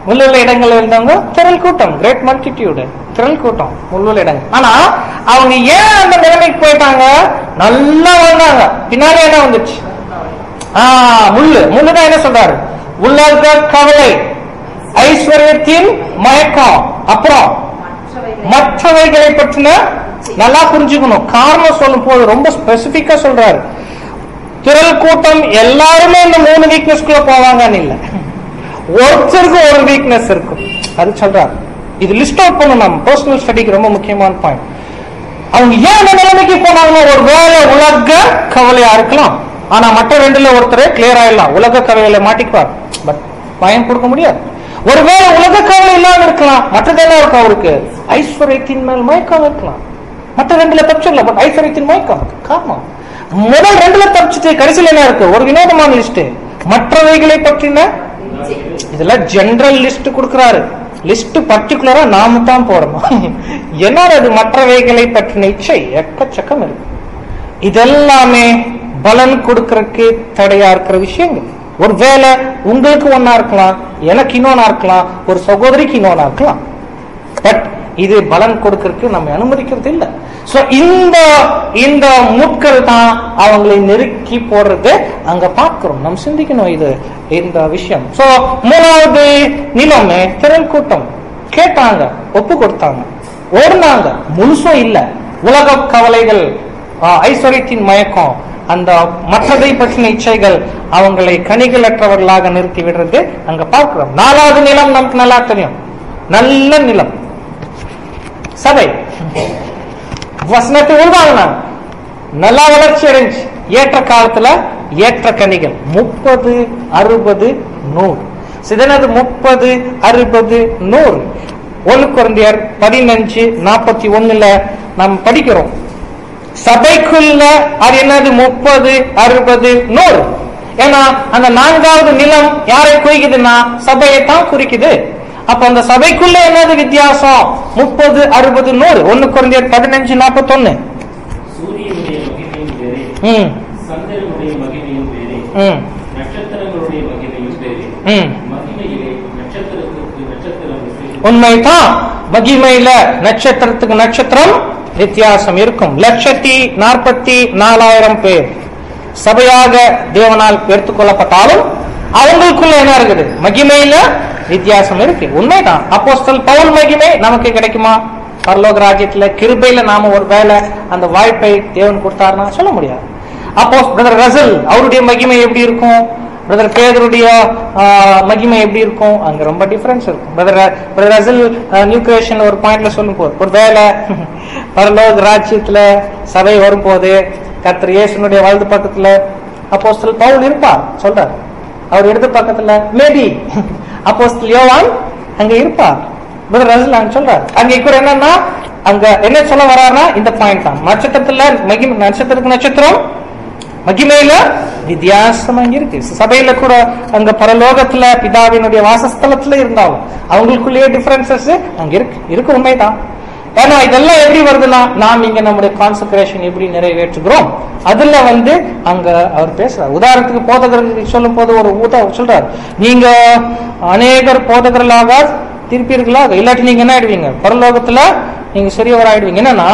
முள்ளுள்ள இடங்கள்ல இருந்தவங்க திரள் கூட்டம் கிரேட் மல்டிடியூடு திரள் கூட்டம் முள்ளுள்ள இடங்கள் ஆனா அவங்க ஏன் அந்த நிலைமைக்கு போயிட்டாங்க நல்லா வந்தாங்க பின்னாடி என்ன வந்துச்சு ஆ முள்ளு முள்ளுதான் என்ன சொல்றாரு உலக கவலை ஐஸ்வர்யத்தின் மயக்கம் அப்புறம் மற்றவைகளை மற்றவைகளை பற்றின நல்லா புரிஞ்சுக்கணும் காரணம் சொல்லும் போது ரொம்ப ஸ்பெசிபிக்கா சொல்றாரு திரள் கூட்டம் எல்லாருமே இந்த மூணு வீக்னஸ்க்குள்ள போவாங்கன்னு இல்ல ஒருத்தருக்கு ஒரு வீக்னஸ் இருக்கும் அது சொல்றாரு இது லிஸ்ட் அவுட் பண்ணணும் நம்ம பர்சனல் ஸ்டடிக்கு ரொம்ப முக்கியமான பாயிண்ட் அவங்க ஏன் அந்த நிலைமைக்கு போனாங்கன்னா ஒரு வேலை உலக கவலையா இருக்கலாம் ஆனா மற்ற ரெண்டுல ஒருத்தர் கிளியர் ஆயிடலாம் உலக கவலையில மாட்டிக்குவார் பட் பயம் கொடுக்க முடியாது ஒருவேளை உலக கவலை இல்லாம இருக்கலாம் மற்றது என்ன இருக்கும் அவருக்கு ஐஸ்வர்யத்தின் மேல் மயக்கம் இருக்கலாம் மற்ற ரெண்டுல தப்பிச்சிடல பட் ஐஸ்வர்யத்தின் மயக்கம் காரணம் முதல் ரெண்டுல தப்பிச்சுட்டு கடைசியில என்ன இருக்கு ஒரு வினோதமான லிஸ்ட் மற்றவைகளை பற்றின இச்சை. இதுல ஜெனரல் லிஸ்ட் கொடுக்கறாரு லிஸ்ட் பர்டிகுலரா நாம தான் போடணும் என்ன அது மற்றவைகளை பற்றின இச்சை எக்கச்சக்கம் இருக்கு இதெல்லாமே பலன் கொடுக்கறதுக்கு தடையா இருக்கிற விஷயங்கள் ஒருவேளை உங்களுக்கு ஒன்னா இருக்கலாம் எனக்கு இன்னொன்னா இருக்கலாம் ஒரு சகோதரிக்கு இன்னொன்னா இருக்கலாம் பட் இது பலன் கொடுக்கறதுக்கு நம்ம அனுமதிக்கிறது இல்ல சோ இந்த இந்த முட்கள் தான் அவங்களை நெருக்கி போடுறது அங்க பார்க்கிறோம் நம்ம சிந்திக்கணும் இது இந்த விஷயம் சோ மூணாவது நிலைமை திரள் கூட்டம் கேட்டாங்க ஒப்பு கொடுத்தாங்க ஓடுனாங்க முழுசும் இல்ல உலக கவலைகள் ஆ, ஐஸ்வர்யத்தின் மயக்கம் அந்த மற்றதை பற்றின இச்சைகள் அவங்களை கனிகளற்றவர்களாக நிறுத்தி விடுறது அங்க பார்க்கிறோம் நாலாவது நிலம் நமக்கு நல்லா தெரியும் நல்ல நிலம் சபை வசனத்தை உருவாங்கினாங்க நல்லா வளர்ச்சி அடைஞ்சு ஏற்ற காலத்துல ஏற்ற கனிகள் முப்பது அறுபது நூறு சிதனது முப்பது அறுபது நூறு ஒன்று குழந்தையர் பதினஞ்சு நாற்பத்தி ஒண்ணுல நாம் படிக்கிறோம் சபைக்குள்ள அது என்னது முப்பது அறுபது நூறு ஏன்னா அந்த நான்காவது நிலம் யாரை குறிக்குதுன்னா சபையை தான் குறிக்குது அப்ப அந்த சபைக்குள்ள என்னது வித்தியாசம் முப்பது அறுபது நூறு ஒன்னு குறைஞ்சர் பதினஞ்சு நாற்பத்தொன்னு சூரியனுடைய மகிமையும் வேறே ம் சந்திரனுடைய மகிமையும் வேறே ம் நட்சத்திரங்களுடைய மகிமையும் வேறே ம் மகிமையிலே நட்சத்திரத்திற்கு நட்சத்திரம் விசேஷம் உண்மைதான் மகிமையில நட்சத்திரத்துக்கு நட்சத்திரம் வித்தியாசம் இருக்கும் லட்சத்தி நாற்பத்தி நாலாயிரம் பேர் சபையாக தேவனால் எடுத்துக்கொள்ளப்பட்டாலும் அவங்களுக்குள்ள என்ன இருக்குது மகிமையில வித்தியாசம் இருக்கு உண்மைதான் அப்போஸ்தல் பவுல் மகிமை நமக்கு கிடைக்குமா பரலோக ராஜ்யத்துல கிருபையில நாம ஒரு வேலை அந்த வாய்ப்பை தேவன் கொடுத்தாருன்னா சொல்ல முடியாது அப்போ பிரதர் ரசல் அவருடைய மகிமை எப்படி இருக்கும் பிரதர் பேதருடைய மகிமை எப்படி இருக்கும் அங்க ரொம்ப டிஃபரன்ஸ் இருக்கும் பிரதர் பிரதர் ரசல் நியூ கிரியேஷன்ல ஒரு பாயிண்ட்ல சொல்லும் போது ஒரு வேலை பரலோக ராஜ்யத்துல சபை வரும்போது கர்த்தர் இயேசுனுடைய வலது பக்கத்துல அப்போஸ்தல் பவுல் இருப்பார் சொல்றார் அவர் இடது பக்கத்துல மேபி அப்போஸ்தல் யோவான் அங்க இருப்பார் பிரதர் ரசல் அங்க சொல்றார் அங்க கூட என்னன்னா அங்க என்ன சொல்ல வர்றாருன்னா இந்த பாயிண்ட் தான் நட்சத்திரத்துல மகிமை நட்சத்திரத்துக்கு நட்சத்திரம் மகிமையில வித்தியாசம் அங்க இருக்கு சபையில கூட அங்க பரலோகத்துல பிதாவினுடைய வாசஸ்தலத்துல இருந்தாலும் அவங்களுக்குள்ளேயே டிஃபரன்சஸ் அங்க இருக்கு இருக்கு உண்மைதான் ஏன்னா இதெல்லாம் எப்படி வருதுன்னா நாம் இங்க நம்முடைய கான்சன்ட்ரேஷன் எப்படி நிறைவேற்றுகிறோம் அதுல வந்து அங்க அவர் பேசுறார் உதாரணத்துக்கு போதகர்கள் சொல்லும் போது ஒரு ஊதா சொல்றார் நீங்க அநேகர் போதகர்களாக திருப்பீர்களாக இல்லாட்டி நீங்க என்ன ஆயிடுவீங்க பரலோகத்துல நீங்க சரியவர் ஆயிடுவீங்க என்னன்னா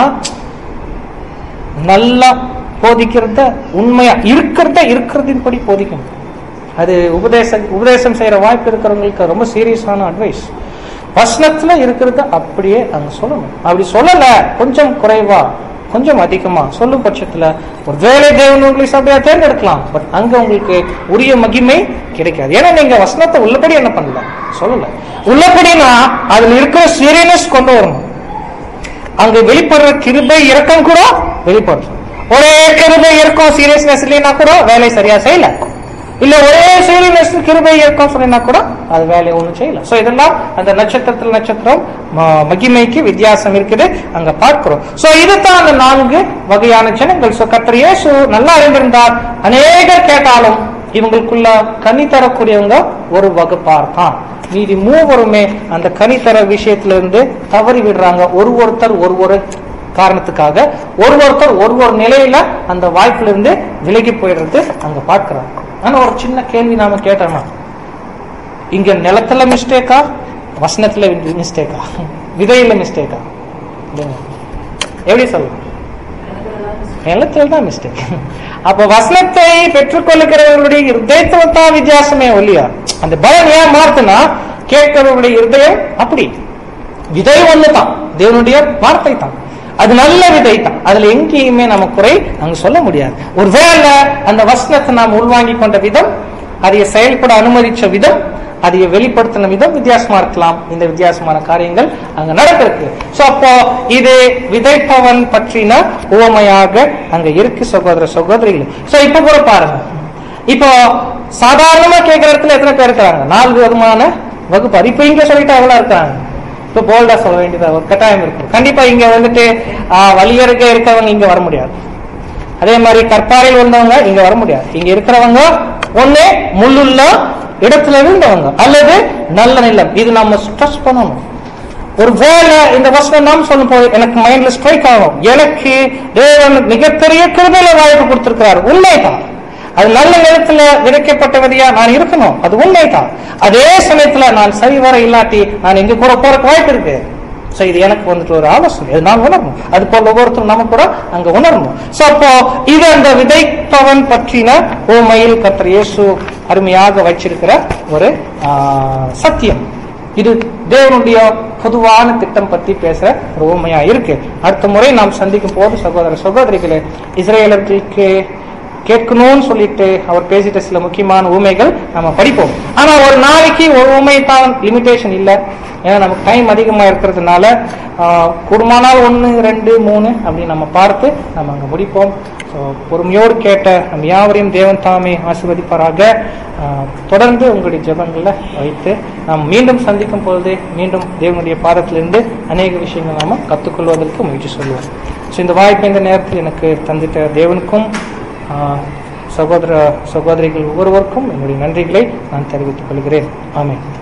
நல்லா போதிக்கிறத உண்மையா இருக்கிறத இருக்கிறதின்படி போதிக்கணும் அது உபதேச உபதேசம் செய்யற வாய்ப்பு இருக்கிறவங்களுக்கு ரொம்ப சீரியஸான அட்வைஸ் வசனத்துல இருக்கிறத அப்படியே அங்க சொல்லணும் அப்படி சொல்லல கொஞ்சம் குறைவா கொஞ்சம் அதிகமா சொல்லும் பட்சத்துல ஒரு வேலை தேவன் உங்களை சபையா தேர்ந்தெடுக்கலாம் பட் அங்க உங்களுக்கு உரிய மகிமை கிடைக்காது ஏன்னா நீங்க வசனத்தை உள்ளபடி என்ன பண்ணல சொல்லல உள்ளபடினா அதுல இருக்கிற சீரியஸ்னஸ் கொண்டு வரணும் அங்க வெளிப்படுற கிருபை இறக்கம் கூட வெளிப்படுறது ஒரே கிருபை இறக்கம் சீரியஸ்னஸ் இல்லைன்னா கூட வேலை சரியா செய்யல இல்ல ஒரே சீரியஸ்னஸ் கிருபை இறக்கம் சொன்னா கூட அது வேலையை ஒண்ணும் செய்யல சோ இதெல்லாம் அந்த நட்சத்திரத்தில் நட்சத்திரம் ம- மகிமைக்கு வித்தியாசம் இருக்குது அங்க பார்க்கிறோம் சோ இதுதான் அந்த நான்கு வகையான ஜனங்கள் சோ கர்த்தர் இயேசு நல்லா இருந்திருந்தார் அநேகர் கேட்டாலும் இவங்களுக்குள்ள கனி தரக்கூடியவங்க ஒரு வகுப்பார் தான் மீதி மூவருமே அந்த கனித்தர விஷயத்துல இருந்து தவறி விடுறாங்க ஒரு ஒருத்தர் ஒரு ஒரு காரணத்துக்காக ஒரு ஒருத்தர் ஒரு ஒரு நிலையில அந்த வாய்ப்புல இருந்து விலகி போயிடுறது அங்க பார்க்கிறாங்க ஆனா ஒரு சின்ன கேள்வி நாம கேட்டோமா இங்க நிலத்துல மிஸ்டேக்கா வசனத்துல மிஸ்டேக்கா விதையில மிஸ்டேக்கா எப்படி சொல்லலாம் நிலத்தில் தான் மிஸ்டேக் அப்ப வசனத்தை பெற்றுக்கொள்ளுகிறவர்களுடைய இருதயத்துல தான் வித்தியாசமே ஒல்லியா அந்த பலன் ஏன் மாறுதுன்னா கேட்கிறவருடைய இருதயம் அப்படி விதை ஒண்ணுதான் தேவனுடைய வார்த்தை தான் அது நல்ல விதை தான் அதுல எங்கேயுமே நம்ம குறை அங்க சொல்ல முடியாது ஒருவேளை அந்த வசனத்தை நாம் உள்வாங்கி கொண்ட விதம் அதை செயல்பட அனுமதிச்ச விதம் அதை வெளிப்படுத்தின விதம் வித்தியாசமா இருக்கலாம் இந்த வித்தியாசமான காரியங்கள் அங்க நடந்திருக்கு சோ அப்போ இது விதைப்பவன் பற்றின உவமையாக அங்க இருக்கு சகோதர சகோதரிகள் சோ இப்ப கூட பாருங்க இப்போ சாதாரணமா கேட்கிற இடத்துல எத்தனை பேர் இருக்கிறாங்க நாலு விதமான வகுப்பார் இப்ப இங்க சொல்லிட்டு எவ்வளவு இருக்காங்க இப்ப போல்டா சொல்ல வேண்டியதா ஒரு கட்டாயம் இருக்கும் கண்டிப்பா இங்க வந்துட்டு ஆஹ், வழியருகே இருக்கவங்க இங்க வர முடியாது அதே மாதிரி கற்பாறையில் வந்தவங்க இங்க வர முடியாது இங்க இருக்கிறவங்க ஒண்ணு முள்ளுள்ள இடத்துல இருந்தவங்க அல்லது நல்ல நிலம் இது நம்ம ஸ்ட்ரெஸ் பண்ணணும் ஒரு வேலை இந்த வசனம் நாம் சொல்லும் போது எனக்கு மைண்ட்ல ஸ்ட்ரைக் ஆகும் எனக்கு தேவன் மிகப்பெரிய கிருபையில வாய்ப்பு கொடுத்திருக்கிறார் உண்மைதான் அது நல்ல நிலத்துல விதைக்கப்பட்ட விதையா நான் இருக்கணும் அது உண்மைதான் அதே சமயத்துல நான் சரிவர இல்லாட்டி நான் எங்க கூட போறதுக்கு வாய்ப்பு இருக்கு சோ இது எனக்கு வந்துட்டு ஒரு ஆலோசனை இது நான் உணரணும் அது போல ஒவ்வொருத்தரும் நம்ம கூட அங்க உணரணும் சோ அப்போ இது அந்த விதைப்பவன் பற்றின ஓமையில் கர்த்தர் இயேசு அருமையாக வச்சிருக்கிற ஒரு ஆஹ், சத்தியம் இது தேவனுடைய பொதுவான திட்டம் பத்தி பேசுற ஒரு உண்மையா இருக்கு அடுத்த முறை நாம் சந்திக்கும் போது சகோதர சகோதரிகளே இஸ்ரேலர்களுக்கு கேட்கணும்னு சொல்லிட்டு அவர் பேசிட்ட சில முக்கியமான ஊமைகள் நம்ம படிப்போம் ஆனா ஒரு நாளைக்கு ஒரு ஊமை தான் லிமிடேஷன் இல்ல ஏன்னா நமக்கு டைம் அதிகமா இருக்கிறதுனால ஆஹ், கூடுமானால் ஒன்னு ரெண்டு மூணு அப்படி நம்ம பார்த்து நம்ம அங்க முடிப்போம் So, பொறுமையோடு கேட்ட நம் யாவரையும் தேவன் தாமே ஆசீர்வதிப்பாராக ஆஹ், தொடர்ந்து உங்களுடைய ஜெபங்களை வைத்து நாம் மீண்டும் சந்திக்கும் பொழுது மீண்டும் தேவனுடைய பாதத்திலிருந்து அநேக விஷயங்கள் நாம கற்றுக்கொள்வதற்கு முயற்சி சொல்லுவோம் ஸோ இந்த வாய்ப்பு இந்த நேரத்தில் எனக்கு தந்திட்ட தேவனுக்கும் ஆஹ், சகோதர சகோதரிகள் ஒவ்வொருவருக்கும் என்னுடைய நன்றிகளை நான் தெரிவித்துக் கொள்கிறேன் ஆமென்